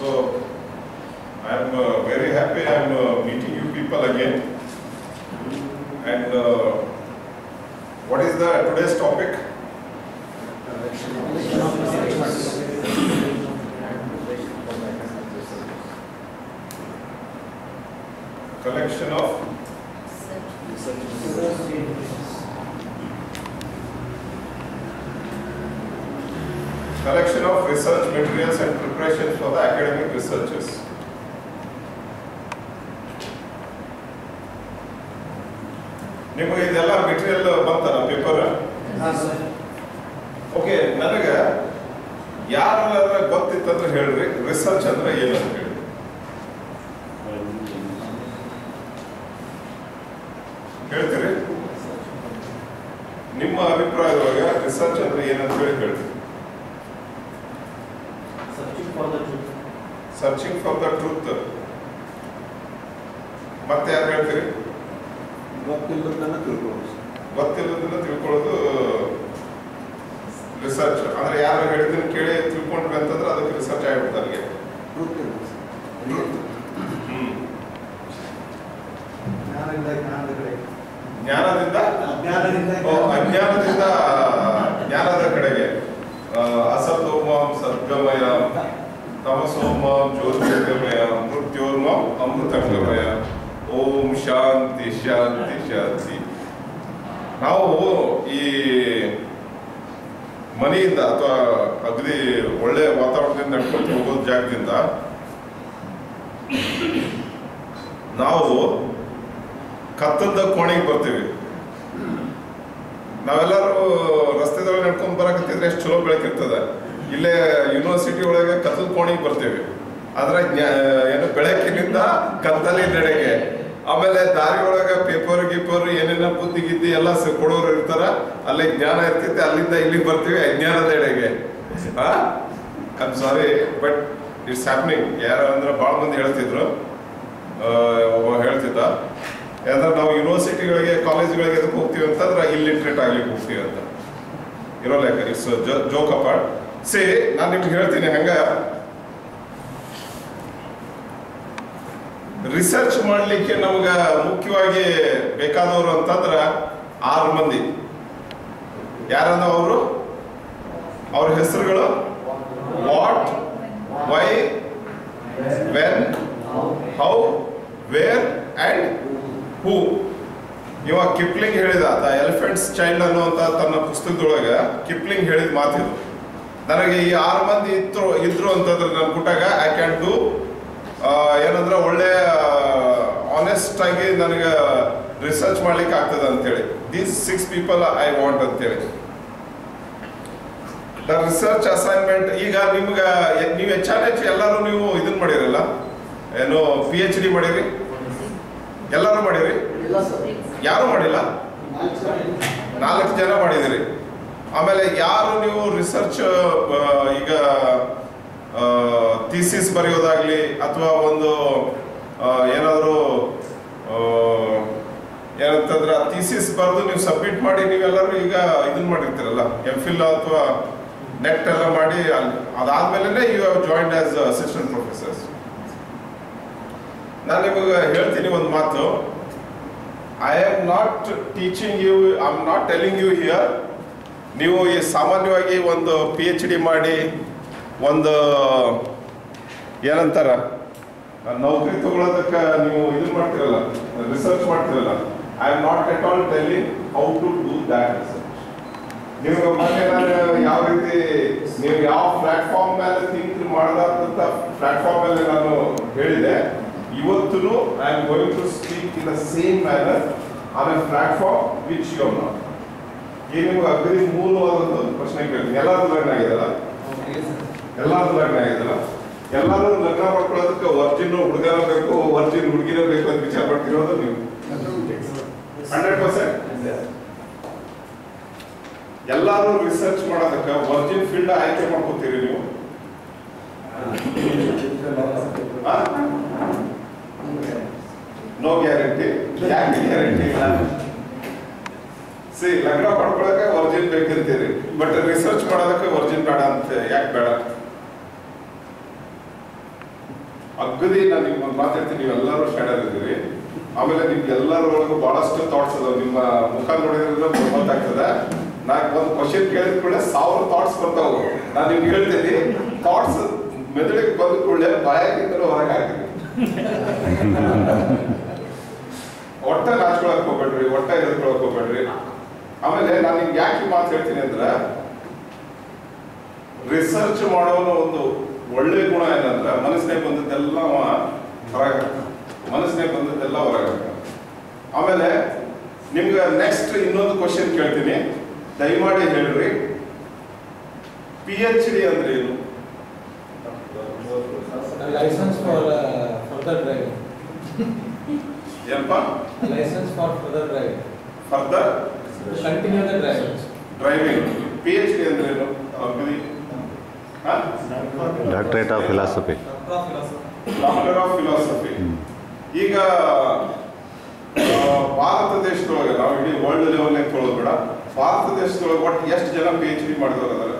So I am uh, very happy I am uh, meeting you people again. And uh, what is the today's topic? Collection of collection of research materials and preparations for the academic researchers. ನಿಮಗೆ ಇದೆಲ್ಲ material ಬಂತಲ್ಲ paper okay ನನಗೆ ಯಾರ ಗೊತ್ತಿತ್ತಂದ್ರೆ ಹೇಳ್ರಿ research ಅಂದ್ರೆ ಏನು ಅಂತ ಹೇಳಿ ಹೇಳ್ತೀರಿ ನಿಮ್ಮ ಅಭಿಪ್ರಾಯದೊಳಗ ರಿಸರ್ಚ್ ಅಂದ್ರೆ ಏನಂತ ಹೇಳಿ ಹೇಳ್ತೀರಿ ಸರ್ಚಿಂಗ್ ಫಾರ್ ದ ಟ್ರೂತ್ ಮತ್ತೆ ಯಾರು ಹೇಳ್ತೀರಿ ಗೊತ್ತಿಲ್ಲದನ್ನ ತಿಳ್ಕೊಳ್ಳೋದು ಗೊತ್ತಿಲ್ಲದನ್ನ ತಿಳ್ಕೊಳ್ಳೋದು ರಿಸರ್ಚ್ ಅಂದ್ರೆ ಯಾರು ಹೇಳಿದ್ದನ್ನ ಕೇಳಿ ತಿಳ್ಕೊಂಡ್ವಿ ಅಂತಂದ್ರೆ ಅದಕ್ಕೆ ರಿಸರ್ಚ್ ಆಗ್ಬಿಡುತ್ತೆ ಅಲ್ಲಿಗೆ ಹ್ಮ್ ಜ್ಞಾನದಿಂದ ಜ್ಞಾನದ ಕಡೆ ಜ್ಞಾನದಿಂದ ಅಜ್ಞಾನದಿಂದ ಓ, ಅಜ್ಞಾನದಿಂದ ಜ್ಞಾನದ ಕಡೆಗೆ ಆ, ಅಸತೋಮಾಂ ಸದ್ಗಮಯ ತಮಸೋಮಾಂ ಜ್ಯೋತಿರ್ಗಮಯ ಮೃತ್ಯೋರ್ಮಾಂ ಅಮೃತಂಗಮಯ ಓಂ ಶಾಂತಿ ಶಾಂತಿ ಶಾಂತಿ ನಾವು ಈ ಮನೆಯಿಂದ ಅಥವಾ ಅಗದಿ ಒಳ್ಳೆ ವಾತಾವರಣದಿಂದ ನಡ್ಕೊಂಡು ಹೋಗೋ ಜಾಗದಿಂದ ನಾವು ಕತ್ತದ ಕೋಣೆಗೆ ಬರ್ತೀವಿ ನಾವೆಲ್ಲರೂ ರಸ್ತೆದೊಳಗೆ ನಡ್ಕೊಂಡ್ ಬರಕತ್ತಿದ್ರೆ ಎಷ್ಟು ಚಲೋ ಬೆಳಕಿರ್ತದೆ ಇಲ್ಲೇ ಯೂನಿವರ್ಸಿಟಿ ಒಳಗೆ ಕತ್ತದ ಕೋಣೆಗೆ ಬರ್ತೀವಿ ಆದ್ರೆ ಜ್ಞಾ- ಏನು ಬೆಳಕಿನಿಂದ ಕತ್ತಲಿ ನಡೆಗೆ ಆಮೇಲೆ ದಾರಿ ಒಳಗ ಪೇಪರ್ ಗೀಪರ್ ಏನೇನೋ ಬುದ್ಧಿ ಗಿದ್ದಿ ಎಲ್ಲ ಸ- ಕೊಡೋರು ಇರ್ತಾರ ಅಲ್ಲಿ ಜ್ಞಾನ ಇರ್ತೈತೆ ಅಲ್ಲಿಂದ ಇಲ್ಲಿಗೆ ಬರ್ತೀವಿ ಅಜ್ಞಾನದ ಎಡೆಗೆ I sorry but it's happening ಯಾರು ಅಂದ್ರೆ ಭಾಳ ಮಂದಿ ಹೇಳ್ತಿದ್ರು ಆ, ಒಬ್ಬ ಹೇಳ್ತಿದ್ದ ಯಾಕಂದ್ರೆ ನಾವು ಯೂನಿವರ್ಸಿಟಿಗಳಿಗೆ ಕಾಲೇಜ್ಗಳಿಗೆ ಎದಕ್ಕೆ ಹೋಗ್ತೀವಿ ಅಂತಂದ್ರೆ ಇಲ್ಲಿಟ್ರೇಟ್ ಆಗ್ಲಿಕ್ಕೆ ಹೋಗ್ತೀವಿ ಅಂತ ಇರೋ ಲೆಕ್ಕ ಇಟ್ಸ್ ಜೋಕ್ ಅಪಾರ್ಟ್ ಸಿ ನಾನು ನಿಮ್ಗೆ ಹೇಳ್ತೀನಿ ಹಂಗ ರಿಸರ್ಚ್ ಮಾಡಲಿಕ್ಕೆ ನಮ್ಗ ಮುಖ್ಯವಾಗಿ ಬೇಕಾದವರು ಅಂತಂದ್ರ ಆರು ಮಂದಿ ಯಾರನ್ನ ಅವರು ಅವ್ರ ಹೆಸರುಗಳು what why when how where and who ಇವ ಕಿಪ್ಲಿಂಗ್ ಹೇಳಿದ ದ ಎಲಿಫೆಂಟ್ಸ್ ಚೈಲ್ಡ್ ಅನ್ನುವಂತ ತನ್ನ ಪುಸ್ತಕದೊಳಗ ಕಿಪ್ಲಿಂಗ್ ಹೇಳಿದ ಮಾತಿದು ನನಗೆ ಈ ಆರು ಮಂದಿ ಇದ್ರು ಇದ್ರು ಅಂತಂದ್ರೆ ನನ್ನ ಗುಟ್ಟಾಗ ಐ ಕ್ಯಾನ್ ಡೂ ಏನಂದ್ರೆ ಒಳ್ಳೆ ಆನೆಸ್ಟ್ ಆಗಿ ನನಗೆ ರಿಸರ್ಚ್ ಮಾಡ್ಲಿಕ್ಕೆ ಆಗ್ತದೆ ಅಂತೇಳಿ these six people I want ಅಂತೇಳಿ ದ ರಿಸರ್ಚ್ ಅಸೈನ್ಮೆಂಟ್ ಈಗ ನಿಮ್ಗೆ ನೀವು ಹೆಚ್ಚಾನ ಹೆಚ್ಚು ಎಲ್ಲರೂ ನೀವು ಇದನ್ನ ಮಾಡಿರಲ್ಲ ಏನು ಪಿ ಎಚ್ ಡಿ ಮಾಡಿರಿ ಎಲ್ಲರೂ ಮಾಡಿರಿ ಯಾರು ಮಾಡಿಲ್ಲ ನಾಲ್ಕು ಜನ ಮಾಡಿದಿರಿ ಆಮೇಲೆ ಯಾರು ನೀವು ರಿಸರ್ಚ್ ಈಗ ಥೀಸಿಸ್ ಬರೆಯೋದಾಗ್ಲಿ ಅಥವಾ ಒಂದು ಆ, ಏನಾದ್ರು ಆ, ಏನಂತಂದ್ರೆ ಥೀಸಿಸ್ ಬರೆದು ನೀವು ಸಬ್ಮಿಟ್ ಮಾಡಿ ನೀವೆಲ್ಲರೂ ಈಗ ಇದನ್ನ ಮಾಡಿರ್ತೀರಲ್ಲ ಎಂ ಫಿಲ್ ಅಥವಾ ನೆಟ್ ಎಲ್ಲ ಮಾಡಿ ಅಲ್ಲಿ ಅದಾದ್ಮೇಲೆ you have joined as assistant professors ನಾನು ನಿಮಗೆ ಹೇಳ್ತೀನಿ ಒಂದು ಮಾತು I am not teaching you I am not telling you here ನೀವು ಈ ಸಾಮಾನ್ಯವಾಗಿ ಒಂದು ಪಿ ಎಚ್ ಡಿ ಮಾಡಿ ಒಂದು ಏನಂತಾರ ನೌಕರಿ ತಗೊಳ್ಳೋದಕ್ಕೆ ನೀವು ಇದು ಮಾಡ್ತಿರಲ್ಲ ರಿಸರ್ಚ್ ಮಾಡ್ತಿರಲ್ಲ I am not at all telling how to do that research ನಿಮ್ಗೆ ಮೊನ್ನೆ ನಾನು ಯಾವ ರೀತಿ ನೀವು ಯಾವ ಪ್ಲಾಟ್ಫಾರ್ಮ್ ಮೇಲೆ ಥಿಂಕ್ ಮಾಡದಂತ ಪ್ಲಾಟ್ಫಾರ್ಮ್ ಮೇಲೆ ನಾನು ಹೇಳಿದೆ ಇವತ್ತು I am going to speak in the same manner on a platform which you not ಈ ನಿಮ್ಗೆ ಅಗ್ರಿ ಮೂಲವಾದಂತ ಪ್ರಶ್ನೆ ಕೇಳ್ತೀನಿ ಎಲ್ಲಾದ್ರೂ ಲಗ್ನ ಆಗಿದಲ್ಲ ಎಲ್ಲಾದ್ರೂ ಲಗ್ನ ಆಗಿದಲ್ಲ ಎಲ್ಲರೂ ಲಗ್ನ ಮಾಡ್ಕೊಳ್ಳೋದಕ್ಕೆ ವರ್ಜಿನ್ ಹುಡುಗನ ಬೇಕು ವರ್ಜಿನ್ ಹುಡುಗಿನ ಬೇಕು ಅಂತ ವಿಚಾರ ಮಾಡ್ತಿರೋದು ನೀವು ಹಂಡ್ರೆಡ್ ಪರ್ಸೆಂಟ್ ಎಲ್ಲಾರು ರಿಸರ್ಚ್ ಮಾಡೋದಕ್ಕೆ ವರ್ಜಿನ್ ಫೀಲ್ಡ್ ಆಯ್ಕೆ ಮಾಡ್ಕೋತೀರಿ ನೀವು ನೋ ಗ್ಯಾರಂಟಿ ಯಾಕೆ ಗ್ಯಾರಂಟಿ ಇಲ್ಲ ಸಿ ಲಗ್ನ ಮಾಡ್ಕೊಳಕ್ಕೆ ವರ್ಜಿನ್ ಬೇಕಂತೀರಿ ಬಟ್ ರಿಸರ್ಚ್ ಮಾಡೋದಕ್ಕೆ ವರ್ಜಿನ್ ಬೇಡ ಅಂತ ಯಾಕೆ ಬೇಡ ಅಗದಿ ನಾನು ನಿಮ್ಗೆ ಒಂದು ಮಾತಾಡ್ತೀನಿ ನೀವೆಲ್ಲರೂ ಶಾಣರ್ ಇದ್ದೀರಿ ಆಮೇಲೆ ನಿಮ್ಗೆ ಎಲ್ಲರೊಳಗೂ ಬಹಳಷ್ಟು ಥಾಟ್ಸ್ ಅದಾವ ನಿಮ್ಮ ಮುಖ ನೋಡಿದ್ರೆ ಗೊತ್ತಾಗ್ತದೆ ನಾಲ್ಕು ಒಂದು ಕ್ವಶನ್ ಕೇಳಿದ ಕೂಡಲೇ ಸಾವಿರ ಥಾಟ್ಸ್ ಬರ್ತಾವು ನಾನು ನಿಮ್ಗೆ ಹೇಳ್ತೀನಿ ಥಾಟ್ಸ್ ಮೆದುಳಿಗೆ ಬಂದ ಕೂಡಲೇ ಬಾಯಾಗಿಂದಲೂ ಹೊರಗೆ ಹಾಕ್ತೀನಿ ಒಟ್ಟ ನಾಚ್ಕೊಳಕ್ ಹೋಗ್ಬೇಡ್ರಿ ಒಟ್ಟ ಎದ್ಕೊಳಕ್ ಹೋಗ್ಬೇಡ್ರಿ ಆಮೇಲೆ ನಾನು ನಿಮ್ಗೆ ಯಾಕೆ ಈ ಮಾತು ಹೇಳ್ತೀನಿ ಅಂದ್ರೆ ರಿಸರ್ಚ್ ಮಾಡೋನು ಒಂದು ಒಳ್ಳೆ ಗುಣ ಏನಂದ್ರೆ ಮನಸ್ಸಿನಾಗ ಬಂದದ್ದೆಲ್ಲ ಅವ ಹೊರಗೆ ಹಾಕ್ತಾನೆ. ಮನಸ್ಸಿನಾಗ ಬಂದದ್ದೆಲ್ಲ ಹೊರಗೆ ಹಾಕ್ತಾನೆ. ಆಮೇಲೆ ನಿಮ್ಗೆ ನೆಕ್ಸ್ಟ್ ಇನ್ನೊಂದು ಕ್ವಶನ್ ಕೇಳ್ತೀನಿ ದಯಮಾಡಿ ಹೇಳ್ರಿ ಪಿ ಎಚ್ ಡಿ ಅಂದ್ರೆ ಏನು license for uh, further driving. ಏನಪ್ಪ License for further driving. Further To continue the driving. Driving P H D ಅಂದ್ರೆ ಏನು ಅಗ್ನಿ doctorate of philosophy doctor of philosophy ಈಗ ಆ, ಭಾರತ ದೇಶದೊಳಗೆ ನಾವು ಇಡೀ ವರ್ಲ್ಡ್ ಲೆವೆಲ್ ತೊಗೊಳೋದು ಬೇಡ ಭಾರತ ದೇಶದೊಳಗೆ ಒಟ್ಟು ಎಷ್ಟು ಜನ ಪಿ ಎಚ್ ಡಿ ಮಾಡಿದವರು ಅದಾರೆ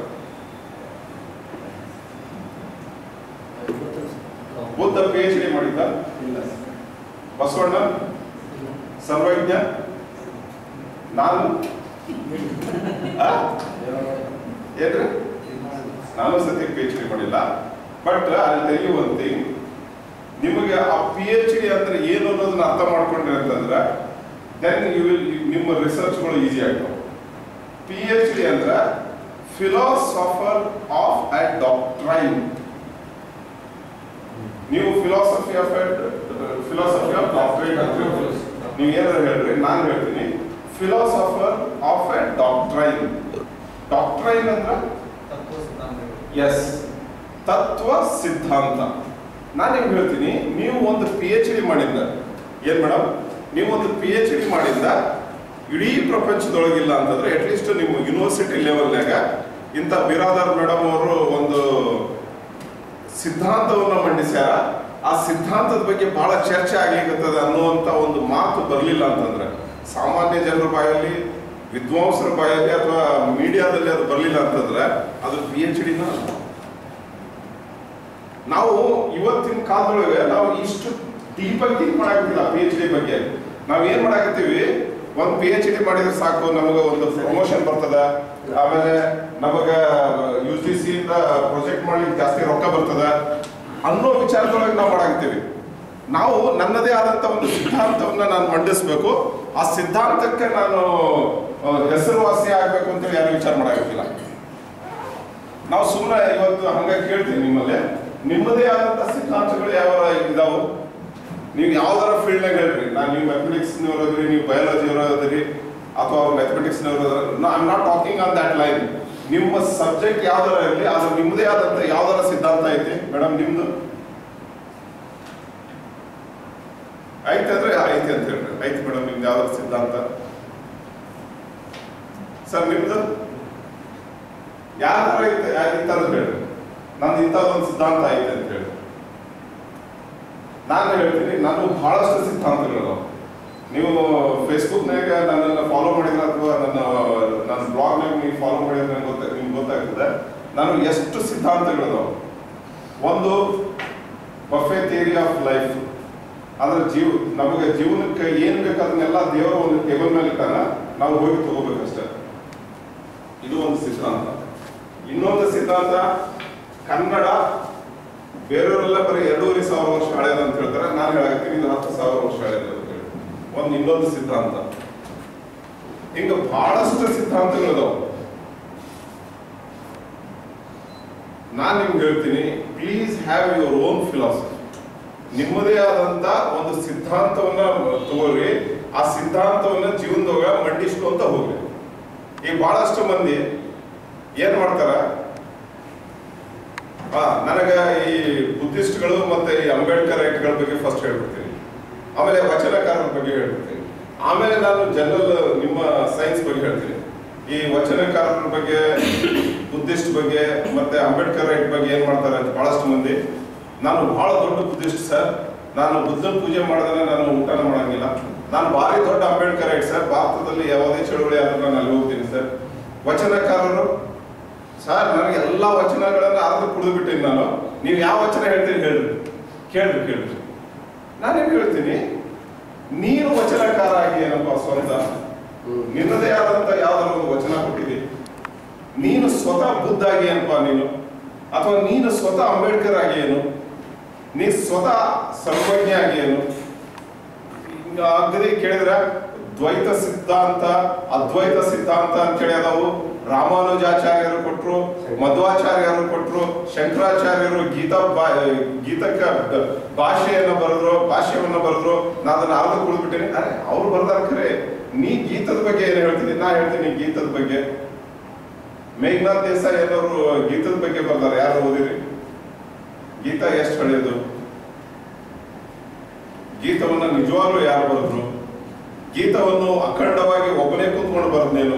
ಬುದ್ಧ ಪಿ ಎಚ್ ಡಿ ಮಾಡಿದ್ದ ಬಸವಣ್ಣ ಸರ್ವಜ್ಞ ನಾನು ಆ? ಏನ್ರಿ ನಾನು ಸದ್ಯಕ್ಕೆ ಪಿ ಎಚ್ ಡಿ ಮಾಡಿಲ್ಲ ಬಟ್ ಅಲ್ಲಿ ತೆಗೆಯುವಂತೆ ನಿಮಗೆ ಆ ಪಿ ಎಚ್ ಡಿ ಅಂದ್ರೆ ಏನು ಅನ್ನೋದನ್ನ ಅರ್ಥ ಮಾಡ್ಕೊಂಡ್ರಿ ಅಂತಂದ್ರೆ ದೆನ್ ಯು ವಿಲ್ ನಿಮ್ಮ ರಿಸರ್ಚ್ಗಳು ಈಸಿ ಆಗ್ತವೆ ಪಿ ಎಚ್ ಡಿ ಅಂದ್ರೆ ಫಿಲಾಸಫರ್ ಆಫ್ ಅ ಡಾಕ್ಟ್ರೈನ್ ನೀವು philosophy of philosophy of doctrine ನೀವು ಏನಾದ್ರು ಹೇಳ್ರಿ ನಾನು ಹೇಳ್ತೀನಿ philosopher of a doctrine doctrine ಅಂದ್ರೆ ಎಸ್ ತತ್ವ ಸಿದ್ಧಾಂತ ನಾನು ನಿಮ್ಗೆ ಹೇಳ್ತೀನಿ ನೀವು ಒಂದು ಪಿ ಎಚ್ ಡಿ ಮಾಡಿದ್ದ ಏನ್ ಮೇಡಮ್ ನೀವು ಒಂದು ಪಿ ಎಚ್ ಡಿ ಮಾಡಿದ್ದ ಇಡೀ ಪ್ರಪಂಚದೊಳಗಿಲ್ಲ ಅಂತಂದ್ರೆ ಅಟ್ಲೀಸ್ಟ್ ನಿಮ್ಮ ಯೂನಿವರ್ಸಿಟಿ ಲೆವೆಲ್ನಾಗ ಇಂಥ ಬಿರಾದಾರ್ ಮೇಡಮ್ ಅವರು ಒಂದು ಸಿದ್ಧಾಂತವನ್ನ ಮಂಡಿಸ್ಯಾರ ಆ ಸಿದ್ಧಾಂತದ ಬಗ್ಗೆ ಬಹಳ ಚರ್ಚೆ ಆಗ್ಲಿಕ್ಕತ್ತದ ಅನ್ನುವಂತ ಒಂದು ಮಾತು ಬರಲಿಲ್ಲ ಅಂತಂದ್ರೆ ಸಾಮಾನ್ಯ ಜನರ ಬಾಯಲ್ಲಿ ವಿದ್ವಾಂಸರ ಬಾಯಲ್ಲಿ ಅಥವಾ ಮೀಡಿಯಾದಲ್ಲಿ ಅದು ಬರಲಿಲ್ಲ ಅಂತಂದ್ರೆ ಅದು ಪಿ ಎಚ್ ಡಿನ ಅಲ್ಲ ನಾವು ಇವತ್ತಿನ ಕಾಲದೊಳಗೆ ನಾವು ಇಷ್ಟು ಡೀಪಾಗಿ ಥಿಂಕ್ ಮಾಡಾಕತ್ತಿಲ್ಲ ಪಿ ಎಚ್ ಡಿ ಬಗ್ಗೆ ನಾವ್ ಏನ್ ಮಾಡಾಕತ್ತೀವಿ ಒಂದ್ ಪಿ ಎಚ್ ಡಿ ಮಾಡಿದ್ರೆ ಸಾಕು ನಮಗೆ ಒಂದು ಪ್ರಮೋಷನ್ ಬರ್ತದ ಆಮೇಲೆ ನಮಗ ಯು ಜಿ ಸಿ ಇಂದ ಪ್ರೊಜೆಕ್ಟ್ ಮಾಡ್ಲಿಕ್ಕೆ ಜಾಸ್ತಿ ರೊಕ್ಕ ಬರ್ತದ ಅನ್ನೋ ವಿಚಾರದೊಳಗೆ ನಾವು ಮಾಡಾಕತ್ತೀವಿ ನಾವು ನನ್ನದೇ ಆದಂತ ಒಂದು ಸಿದ್ಧಾಂತವನ್ನ ನಾನು ಮಂಡಿಸ್ಬೇಕು ಆ ಸಿದ್ಧಾಂತಕ್ಕೆ ನಾನು ಆ, ಹೆಸರುವಾಸಿ ಆಗ್ಬೇಕು ಅಂತೇಳಿ ಯಾರು ವಿಚಾರ ಮಾಡಾಕತ್ತಿಲ್ಲ ನಾವು ಸುಮ್ಮನೆ ಇವತ್ತು ಹಂಗ ಕೇಳ್ತೀವಿ ನಿಮ್ಮಲ್ಲಿ ನಿಮ್ಮದೇ ಆದಂತ ಸಿದ್ಧಾಂತಗಳು ಯಾವ ಇದಾವು ನೀವು ಯಾವ್ದಾರ ಫೀಲ್ಡ್ನಾಗ ಹೇಳ್ರಿ ನಾನು ನೀವು ಮ್ಯಾಥಮೆಟಿಕ್ಸ್ ಅದ್ರಿ ನೀವು ಬಯಾಲಜಿ ಅದ್ರಿ ಅಥವಾ mathematics I not talking on that line ನಿಮ್ಮ ಸಬ್ಜೆಕ್ಟ್ ಯಾವ್ದಾರ ಇರಲಿ ಅದು ನಿಮ್ಮದೇ ಆದಂತ ಯಾವ್ದಾರ ಸಿದ್ಧಾಂತ ಐತಿ ಮೇಡಮ್ ನಿಮ್ದು ಐತೆ ಅಂದ್ರೆ ಐತಿ ಅಂತ ಹೇಳ್ರಿ ಐತಿ ಮೇಡಮ್ ನಿಮ್ದು ಯಾವ್ದಾರ ಸಿದ್ಧಾಂತ ಸರ್ ನಿಮ್ದು ಯಾರ ಐತೆ ಇಂಥದ್ದು ಹೇಳ್ರಿ ನಂದು ಇಂಥದ್ದೊಂದು ಸಿದ್ಧಾಂತ ಐತೆ ಅಂತ ಹೇಳಿ ನಾನು ಹೇಳ್ತೀನಿ ನಾನು ಬಹಳಷ್ಟು ಸಿದ್ಧಾಂತಗಳು ನೀವು ಫೇಸ್ಬುಕ್ನಾಗ ನನ್ನನ್ನು ಫಾಲೋ ಮಾಡಿದ್ರೆ ಅಥವಾ ನನ್ನ ನನ್ನ ಬ್ಲಾಗ್ನಾಗ ನೀವು ಫಾಲೋ ಮಾಡಿದ್ರೆ ನಂಗೆ ಗೊತ್ತ ನಿಮ್ಗೆ ಗೊತ್ತಾಗ್ತದೆ ನಾನು ಎಷ್ಟು ಸಿದ್ಧಾಂತಗಳಿದಾವೆ ಒಂದು ಬಫೆ ಥಿಯರಿ ಆಫ್ ಲೈಫ್ ಅಂದ್ರೆ ಜೀವ ನಮಗೆ ಜೀವನಕ್ಕೆ ಏನ್ ಬೇಕು ಅದನ್ನೆಲ್ಲ ದೇವರ ಒಂದು ಟೇಬಲ್ ಮೇಲೆ ಇಟ್ಟಾನ ನಾವು ಹೋಗಿ ತಗೋಬೇಕಷ್ಟೇ ಇದು ಒಂದು ಸಿದ್ಧಾಂತ ಇನ್ನೊಂದು ಸಿದ್ಧಾಂತ ಕನ್ನಡ ಬೇರೆಯವರೆಲ್ಲ ಬರೀ ಎರಡೂವರೆ ಸಾವಿರ ವರ್ಷ ಹಳೇದು ಅಂತ ಹೇಳ್ತಾರೆ ನಾನು ಹೇಳಾಕತ್ತೀನಿ ಇದು ಹತ್ತು ಸಾವಿರ ವರ್ಷ ಹಳೇದು ಅಂತ ಹೇಳಿ ಒಂದು ಇನ್ನೊಂದು ಸಿದ್ಧಾಂತ ಹಿಂಗ ಬಹಳಷ್ಟು ಸಿದ್ಧಾಂತಗಳಿದಾವೆ ನಾನು ನಿಮ್ಗೆ ಹೇಳ್ತೀನಿ please have your own philosophy ನಿಮ್ಮದೇ ಆದಂತ ಒಂದು ಸಿದ್ಧಾಂತವನ್ನ ತಗೊಳ್ರಿ ಆ ಸಿದ್ಧಾಂತವನ್ನ ಜೀವನದೊಳಗ ಮಂಡಿಸ್ಕೊಂತ ಹೋಗ್ರಿ ಈಗ ಬಹಳಷ್ಟು ಮಂದಿ ಏನ್ ಮಾಡ್ತಾರ ಆ, ನನಗ ಈ ಬುದ್ಧಿಸ್ಟ್ಗಳು ಮತ್ತೆ ಈ ಅಂಬೇಡ್ಕರ್ ರೈಟ್ಗಳ ಬಗ್ಗೆ ಫಸ್ಟ್ ಹೇಳ್ಬಿಡ್ತೀನಿ ಆಮೇಲೆ ವಚನಕಾರರ ಬಗ್ಗೆ ಹೇಳ್ಬಿಡ್ತೀನಿ ಆಮೇಲೆ ನಾನು ಜನರಲ್ ನಿಮ್ಮ ಸೈನ್ಸ್ ಬಗ್ಗೆ ಹೇಳ್ತೀನಿ ಈ ವಚನಕಾರರ ಬಗ್ಗೆ ಬುದ್ಧಿಸ್ಟ್ ಬಗ್ಗೆ ಮತ್ತೆ ಅಂಬೇಡ್ಕರ್ ರೈಟ್ ಬಗ್ಗೆ ಏನ್ ಮಾಡ್ತಾರೆ ಅಂತ ಬಹಳಷ್ಟು ಮಂದಿ ನಾನು ಬಹಳ ದೊಡ್ಡ ಬುದ್ಧಿಸ್ಟ್ ಸರ್ ನಾನು ಬುದ್ಧನ ಪೂಜೆ ಮಾಡಿದ್ರೆ ನಾನು ಊಟನ ಮಾಡಂಗಿಲ್ಲ ನಾನು ಭಾರಿ ದೊಡ್ಡ ಅಂಬೇಡ್ಕರ್ ರೈಟ್ ಸರ್ ಭಾರತದಲ್ಲಿ ಯಾವುದೇ ಚಳುವಳಿ ಆದ್ರೂ ನಾನು ಅಲ್ಲಿ ಹೋಗ್ತೀನಿ ಸರ್ ವಚನಕಾರರು ಸರ್ ನನಗೆ ಎಲ್ಲಾ ವಚನಗಳನ್ನ ಅರ್ಧ ಕುಡಿದು ಬಿಟ್ಟಿನಿ ನಾನು ನೀವು ಯಾವ ವಚನ ಹೇಳ್ತೀರಿ ಹೇಳ್ರಿ ಕೇಳ್ರಿ ಕೇಳ್ರಿ ನಾನೇನು ಹೇಳ್ತೀನಿ ನೀನು ವಚನಕಾರ ಆಗಿ ಏನಪ್ಪ ಸ್ವಂತ ನಿನ್ನದೇ ಆದಂತ ಯಾವ್ದಾದ್ರು ಒಂದು ವಚನ ಕೊಟ್ಟಿದೆ ನೀನು ಸ್ವತಃ ಬುದ್ಧ ಆಗಿ ಏನಪ್ಪ ನೀನು ಅಥವಾ ನೀನು ಸ್ವತಃ ಅಂಬೇಡ್ಕರ್ ಆಗಿ ಏನು ನೀ ಸ್ವತಃ ಸರ್ವಜ್ಞ ಆಗಿ ಏನು ಈಗ ಅಗದಿ ಕೇಳಿದ್ರ ದ್ವೈತ ಸಿದ್ಧಾಂತ ಅದ್ವೈತ ಸಿದ್ಧಾಂತ ಅಂತ ಹೇಳಿ ಅದಾವು ರಾಮಾನುಜಾಚಾರ್ಯರು ಕೊಟ್ರು ಮಧ್ವಾಚಾರ್ಯರು ಕೊಟ್ರು ಶಂಕರಾಚಾರ್ಯರು ಗೀತಾ ಬಾ ಗೀತಕ್ಕ ಬ- ಭಾಷೆಯನ್ನ ಬರೆದ್ರು ಭಾಷ್ಯವನ್ನ ಬರೆದ್ರು ನಾ ಅದನ್ನ ಅರ್ಧ ಕುಳಿದ್ಬಿಟ್ಟೇನೆ ಅರೆ ಅವ್ರು ಬರ್ದಾರ ಖರೆ ನೀ ಗೀತದ ಬಗ್ಗೆ ಏನ್ ಹೇಳ್ತೀನಿ ನಾ ಹೇಳ್ತೀನಿ ಗೀತದ ಬಗ್ಗೆ ಮೇಘನಾಥ್ ದೇಸಾಯಿ ಅನ್ನೋರು ಗೀತದ ಬಗ್ಗೆ ಬರ್ದಾರ ಯಾರು ಓದಿರಿ ಗೀತಾ ಎಷ್ಟು ಹಳೆಯದು ಗೀತವನ್ನ ನಿಜವಾಗ್ಲೂ ಯಾರು ಬರೆದ್ರು ಗೀತವನ್ನು ಅಖಂಡವಾಗಿ ಒಬ್ಬನೇ ಕೂತ್ಕೊಂಡು ಬರದ್ನೇನು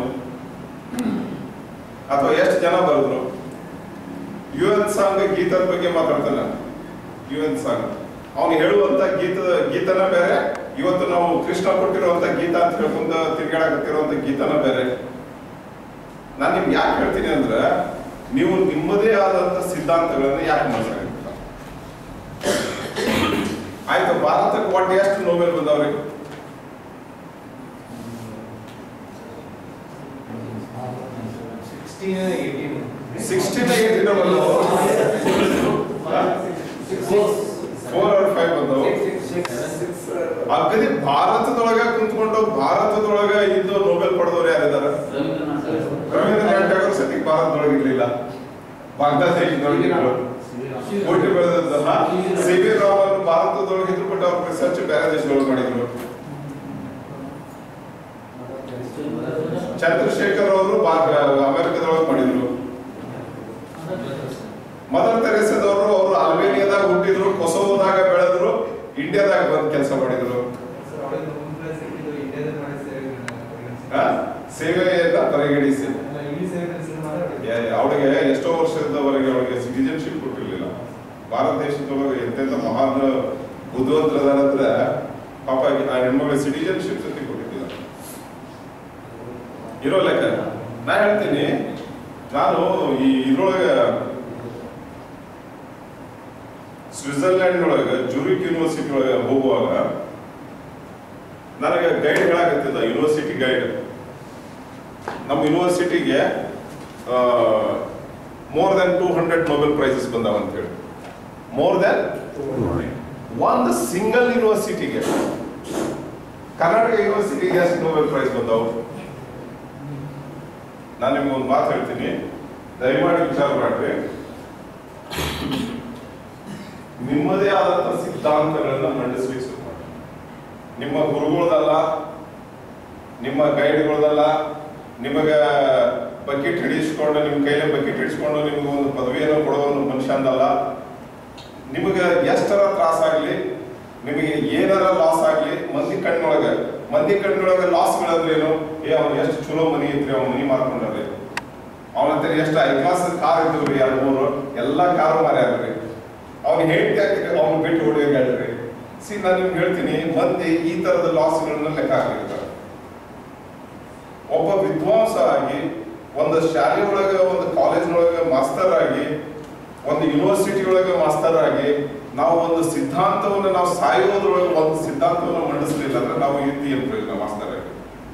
ಅಥವಾ ಎಷ್ಟು ಜನ ಬರೆದ್ರು ಯು ಎನ್ ಸಾಂಗ್ ಗೀತದ ಬಗ್ಗೆ ಮಾತಾಡ್ತಾನೆ ಯು ಎನ್ ಸಾಂಗ್ ಅವನು ಹೇಳುವಂತ ಗೀತದ ಗೀತನ ಬೇರೆ ಇವತ್ತು ನಾವು ಕೃಷ್ಣ ಕೊಟ್ಟಿರುವಂತ ಗೀತ ಅಂತ ಹೇಳ್ಕೊಂಡ ತಿರ್ಗಾಡಕತ್ತಿರುವಂತ ಗೀತನ ಬೇರೆ ನಾನು ನಿಮ್ಗೆ ಯಾಕೆ ಹೇಳ್ತೀನಿ ಅಂದ್ರೆ ನೀವು ನಿಮ್ಮದೇ ಆದಂತ ಸಿದ್ಧಾಂತಗಳನ್ನ ಯಾಕೆ ಮಾಡ್ಸಾಗಿರ್ತೀರ ಆಯ್ತು ಭಾರತಕ್ಕೆ ಒಟ್ಟು ಎಷ್ಟು ನೋಬೆಲ್ ಬಂದವ್ರಿ Sixteen and eighteen. Sixteen eighteen four or five ಬಂದವು ಅಗದಿ ಭಾರತದೊಳಗ ಕುಂತ್ಕೊಂಡು ಭಾರತದೊಳಗ ಇದ್ದು ನೋಬೆಲ್ ಪಡೆದವ್ರು ಯಾರಿದಾರ ರವೀಂದ್ರನಾಥ್ ಟ್ಯಾಗೋರ್ ಸದ್ಯಕ್ಕೆ ಭಾರತದೊಳಗೆ ಇರ್ಲಿಲ್ಲ ಬಾಗ್ದಾದೇಶದೊಳಗೆ ಇದ್ರು ಕೋಟಿ ಬೆಳೆದಂತಹ ಸಿ ವಿ ರಾವ್ ಅವರು ಭಾರತದೊಳಗೆ ಇದ್ರು ಬಟ್ ಅವ್ರ ರಿಸರ್ಚ್ ಬೇರೆ ದೇಶದೊಳಗೆ ಮಾಡಿದ್ರು ಚಂದ್ರಶೇಖರ್ ಅವರು ಅಮೆರಿಕದೊಳಗೆ ಮಾಡಿದ್ರು ಮದರ್ ತೆರೆಸದವರು ಅವರು ಅಲ್ಬೇನಿಯಾದಾಗ ಹುಟ್ಟಿದ್ರು ಕೊಸೋವದಾಗ ಬೆಳೆದ್ರು ಇಂಡಿಯಾದಾಗ ಬಂದು ಕೆಲಸ ಮಾಡಿದ್ರು ಆ? ಸೇವೆಯನ್ನ ಪರಿಗಣಿಸಿ ಯಾ- ಅವಳಿಗೆ ಎಷ್ಟೋ ವರ್ಷದವರೆಗೆ ಅವಳಿಗೆ ಸಿಟಿಜನ್ಶಿಪ್ ಕೊಟ್ಟಿರ್ಲಿಲ್ಲ ಭಾರತ ದೇಶದೊಳಗೆ ಎಂತೆಂತ ಮಹಾನ್ ಬುದ್ಧಿವಂತರ ಹತ್ರ ಪಾಪ ಆ ಹೆಣ್ಮಗಳಿಗೆ ಸಿಟಿಜನ್ಶಿಪ್ ಜೊತೆ ಕೊಟ್ಟಿದ್ದಿಲ್ಲ ಇರೋ ಲೆಕ್ಕ ನಾ ಹೇಳ್ತೀನಿ ನಾನು ಈ ಇದ್ರೊಳಗೆ ಸ್ವಿಟ್ಜರ್ಲ್ಯಾಂಡ್ ಒಳಗೆ ಜೂರಿಕ್ ಯೂನಿವರ್ಸಿಟಿ ಒಳಗೆ ಹೋಗುವಾಗ ನನಗೆ ಗೈಡ್ ಹೇಳಾಕತ್ತಿದ್ದ ಯೂನಿವರ್ಸಿಟಿ ಗೈಡ್ ನಮ್ಮ ಯೂನಿವರ್ಸಿಟಿಗೆ more than two hundred Nobel prizes ಬಂದಾವ ಅಂತ ಹೇಳಿ ಮೋರ್ ದೆನ್ ಒಂದು ಸಿಂಗಲ್ ಯೂನಿವರ್ಸಿಟಿಗೆ ಕರ್ನಾಟಕ ಯೂನಿವರ್ಸಿಟಿಗೆ ಎಷ್ಟು ನೊಬೆಲ್ ಪ್ರೈಸ್ ಬಂದವು ನಾನು ನಿಮ್ಗೆ ಒಂದು ಮಾತು ಹೇಳ್ತೀನಿ ದಯಮಾಡಿ ವಿಚಾರ ಮಾಡ್ರಿ ನಿಮ್ಮದೇ ಆದಂತ ಸಿದ್ಧಾಂತಗಳನ್ನ ಮಂಡಿಸ್ಲಿಕ್ಕೆ ಶುರು ಮಾಡಿ ನಿಮ್ಮ ಗುರುಗಳದಲ್ಲ ನಿಮ್ಮ ಗೈಡ್ಗಳದಲ್ಲ ನಿಮಗ ಬಕೆಟ್ ಹಿಡಿಸ್ಕೊಂಡು ನಿಮ್ಮ ಕೈಲಿ ಬಕೆಟ್ ಹಿಡಿಸ್ಕೊಂಡು ನಿಮ್ಗೆ ಒಂದು ಪದವಿಯನ್ನು ಕೊಡೋ ಒಂದು ಮನುಷ್ಯ ಅಂದಲ್ಲ ನಿಮಗೆ ಎಷ್ಟರ ತ್ರಾಸ ಆಗ್ಲಿ ನಿಮಗೆ ಏನಾರ ಲಾಸ್ ಆಗ್ಲಿ ಮಂದಿ ಕಣ್ಣೊಳಗ ಮಂದಿ ಕಣ್ಣೊಳಗ ಲಾಸ್ಗಳಂದ್ರೆ ಏನು ಏ ಅವ್ನು ಎಷ್ಟು ಚಲೋ ಮನಿ ಐತ್ರಿ ಅವ್ನ ಮನಿ ಮಾರ್ಕೊಂಡ್ರಿ ಅವನ ಹತ್ರ ಎಷ್ಟು ಐ ಕ್ಲಾಸ್ ಕಾರ್ ಇದ್ದವ್ರಿ ಎರಡು ಮೂರು ಎಲ್ಲ ಕಾರು ಮಾರ್ಯಾರ್ರಿ ಅವ್ನು ಹೇಳ್ತಿ ಹಾಕಿದ್ರೆ ಅವ್ನು ಬಿಟ್ಟು ಹೊಡಿಯೋಗಾಡ್ರಿ ಸಿ ನಾನು ನಿಮ್ಗೆ ಹೇಳ್ತೀನಿ ಮಂದಿ ಈ ತರದ ಲಾಸ್ಗಳನ್ನ ಲೆಕ್ಕ ಹಾಕಿರ್ತಾರೆ ಒಬ್ಬ ವಿದ್ವಾಂಸ ಆಗಿ ಒಂದು ಶಾಲೆ ಒಳಗೆ ಒಂದು ಕಾಲೇಜ್ನೊಳಗೆ ಮಾಸ್ತರ್ ಆಗಿ ಒಂದು ಯೂನಿವರ್ಸಿಟಿ ಒಳಗೆ ಮಾಸ್ತರ್ ಆಗಿ ನಾವು ಒಂದು ಸಿದ್ಧಾಂತವನ್ನು ನಾವು ಸಾಯೋದ್ರೊಳಗೆ ಒಂದು ಸಿದ್ಧಾಂತವನ್ನು ಮಂಡಿಸಲಿಲ್ಲ ಅಂದ್ರೆ ನಾವು ಇದ್ದು ಏನು ಪ್ರಯೋಜನ ಮಾಸ್ತರ್ ಆಗಿ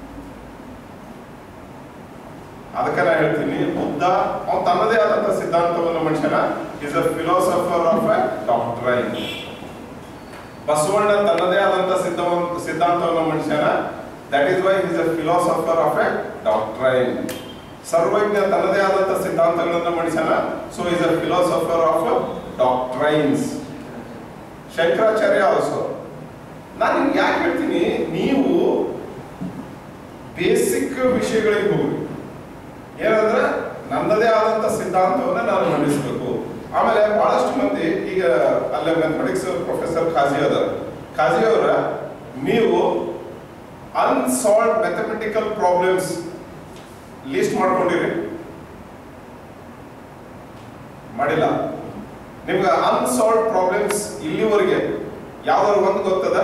ಅದಕ್ಕೆ ನಾ ಹೇಳ್ತೀನಿ ಬುದ್ಧ ಅವ್ನು ತನ್ನದೇ ಆದಂತ ಸಿದ್ಧಾಂತವನ್ನು ಮನುಷ್ಯನ is a philosopher of a doctrine Basavanna ತನ್ನದೇ ಆದಂತ ಸಿದ್ಧ ಸಿದ್ಧಾಂತವನ್ನು ಮನುಷ್ಯನ that is why is a philosopher of a doctrine Sarvajna ತನ್ನದೇ ಆದಂತ ಸಿದ್ಧಾಂತಗಳನ್ನು ಮನುಷ್ಯನ so is a philosopher of doctrines Shankaracharya also ನಾನು ನಿಮ್ಗೆ ಯಾಕೆ ಹೇಳ್ತೀನಿ ನೀವು ಬೇಸಿಕ್ ವಿಷಯಗಳಿಗೆ ಹೋಗ್ರಿ ಏನಂದ್ರೆ ನನ್ನದೇ ಆದಂತ ಸಿದ್ಧಾಂತವನ್ನ ನಾನು ಮಂಡಿಸಬೇಕು ಆಮೇಲೆ ಬಹಳಷ್ಟು ಮಂದಿ ಈಗ ಅಲ್ಲೇ ಮ್ಯಾಥಮೆಟಿಕ್ಸ್ ಪ್ರೊಫೆಸರ್ ಖಾಜಿ ಅದಾರ ಖಾಜಿ ಅವರ ನೀವು ಅನ್ಸಾಲ್ವ್ ಮ್ಯಾಥಮೆಟಿಕಲ್ ಪ್ರಾಬ್ಲಮ್ಸ್ ಲಿಸ್ಟ್ ಮಾಡ್ಕೊಂಡಿರಿ ಮಾಡಿಲ್ಲ ನಿಮ್ಗೆ ಅನ್ಸಾಲ್ವ್ ಪ್ರಾಬ್ಲಮ್ಸ್ ಇಲ್ಲಿವರೆಗೆ ಯಾವ್ದಾದ್ರು ಒಂದು ಗೊತ್ತದ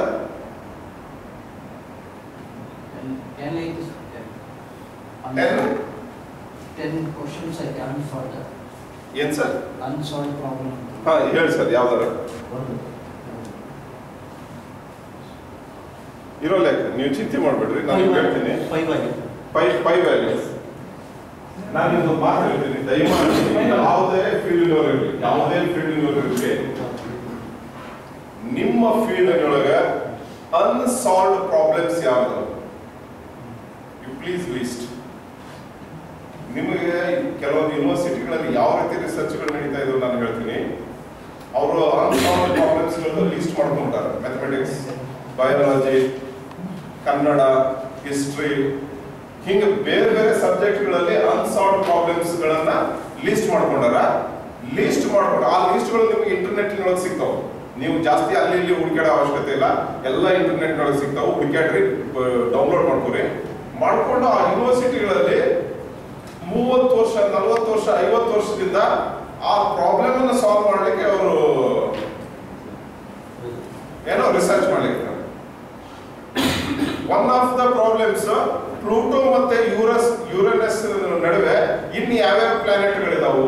Ten like this, ten. Ten? Ten questions I can for the ಏನ್ ಸರ್ unsolved problem. ಹಾ ಹೇಳಿ ಸರ್ ಯಾವ್ದಾರ One. ಇರೋ ಲೆಕ್ಕ ನೀವು ಚಿಂತೆ ಮಾಡ್ಬೇಡ್ರಿ ನಾನು ನಿಮ್ಗೆ ಹೇಳ್ತೀನಿ ಫೈವ್ ಆಗಿತ್ತು ಪೈ ಪೈ ವ್ಯಾಲ್ಯೂಸ್ ನಾನು ಇದು ಮಾತು ಹೇಳ್ತೀನಿ ದಯಮಾಡಿ ಯಾವುದೇ ಫೀಲ್ಡ್ನವ್ರು ಇರಲಿ ಯಾವುದೇ ಫೀಲ್ಡ್ನವ್ರು ಇರಲಿ ನಿಮ್ಮ ಫೀಲ್ಡ್ನೊಳಗ ಅನ್ಸಾಲ್ವ್ಡ್ ಪ್ರಾಬ್ಲಮ್ಸ್ ಯಾವ್ದು ಯು ಪ್ಲೀಸ್ ಲಿಸ್ಟ್ ನಿಮಗೆ ಕೆಲವೊಂದು ಯೂನಿವರ್ಸಿಟಿಗಳಲ್ಲಿ ಯಾವ ರೀತಿ ರಿಸರ್ಚ್ಗಳು ನಡೀತಾ ಇದಾವೆ ನಾನು ಹೇಳ್ತೀನಿ ಅವರು ಅನ್ಸಾಲ್ವ್ಡ್ ಪ್ರಾಬ್ಲಮ್ಸ್ಗಳನ್ನು ಲಿಸ್ಟ್ ಮಾಡ್ಕೊಂತಾರೆ ಮ್ಯಾಥಮೆಟಿಕ್ಸ್ ಬಯಾಲಜಿ ಕನ್ನಡ ಹಿಸ್ಟ್ರಿ ಹಿಂಗೆ ಬೇರೆ ಬೇರೆ ಸಬ್ಜೆಕ್ಟ್ಗಳಲ್ಲಿ ಅನ್ಸಾಲ್ವ್ ಪ್ರಾಬ್ಲಮ್ಸ್ಗಳನ್ನ ಲಿಸ್ಟ್ ಮಾಡ್ಕೊಂಡಾರ ಲಿಸ್ಟ್ ಮಾಡ್ಕೊಂಡು ಆ ಲಿಸ್ಟ್ಗಳು ನಿಮಗೆ ಇಂಟರ್ನೆಟ್ನೊಳಗೆ ಸಿಗ್ತಾವೆ ನೀವು ಜಾಸ್ತಿ ಅಲ್ಲಿ ಇಲ್ಲಿ ಹುಡುಕಾಡೋ ಅವಶ್ಯಕತೆ ಇಲ್ಲ ಎಲ್ಲ ಇಂಟರ್ನೆಟ್ನೊಳಗೆ ಸಿಗ್ತಾವೆ ಹುಡುಕಾಡ್ರಿ ಡೌನ್ಲೋಡ್ ಮಾಡ್ಕೊರಿ ಮಾಡ್ಕೊಂಡು ಆ ಯೂನಿವರ್ಸಿಟಿಗಳಲ್ಲಿ ಮೂವತ್ತು ವರ್ಷ ನಲವತ್ತು ವರ್ಷ ಐವತ್ತು ವರ್ಷದಿಂದ ಆ ಪ್ರಾಬ್ಲಮ್ ಅನ್ನು ಸಾಲ್ವ್ ಮಾಡ್ಲಿಕ್ಕೆ ಅವರು ಏನೋ ರಿಸರ್ಚ್ ಮಾಡ್ಲಿಕ್ಕೆ one of the problems Pluto ಮತ್ತೆ ಯೂರಸ್ ಯುರೇನಸ್ ನಡುವೆ ಇನ್ನು ಯಾವ್ಯಾವ ಪ್ಲಾನೆಟ್ಗಳಿದಾವು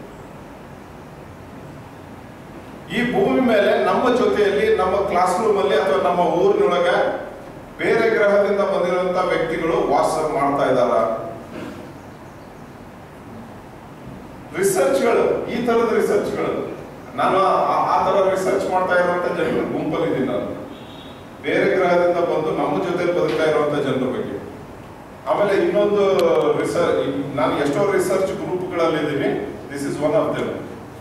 ಈ ಭೂಮಿ ಮೇಲೆ ನಮ್ಮ ಜೊತೆಯಲ್ಲಿ ನಮ್ಮ ಕ್ಲಾಸ್ ರೂಮ್ ಅಲ್ಲಿ ಅಥವಾ ನಮ್ಮ ಊರಿನೊಳಗ ಬೇರೆ ಗ್ರಹದಿಂದ ಬಂದಿರುವಂತ ವ್ಯಕ್ತಿಗಳು ವಾಸ ಮಾಡ್ತಾ ಇದ್ದಾರ ರಿಸರ್ಚ್ಗಳು ಈ ತರದ ರಿಸರ್ಚ್ಗಳು ನಾನು ಆ- ಆ ತರ ರಿಸರ್ಚ್ ಮಾಡ್ತಾ ಇರುವಂತ ಜನರ ಗುಂಪಲ್ಲಿದ್ದೀನಿ ನಾನು ಬೇರೆ ಗ್ರಹದಿಂದ ಬಂದು ನಮ್ಮ ಜೊತೆ ಬದುಕ್ತಾ ಇರುವಂತ ಜನರ ಬಗ್ಗೆ ಆಮೇಲೆ ಇನ್ನೊಂದು ರಿಸರ್ಚ್ ನಾನು ಎಷ್ಟೋ ರಿಸರ್ಚ್ ಗ್ರೂಪ್ಗಳಲ್ಲಿ ಇದ್ದೀನಿ this is one of them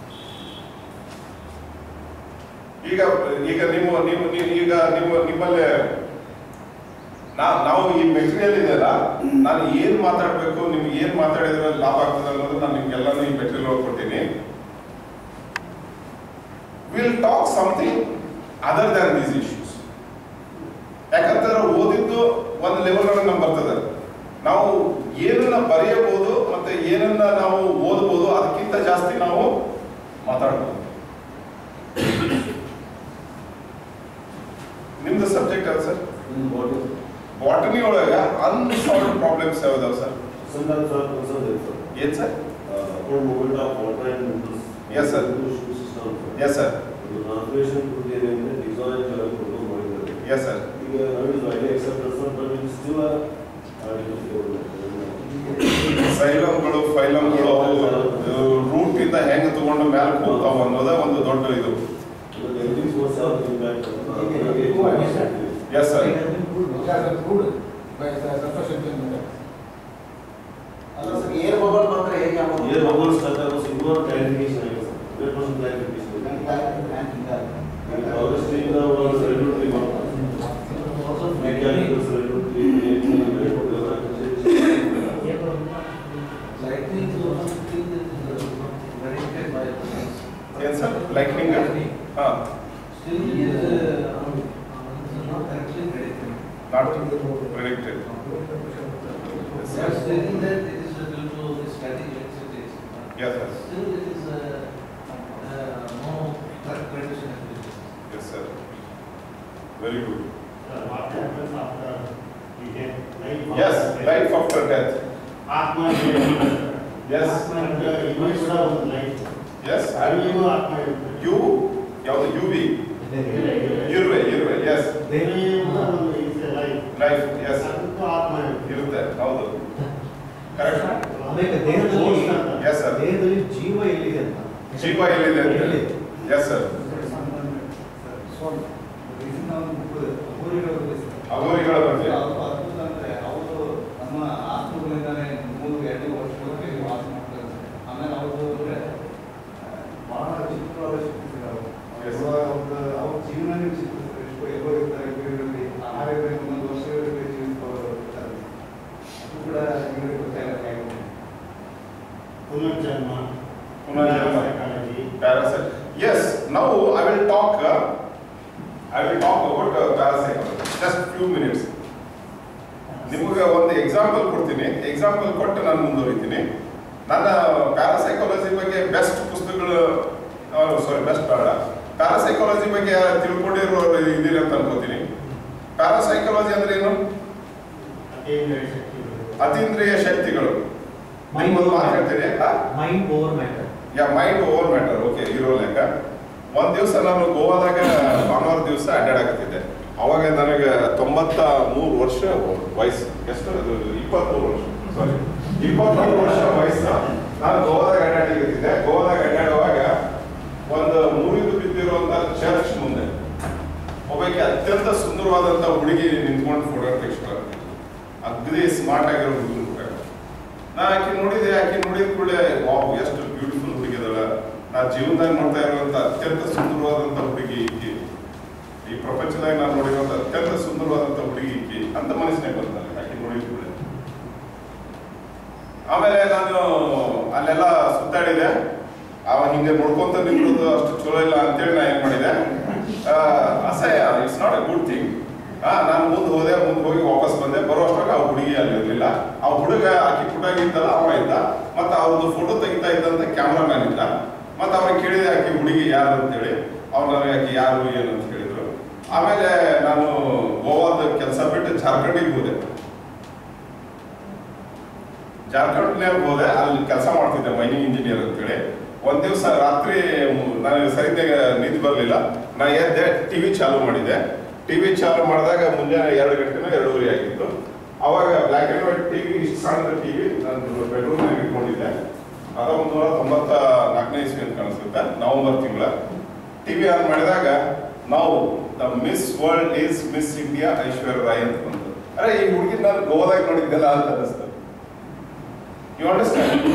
ಈಗ ಈಗ ನಿಮ್ಮ ನಿಮ್ಮ ನೀವು ಈಗ ನಿಮ್ಮ ನಿಮ್ಮಲ್ಲೇ ನಾ ನಾವು ಈ ಮೆಟೀರಿಯಲ್ ಇದೆಯಲ್ಲ ನಾನು ಏನ್ ಮಾತಾಡ್ಬೇಕು ನಿಮ್ಗೆ ಏನ್ ಮಾತಾಡಿದ್ರೆ ಲಾಭ ಆಗ್ತದೆ ಅನ್ನೋದು ನಾನು ನಿಮ್ಗೆಲ್ಲಾನು ಈ ಮೆಟೀರಿಯಲ್ ಒಳಗೆ ಕೊಡ್ತೀನಿ will talk something other than these issues ಯಾಕಂತಂದ್ರೆ ಓದಿದ್ದು ಒಂದು ಲೆವೆಲ್ ಒಳಗೆ ನಮ್ಗೆ ಬರ್ತದೆ ನಾವು ಏನನ್ನ ಬರೆಯಬಹುದು ಮತ್ತೆ ಏನನ್ನ ನಾವು ಓದಬಹುದು ಅದಕ್ಕಿಂತ ಜಾಸ್ತಿ ನಾವು ಮಾತಾಡ್ಬೋದು ನಿಮ್ದು ಸಬ್ಜೆಕ್ಟ್ ಯಾವ್ದು ಸರ್ ಬಾಟನಿ ಒಳಗ ಅನ್ಸಾಲ್ವ್ ಪ್ರಾಬ್ಲಮ್ಸ್ ಯಾವ್ದಾವ sir Sometimes our concern is, sir, ಏನ್ sir uh, upon movement of water and noodles. Yes, sir. Noodles system, sir. Yes sir The translation to the area, design and develop program ಮಾಡಿದ್ದಾರೆ. Yes sir ಈಗ ನಾವು ಇದು widely accepted, sir, but it is still a artificial development. ಸೈಲಮ್ಗಳು ಫೈಲಮ್ಗಳು root ಇಂದ ಹೆಂಗ್ ತಗೊಂಡು ಮೇಲೆ ಹೋಗ್ತಾವ ಅನ್ನೋದ ಒಂದು ದೊಡ್ಡ ಇದು But everything was our impact. Yes sir Which are approved by the surface tension method. ಅಲ್ಲ ಸರ್ ಏರ್ ಬಬಲ್ ಬಂದ್ರೆ ಹೇಗೆ ಆಗೋದು? Here bubble structure was ಇನ್ನೂ clarification ಆಗಿದೆ, sir. Hundred percent clarification ಇದೆ. ಈಗ our stream ನ ಒಂದು regulatory ಮಾಡ್ತಾರೆ. Mechanicals regulatory, electrical Lightning is one of the things that is predicted by the ಏನ್ ಸರ್ ಲೈಟ್ನಿಂಗ್ ಹಾ Still it is uh, not correctly predicted. Not predicted They are stating that it is due to the static electricity. Yes, sir. Still it is uh, uh, no correct prediction. has been done. Yes sir very good What happens after we get life? Yes life after death Atma Yes. Atma even ಕೂಡ ಒಂದು life. S ಅರಿವು ಆತ್ಮ ಇರುತ್ತೆ. You ಯಾವ್ದು you V ಇರುವೆ ಇರುವೆ S ದೇವಿಯು ಕೂಡ ಒಂದು is a life. Life yes ಅದಕ್ಕೂ ಆತ್ಮ ಇರುತ್ತೆ. ಇರುತ್ತೆ ಹೌದು ಕರೆಕ್ಟ್ ಆಮೇಲೆ ದೇಹದಲ್ಲಿ ಎಸ್ ಸರ್ ದೇಹದಲ್ಲಿ ಜೀವ ಎಲ್ಲಿದೆ ಅಂತ ಜೀವ ಎಲ್ಲಿದೆ ಅಂತ ಹೇಳಿ ಎಸ್ ಸರ್ ಅಗೋರಿಗಳ ಬಗ್ಗೆ ಅವರು ನಮ್ಮ ಆತ್ಮಗಳಿಂದಾನೆ ಮೂರು ಎರಡು ವರ್ಷಗಳಿಗೆ ವಾಸ ಮಾಡ್ತಾರೆ ಆಮೇಲೆ ಅವರು ಬಹಳ ಚಿತ್ರವಾದ ಶಿಕ್ಷಕರು Yes. ಅವ್ರ ಜೀವನನೇ ಚಿತ್ರಿಸ್ತಾರೆ ಎಷ್ಟು ಎಲ್ಲೋ ಇರ್ತಾರೆ ಬೇರೆಯವರಲ್ಲಿ ಆಹಾರ ಇರಬೇಕು ಒಂದೊಂದು ವರ್ಷಗಳಿಗೆ ಜೀವಿಸ್ಕೊಳ್ಳೋರು ಇರ್ತಾರೆ ಅದು ಕೂಡ ಇವರಿಗೆ ಗೊತ್ತಾಗಲ್ಲ ಹೇಗೆ ಪುನರ್ಜನ್ಮ ಪುನರ್ಜನ್ಮ. psychology. parasite yes now i will talk uh, i will talk about uh, parapsychology just few minutes ನಿಮಗೆ ಒಂದು ಎಕ್ಸಾಂಪಲ್ ಕೊಡ್ತೀನಿ ಎಕ್ಸಾಂಪಲ್ ಕೊಟ್ಟು ನಾನು ಮುಂದುವರಿತೀನಿ ನನ್ನ ಪ್ಯಾರಾಸೈಕಾಲಜಿ ಬಗ್ಗೆ ಬೆಸ್ಟ್ ಪುಸ್ತಕಗಳು ಸಾರಿ ಬೆಸ್ಟ್ ಬೇಡ ಪ್ಯಾರಾಸೈಕಾಲಜಿ ಬಗ್ಗೆ ಯಾರು ತಿಳ್ಕೊಂಡಿರೋರು ಇದ್ದೀರಿ ಅಂತ ಅನ್ಕೋತೀನಿ ಪ್ಯಾರಾಸೈಕಾಲಜಿ ಅಂದ್ರೆ ಏನು ಅತೀಂದ್ರಿಯ ಶಕ್ತಿಗಳು. ಅತೀಂದ್ರಿಯ ಶಕ್ತಿಗಳು ನಿಮ್ಮೊಂದು ಮಾತು ಹೇಳ್ತೀನಿ ಆ? Mind over matter yeah mind over matter okay ಇರೋ ಲೆಕ್ಕ ಒಂದ್ ದಿವಸ ನಾನು ಗೋವಾದಾಗ ಭಾನುವಾರ ದಿವಸ ಅಡ್ಡಾಡಕತ್ತಿದ್ದೆ ಅವಾಗ ನನಗೆ ತೊಂಬತ್ತ ಮೂರು ವರ್ಷ ವಯಸ್ಸು ಎಷ್ಟು ಅದು ಇಪ್ಪತ್ಮೂರು ವರ್ಷ ಸಾರಿ ಇಪ್ಪತ್ಮೂರು ವರ್ಷ ವಯಸ್ಸು ನಾನು ಗೋವಾದಾಗ ಅಡ್ಡಾಡಿರ್ತಿದ್ದೆ ಗೋವಾದಾಗ ಅಡ್ಡಾಡುವಾಗ ಒಂದು ಮುರಿದು ಬಿದ್ದಿರುವಂತ ಚರ್ಚ್ ಮುಂದೆ ಒಬ್ಬಾಕಿ ಅತ್ಯಂತ ಸುಂದರವಾದಂತ ಹುಡುಗಿ ನಿಂತ್ಕೊಂಡು ಫೋಟೋ ತೆಗೆಸ್ಕೊಳ್ತಿದ್ದೆ ಅಗ್ದಿ ಸ್ಮಾರ್ಟ್ ಆಗಿರೋ ಹುಡುಗಿ ನಾ ಆಕೆ ನೋಡಿದೆ ಆಕೆ ನೋಡಿದ ಕೂಡಲೇ ವಾವ್ ಎಷ್ಟು ಬ್ಯೂಟಿಫುಲ್ ಹುಡುಗಿ ಅದಾಳ ನಾ ಜೀವನದಾಗ ನೋಡ್ತಾ ಇರುವಂತ ಅತ್ಯಂತ ಸುಂದರವಾದಂತ ಹುಡುಗಿ ಈಕಿ ಈ ಪ್ರಪಂಚದಾಗ ನಾನು ನೋಡಿರುವಂತ ಅತ್ಯಂತ ಸುಂದರವಾದಂತ ಹುಡುಗಿ ಈಕಿ ಅಂತ ಮನಸ್ಸಿನಾಗ ಬಂತ ಆಕೆ ನೋಡಿದ ಕೂಡಲೇ ಆಮೇಲೆ ನಾನು ಅಲ್ಲೆಲ್ಲ ಸುತ್ತಾಡಿದೆ ಅವ ಹಿಂಗೆ ನೋಡ್ಕೊಂತ ನಿಂತ್ಕೊಳ್ಳೋದು ಅಷ್ಟು ಚಲೋ ಇಲ್ಲ ಅಂತೇಳಿ ನಾ ಏನ್ ಮಾಡಿದೆ ಆ, ಅಸಹ್ಯ it's not a good thing ಹಾ ನಾನು ಮುಂದೆ ಹೋದೆ ಮುಂದೆ ಹೋಗಿ ವಾಪಸ್ ಬಂದೆ ಬರೋ ಅಷ್ಟಾಗ ಆ ಹುಡುಗಿ ಅಲ್ಲಿ ಇರಲಿಲ್ಲ ಆ ಹುಡುಗ ಆಕಿ ಪುಟಾಗಿ ಇದ್ದಲ್ಲ ಅವ ಇದ್ದ ಮತ್ತೆ ಅವ್ರದ್ದು ಫೋಟೋ ತೆಗಿತಾ ಇದ್ದಂತ ಕ್ಯಾಮ್ರಾಮ್ಯಾನ್ ಇದ್ದ ಮತ್ತೆ ಅವನಿಗೆ ಕೇಳಿದೆ ಆಕಿ ಹುಡುಗಿ ಯಾರು ಅಂತೇಳಿ ಅವ್ರು ನನಗೆ ಆಕಿ ಯಾರು ಏನು ಅಂತ ಹೇಳಿದ್ರು ಆಮೇಲೆ ನಾನು ಗೋವಾದ ಕೆಲಸ ಬಿಟ್ಟು ಜಾರ್ಖಂಡಿಗೆ ಹೋದೆ ಜಾರ್ಖಂಡ್ನ್ಯಾಗ ಹೋದೆ ಅಲ್ಲಿ ಕೆಲಸ ಮಾಡ್ತಿದ್ದೆ ಮೈನಿಂಗ್ ಇಂಜಿನಿಯರ್ ಅಂತೇಳಿ ಒಂದ್ ದಿವಸ ರಾತ್ರಿ ಮ್- ನನಗೆ ಸರಿಯಾಗ ನಿದ್ದೆ ಬರಲಿಲ್ಲ ನಾ ಎದ್ದೆ ಟಿವಿ ಚಾಲು ಮಾಡಿದೆ ಟಿವಿ ಚಾಲು ಮಾಡಿದಾಗ ಮುಂಜಾನೆ ಎರಡು ಗಂಟೆನೋ ಎರಡೂವರೆ ಆಗಿತ್ತು ಅವಾಗ ಬ್ಲ್ಯಾಕ್ ಅಂಡ್ ವೈಟ್ ಟಿವಿ ಇಷ್ಟು ಸಣ್ಣದ ಟಿವಿ ನಾನು ಬೆಡ್ರೂಮ್ನಾಗ ಇಟ್ಕೊಂಡಿದ್ದೆ ಅದ ಒಂದು ನೂರ ತೊಂಬತ್ತ ನಾಲ್ಕನೇ ಇಸ್ವಿ ಅಂತ ಕಾಣಿಸುತ್ತೆ ನವೆಂಬರ್ ತಿಂಗಳ ಟಿವಿ ಆನ್ ಮಾಡಿದಾಗ ನಾವು the Miss World is Miss India Aishwarya Rai ಅಂತ ಬಂತು ಅರೆ ಈ ಹುಡುಗಿ ನಾನು ಗೋವಾದಾಗ ನೋಡಿದ್ದೆಲ್ಲ ಅಂತ ಅನಿಸ್ತು ಯು ಅಂಡರ್ಸ್ಟ್ಯಾಂಡ್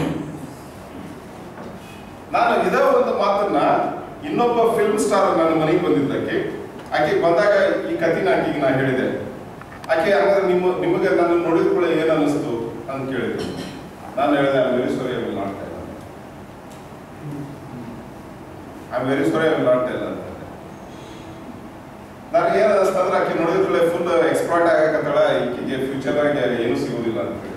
ನಾನು ಇದೇ ಒಂದು ಮಾತನ್ನ ಇನ್ನೊಬ್ಬ ಫಿಲ್ಮ್ ಸ್ಟಾರ್ ನನ್ನ ಮನೆಗೆ ಬಂದಿದ್ದಕ್ಕೆ ಆಕೆ ಬಂದಾಗ ಈ ಕಥೆನ ಆಕೆಗೆ ನಾನು ಹೇಳಿದೆ ಆಕೆ ಹಂಗಾದ್ರೆ ನಿಮ್ಮ ನಿಮಗೆ ನಾನು ನೋಡಿದ ಕೂಡ ಏನು ಅನ್ನಿಸ್ತು ಅಂತ ಕೇಳಿದ್ರು ನಾನು ಹೇಳಿದೆ I very sorry I will not tell I very sorry I will not tell ಅಂತ ನನಗೆ ಏನು ಅನ್ನಿಸ್ತಂದ್ರೆ ಆಕೆ ನೋಡಿದ ಕೂಡ ಫುಲ್ ಎಕ್ಸ್ಪರ್ಟ್ ಆಗಕತ್ತಾಳ ಈಕೆಗೆ ಫ್ಯೂಚರ್ನಾಗ ಏನೂ ಸಿಗೋದಿಲ್ಲ ಅಂತ ಹೇಳಿ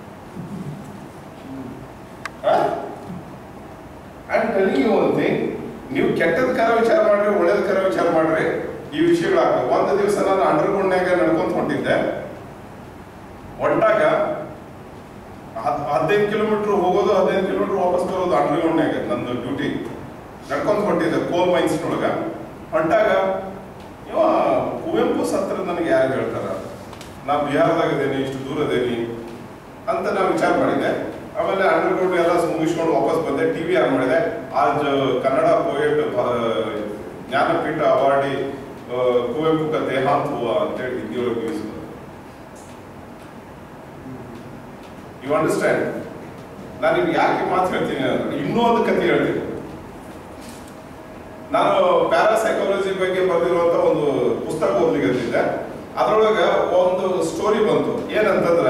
and telling you one thing ನೀವು ಕೆಟ್ಟದ ಕರ ವಿಚಾರ ಮಾಡ್ರಿ ಒಳ್ಳೇದ ಕರ ವಿಚಾರ ಮಾಡ್ರಿ ಈ ವಿಷಯಗಳಾಗ್ತವೆ ಒಂದು ದಿವಸ ನಾನು ಅಂಡರ್ಗ್ರೌಂಡ್ನಾಗ ನಡ್ಕೊಂತ ಹೊಂಟಿದ್ದೆ ಹೊಂಟಾಗ ಹದ್- ಹದಿನೈದು ಕಿಲೋಮೀಟರ್ ಹೋಗೋದು ಹದಿನೈದು ಕಿಲೋಮೀಟರ್ ವಾಪಸ್ ಬರೋದು ಅಂಡರ್ಗ್ರೌಂಡ್ನಾಗ ನಂದು ಡ್ಯೂಟಿ ನಡ್ಕೊಂತ ಹೊಂಟಿದ್ದೆ ಕೋಲ್ ಮೈನ್ಸ್ನೊಳಗ ಹೊಂಟಾಗ ಇವ ಕುವೆಂಪು ಸತ್ರ ನನಗೆ ಯಾರು ಹೇಳ್ತಾರ ನಾ ಬಿಹಾರದಾಗ ಇದೇನಿ ಇಷ್ಟು ದೂರ ಇದೇನಿ ಅಂತ ನಾನು ವಿಚಾರ ಮಾಡಿದೆ ಆಮೇಲೆ ಅಂಡರ್ಗ್ರೌಂಡ್ ಎಲ್ಲ ಮುಗಿಸ್ಕೊಂಡು ವಾಪಸ್ ಬಂದೆ ಟಿವಿ ಆನ್ ಮಾಡಿದೆ as Kannada poet Jnanpith awardee ಆ, ಕುವೆಂಪು का देहांत हुआ ಅಂತೇಳಿ ಹಿಂದಿಯೊಳಗೆ ನ್ಯೂಸ್ ಯು ಅಂಡರ್ಸ್ಟ್ಯಾಂಡ್ ನಾನು ನಿಮ್ಗೆ ಯಾಕೆ ಮಾತು ಹೇಳ್ತೀನಿ ಅಂದ್ರೆ ಇನ್ನೂ ಒಂದು ಕಥೆ ಹೇಳ್ತೀನಿ ನಾನು ಪ್ಯಾರಾಸೈಕಾಲಜಿ ಬಗ್ಗೆ ಬರೆದಿರುವಂತ ಒಂದು ಪುಸ್ತಕ ಓದ್ಲಿಕ್ಕೆ ಅದ್ರೊಳಗ ಒಂದು ಸ್ಟೋರಿ ಬಂತು ಏನಂತಂದ್ರ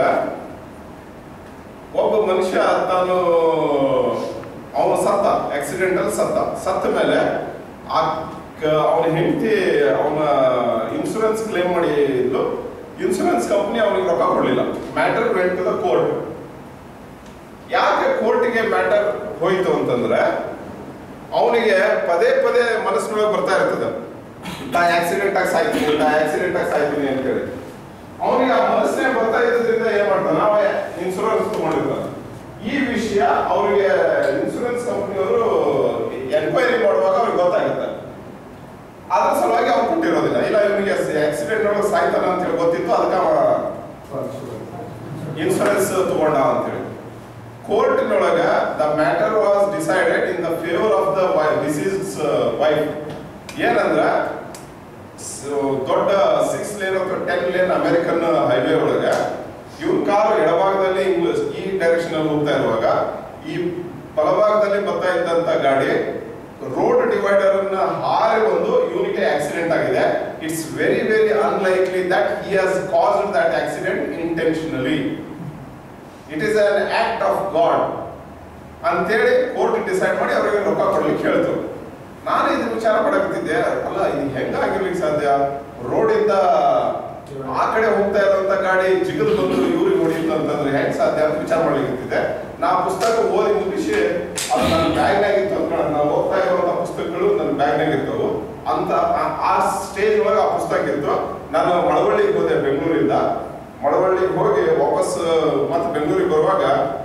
ಒಬ್ಬ ಮನುಷ್ಯ ತಾನು ಅವನು ಸತ್ತ ಆಕ್ಸಿಡೆಂಟಲ್ ಸತ್ತ ಸತ್ತ ಮೇಲೆ ಆ ಅವನ ಹೆಂಡತಿ ಅವನ ಇನ್ಶೂರೆನ್ಸ್ ಕ್ಲೇಮ್ ಮಾಡಿದ್ದು ಇನ್ಶೂರೆನ್ಸ್ ಕಂಪ್ನಿ ಅವನಿಗೆ ರೊಕ್ಕ ಕೊಡಲಿಲ್ಲ matter went to the court ಯಾಕೆ ಕೋರ್ಟ್ಗೆ ಮ್ಯಾಟರ್ ಹೋಯ್ತು ಅಂತಂದ್ರೆ ಅವನಿಗೆ ಪದೇ ಪದೇ ಮನಸ್ಸಿನೊಳಗೆ ಬರ್ತಾ ಇರ್ತದೆ ನಾ ಆಕ್ಸಿಡೆಂಟ್ ಆಗಿ ಸಾಯ್ತೀನಿ ನಾ ಆಕ್ಸಿಡೆಂಟ್ ಆಗಿ ಸಾಯ್ತೀನಿ ಅಂತೇಳಿ ಅವನಿಗೆ ಆ ಮನಸ್ಸೇ ಬರ್ತಾ ಇದ್ರಿಂದ ಏನ್ ಮಾಡ್ತಾನೆ ಅವ ಇನ್ಶೂರೆನ್ಸ್ ತಗೊಂಡಿರ್ತಾನೆ ಈ ವಿಷಯ ಅವರಿಗೆ ಇನ್ಶೂರೆನ್ಸ್ ಕಂಪನಿಯವರು ಎನ್ಕ್ವೈರಿ ಮಾಡುವಾಗ ಅವ್ರಿಗೆ ಗೊತ್ತಾಗುತ್ತೆ ಅದ್ರ ಸಲುವಾಗಿ ಅವ್ರು ಕೊಟ್ಟಿರೋದಿಲ್ಲ ಇಲ್ಲ ಇವನಿಗೆ ಆಕ್ಸಿಡೆಂಟ್ ಒಳಗೆ ಸಾಯ್ತಾನ ಅಂತ ಹೇಳಿ ಗೊತ್ತಿತ್ತು ಅದಕ್ಕೆ ಅವ ಇನ್ಶೂರೆನ್ಸ್ ತಗೊಂಡ ಅಂತೇಳಿ ಕೋರ್ಟ್ನೊಳಗ the matter was decided in the favour of the deceased wife ಏನಂದ್ರ ಸೊ, ದೊಡ್ಡ ಸಿಕ್ಸ್ ಲೇನ್ ಅಥವಾ ಟೆನ್ ಲೇನ್ ಅಮೆರಿಕನ್ ಹೈವೇ ಒಳಗ ಇವ್ರ ಕಾರು ಎಡಭಾಗದಲ್ಲಿ ಇಂಗ್ಲಿಷ್ ಈ ಡೈರೆಕ್ಷನ್ ಅಲ್ಲಿ ಹೋಗ್ತಾ ಇರುವಾಗ ಈ ಬಲಭಾಗದಲ್ಲಿ ಬರ್ತಾ ಇದ್ದಂತ ಗಾಡಿ ರೋಡ್ ಡಿವೈಡರ್ ಅನ್ನ ಹಾರಿ ಒಂದು ಇವನಿಗೆ ಆಕ್ಸಿಡೆಂಟ್ ಆಗಿದೆ it's very very unlikely that he has caused that accident intentionally it is an act of God ಅಂತೇಳಿ ಕೋರ್ಟ್ ಡಿಸೈಡ್ ಮಾಡಿ ಅವರಿಗೆ ರೊಕ್ಕ ಕೊಡ್ಲಿಕ್ಕೆ ಹೇಳ್ತು ನಾನು ಇದು ವಿಚಾರ ಮಾಡಕತ್ತಿದ್ದೆ ಅಲ್ಲ ಇದು ಹೆಂಗಾಗಿರ್ಲಿಕ್ಕೆ ಸಾಧ್ಯ ರೋಡ್ ಇಂದ ಆ ಕಡೆ ಹೋಗ್ತಾ ಇರುವಂತ ಗಾಡಿ ಜಿಗಿದು ಬಂದು ಇವ್ರಿಗೆ ಹೊಡಿತು ಅಂತಂದ್ರೆ ಹೆಂಗ್ ಸಾಧ್ಯ ಅಂತ ವಿಚಾರ ಮಾಡ್ಲಿಕ್ಕಿದ್ದೆ ನಾ ಪುಸ್ತಕ ಓದಿ ಮುಗಿಸಿ ಅದು ನನ್ನ ಬ್ಯಾಗ್ನಾಗ ಇತ್ತು ಅನ್ಕೊಳ್ಳೋಣ ನಾವು ಓದ್ತಾ ಇರುವಂತ ಪುಸ್ತಕಗಳು ನನ್ನ ಬ್ಯಾಗ್ನಾಗ ಇರ್ತವು ಅಂತ ಆ- ಆ ಸ್ಟೇಜ್ ಒಳಗೆ ಆ ಪುಸ್ತಕ ಇತ್ತು ನಾನು ಮಳವಳ್ಳಿಗೆ ಹೋದೆ ಬೆಂಗಳೂರಿಂದ ಮಳವಳ್ಳಿಗೆ ಹೋಗಿ ವಾಪಸ್ ಮತ್ತೆ ಬೆಂಗಳೂರಿಗೆ ಬರುವಾಗ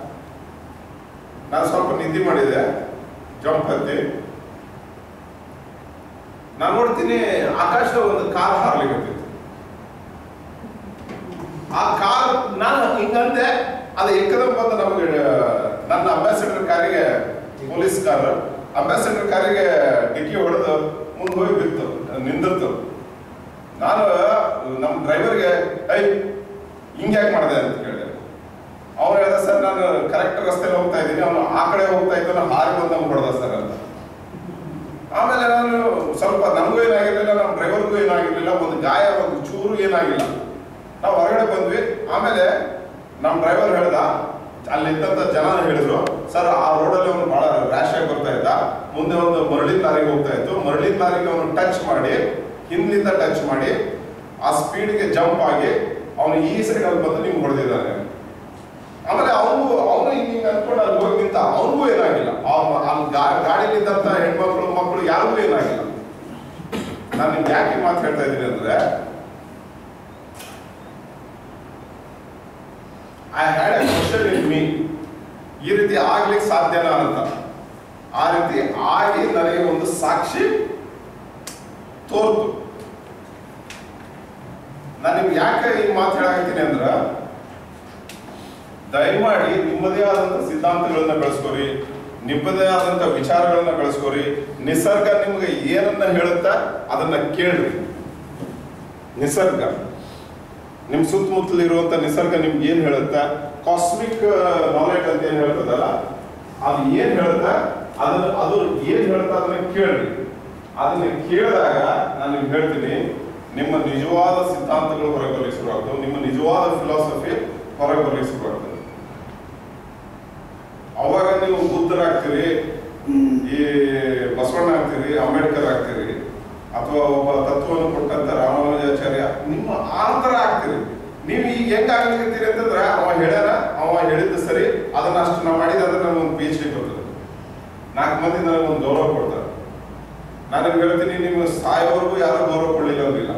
ನಾನು ಸ್ವಲ್ಪ ನಿದ್ದೆ ಮಾಡಿದೆ ಜಂಪ್ ಹತ್ತಿ ನಾನು ನೋಡ್ತೀನಿ ಆಕಾಶದ ಒಂದು ಕಾರ್ ಹಾರ್ಲಿಕ್ಕೆ ಆ ಕಾರ್ ನಾನು ಹಿಂಗಂದೆ ಅದು ಏಕದಮ್ ಬಂದು ನಮಗೆ ನನ್ನ ಅಂಬಾಸಿಡರ್ ಕಾರಿಗೆ ಪೊಲೀಸ್ ಕಾರ್ ಅಂಬಾಸಿಡರ್ ಕಾರಿಗೆ ಡಿಕ್ಕಿ ಹೊಡೆದು ಮುಂದೆ ಹೋಗಿ ಬಿತ್ತು ನಿಂದಿರ್ತು ನಾನು ನಮ್ಮ ಡ್ರೈವರ್ಗೆ ಐ ಹಿಂಗ್ಯಾಕೆ ಮಾಡಿದೆ ಅಂತ ಕೇಳಿದೆ ಅವ್ರು ಹೇಳ್ದ ಸರ್ ನಾನು ಕರೆಕ್ಟ್ ರಸ್ತೆಯಲ್ಲಿ ಹೋಗ್ತಾ ಇದ್ದೀನಿ ಅವನು ಆ ಕಡೆ ಹೋಗ್ತಾ ಇದ್ದಾನೆ ಹಾರಿ ಬಂದು ನಮ್ಗೆ ಹೊಡೆದ ಸರ್ ಅಂತ ಆಮೇಲೆ ನಾನು ಸ್ವಲ್ಪ ನಮಗೂ ಏನಾಗಿರ್ಲಿಲ್ಲ ನಮ್ಮ ಡ್ರೈವರ್ಗೂ ಏನಾಗಿರ್ಲಿಲ್ಲ ಒಂದು ಗಾಯ ಒಂದು ಚೂರು ಏನಾಗಿಲ್ಲ ನಾವು ಹೊರಗಡೆ ಬಂದ್ವಿ ಆಮೇಲೆ ನಮ್ಮ ಡ್ರೈವರ್ ಹೇಳ್ದ ಅಲ್ಲಿದ್ದಂಥ ಜನ ಹೇಳಿದ್ರು ಸರ್ ಆ ರೋಡಲ್ಲಿ ಅವನು ಬಹಳ ರ್ಯಾಶ್ ಆಗಿ ಬರ್ತಾ ಇದ್ದ ಮುಂದೆ ಒಂದು ಮರಳಿನ ಲಾರಿಗೆ ಹೋಗ್ತಾ ಇತ್ತು ಮರಳಿನ ಲಾರಿಗೆ ಅವನು ಟಚ್ ಮಾಡಿ ಹಿಂದ್ಲಿಂದ ಟಚ್ ಮಾಡಿ ಆ ಸ್ಪೀಡ್ಗೆ ಜಂಪ್ ಆಗಿ ಅವನು ಈ ಸೈಡ್ ಅಲ್ಲಿ ಬಂದು ನಿಮ್ಗೆ ಹೊಡೆದಿದ್ದಾನೆ ಆಮೇಲೆ ಅವನು ಅವನು ಹಿಂಗ್ ಹಿಂಗ್ ಅನ್ಕೊಂಡು ಅಲ್ಲಿ ಹೋಗಿ ನಿಂತ ಅವನಿಗೂ ಏನಾಗಿಲ್ಲ ಅವ್ನು ಅಲ್ಲಿ ಗಾ- ಗಾಡಿಲಿದ್ದಂತ ಹೆಣ್ಮಕ್ಳು ಮಕ್ಕಳು ಯಾರಿಗೂ ಏನಾಗಿಲ್ಲ ನಾನು ನಿಮ್ಗೆ ಯಾಕೆ ಈ ಮಾತು ಹೇಳ್ತಾ ಇದ್ದೀನಿ ಅಂದ್ರೆ I had a question in me ಈ ರೀತಿ ಆಗ್ಲಿಕ್ಕೆ ಸಾಧ್ಯನಾ ಅಂತ ಆ ರೀತಿ ಆಗಿ ನನಗೆ ಒಂದು ಸಾಕ್ಷಿ ತೋರ್ತು ನಾನು ನಿಮ್ಗೆ ಯಾಕೆ ಈ ಮಾತು ಹೇಳಾಕತ್ತೀನಿ ಅಂದ್ರ ದಯಮಾಡಿ ನಿಮ್ಮದೇ ಆದಂತ ಸಿದ್ಧಾಂತಗಳನ್ನ ಬೆಳೆಸ್ಕೋರಿ ನಿಮ್ಮದೇ ಆದಂತ ವಿಚಾರಗಳನ್ನ ಬೆಳೆಸ್ಕೋರಿ ನಿಸರ್ಗ ನಿಮ್ಗೆ ಏನನ್ನ ಹೇಳುತ್ತಾ ಅದನ್ನ ಕೇಳ್ರಿ ನಿಸರ್ಗ ನಿಮ್ ಸುತ್ತಮುತ್ತಲು ಇರುವಂತ ನಿಸರ್ಗ ನಿಮ್ಗೆ ಏನ್ ಹೇಳುತ್ತಾ ಕಾಸ್ಮಿಕ್ ನಾಲೆಜ್ ಅಂತ ಏನ್ ಹೇಳ್ತದಲ್ಲ ಅದು ಏನ್ ಹೇಳುತ್ತಾ ಅದನ್ನ ಅದು ಏನ್ ಹೇಳ್ತಾ ಅದನ್ನ ಕೇಳ್ರಿ ಅದನ್ನ ಕೇಳಿದಾಗ ನಾನು ನಿಮ್ಗೆ ಹೇಳ್ತೀನಿ ನಿಮ್ಮ ನಿಜವಾದ ಸಿದ್ಧಾಂತಗಳು ಹೊರಗೆ ಬರ್ಲಿಕ್ಕೆ ಶುರುವಾಗ್ತವೆ ನಿಮ್ಮ ನಿಜವಾದ ಫಿಲಾಸಫಿ ಹೊರಗೆ ಬರ್ಲಿಕ್ಕೆ ಶುರುವಾಗ್ತದೆ ಅವಾಗ ನೀವು ಬುದ್ಧರಾಗ್ತೀರಿ ಈ ಬಸವಣ್ಣ ಆಗ್ತೀರಿ ಅಂಬೇಡ್ಕರ್ ಆಗ್ತೀರಿ ಅಥವಾ ಒಬ್ಬ ತತ್ವವನ್ನು ಕೊಟ್ಟಂತ ರಾಮಾನುಜಾಚಾರ್ಯ ನಿಮ್ಮ ಆ ಥರ ಆಗ್ತೀರಿ ನೀವು ಈಗ ಹೆಂಗ್ ಆಗ್ಲಿಕತ್ತೀರಿ ಅಂತಂದ್ರೆ ಅವ ಹೇಳ್ಯಾರ ಅವ ಹೇಳಿದ್ದು ಸರಿ ಅದನ್ನ ಅಷ್ಟು ನಾವು ಮಾಡಿದ್ರೆ ಅಂದ್ರೆ ನನಗೆ ಒಂದು ಪಿ ಎಚ್ ಡಿ ಬರ್ತದೆ ನಾಲ್ಕು ಮಂದಿ ನನಗೆ ಒಂದು ಗೌರವ ಕೊಡ್ತಾರೆ ನಾನು ನಿಮ್ಗೆ ಹೇಳ್ತೀನಿ ನಿಮ್ಮ ಸಾಯೋವರೆಗೂ ಯಾರು ಗೌರವ ಕೊಡ್ಲಿಲ್ಲ ಅಂದಿಲ್ಲ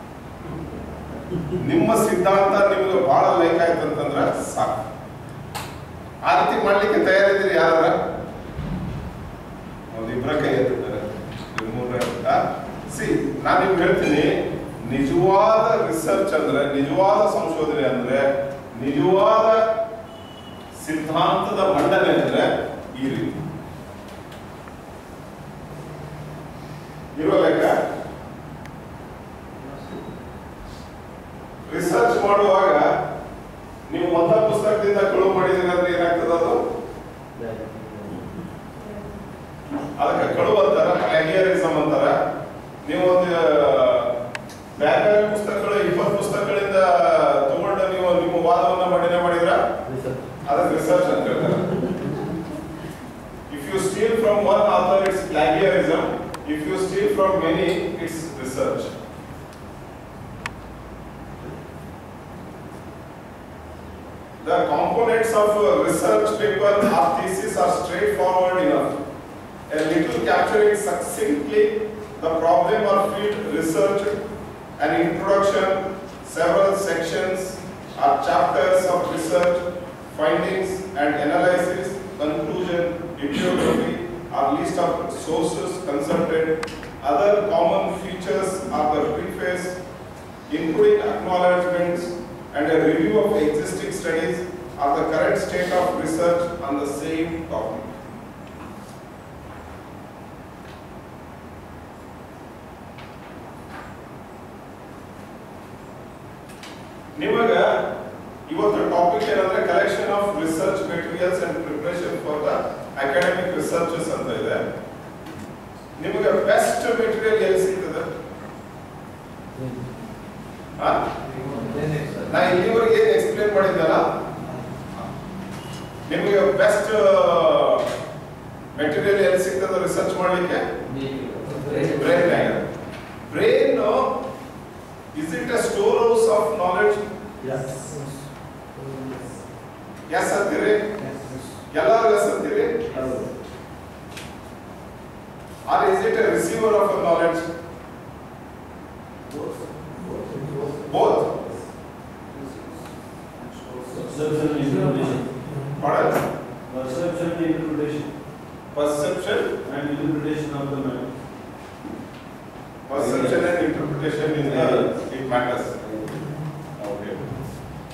ನಿಮ್ಮ ಸಿದ್ಧಾಂತ ನಿಮ್ಗೆ ಬಹಳ ಲೈಕ್ ಆಯ್ತು ಅಂತಂದ್ರೆ ಸಾಕು ಆ ರೀತಿ ಮಾಡ್ಲಿಕ್ಕೆ ತಯಾರಿದ್ದೀರಿ ಯಾರ ಒಂದಿಬ್ಬರ ಕೈ ಎತ್ತಿದ್ದಾರೆ ಸಿ ನಾನು ನಿಮ್ಗೆ ಹೇಳ್ತೀನಿ ನಿಜವಾದ ರಿಸರ್ಚ್ ಅಂದ್ರೆ ನಿಜವಾದ ಸಂಶೋಧನೆ ಅಂದ್ರೆ ನಿಜವಾದ ಸಿದ್ಧಾಂತದ ಮಂಡನೆ ಅಂದ್ರೆ ಈ ರೀತಿ ಇರೋ ಲೆಕ್ಕ ರಿಸರ್ಚ್ ಮಾಡುವಾಗ ನೀವು ಒಂದ ಪುಸ್ತಕದಿಂದ ಕಳುವು ಮಾಡಿದ್ರೆ ಅಂದ್ರೆ ಏನಾಗ್ತದೆ ಅದು ಅದಕ್ಕೆ ಕಳುವು ಅಂತಾರ ಪ್ಲಾಗಿಯರಿಸಮ್ ಅಂತಾರ ನೀವು ಒಂದು ಬೇರೆ ಬೇರೆ ಪುಸ್ತಕಗಳು ಇಪ್ಪತ್ತು ಪುಸ್ತಕಗಳಿಂದ ತಗೊಂಡು ನೀವು ನಿಮ್ಮ ವಾದವನ್ನ ಮಂಡನೆ ಮಾಡಿದ್ರ ಅದಕ್ಕೆ ರಿಸರ್ಚ್ ಅಂತ ಹೇಳ್ತಾರೆ if you steal from one author it's plagiarism if you steal from many it's research The components of a research paper or thesis are straightforward enough. A little capturing succinctly the problem or field researched, an introduction, several sections or chapters of research, findings and analysis, conclusion, bibliography or list of sources consulted. Other common features are the preface, including acknowledgements and a review of existing studies or the current state of research on the same topic. ನಿಮಗ ಇವತ್ತು topic ಏನಂದ್ರೆ collection of research materials and preparation for the academic researches ಅಂತ ಇದೆ ನಿಮಗೆ best material ಎಲ್ಲಿ ಸಿಗ್ತದೆ ಹಾ? ನಾ ಇಲ್ಲಿವರೆಗೆ ಏನು ಎಕ್ಸ್ಪ್ಲೇನ್ ಮಾಡಿದ್ದಲ್ಲ ನಿಮಗೆ ಬೆಸ್ಟ್ ಮೆಟೀರಿಯಲ್ ಎಲ್ಲಿ ಸಿಗ್ತದೆ ರಿಸರ್ಚ್ ಮಾಡಲಿಕ್ಕೆ brain brain is it a store house of knowledge yes ಅಂತೀರಿ ಎಲ್ಲರೂ ಎಸ್ ಅಂತೀರಿ or is it a receiver of knowledge both Perception and interpretation. Pardon? Perception and interpretation. Perception, And interpretation of the matter. perception and interpretation in the, it matters. Okay.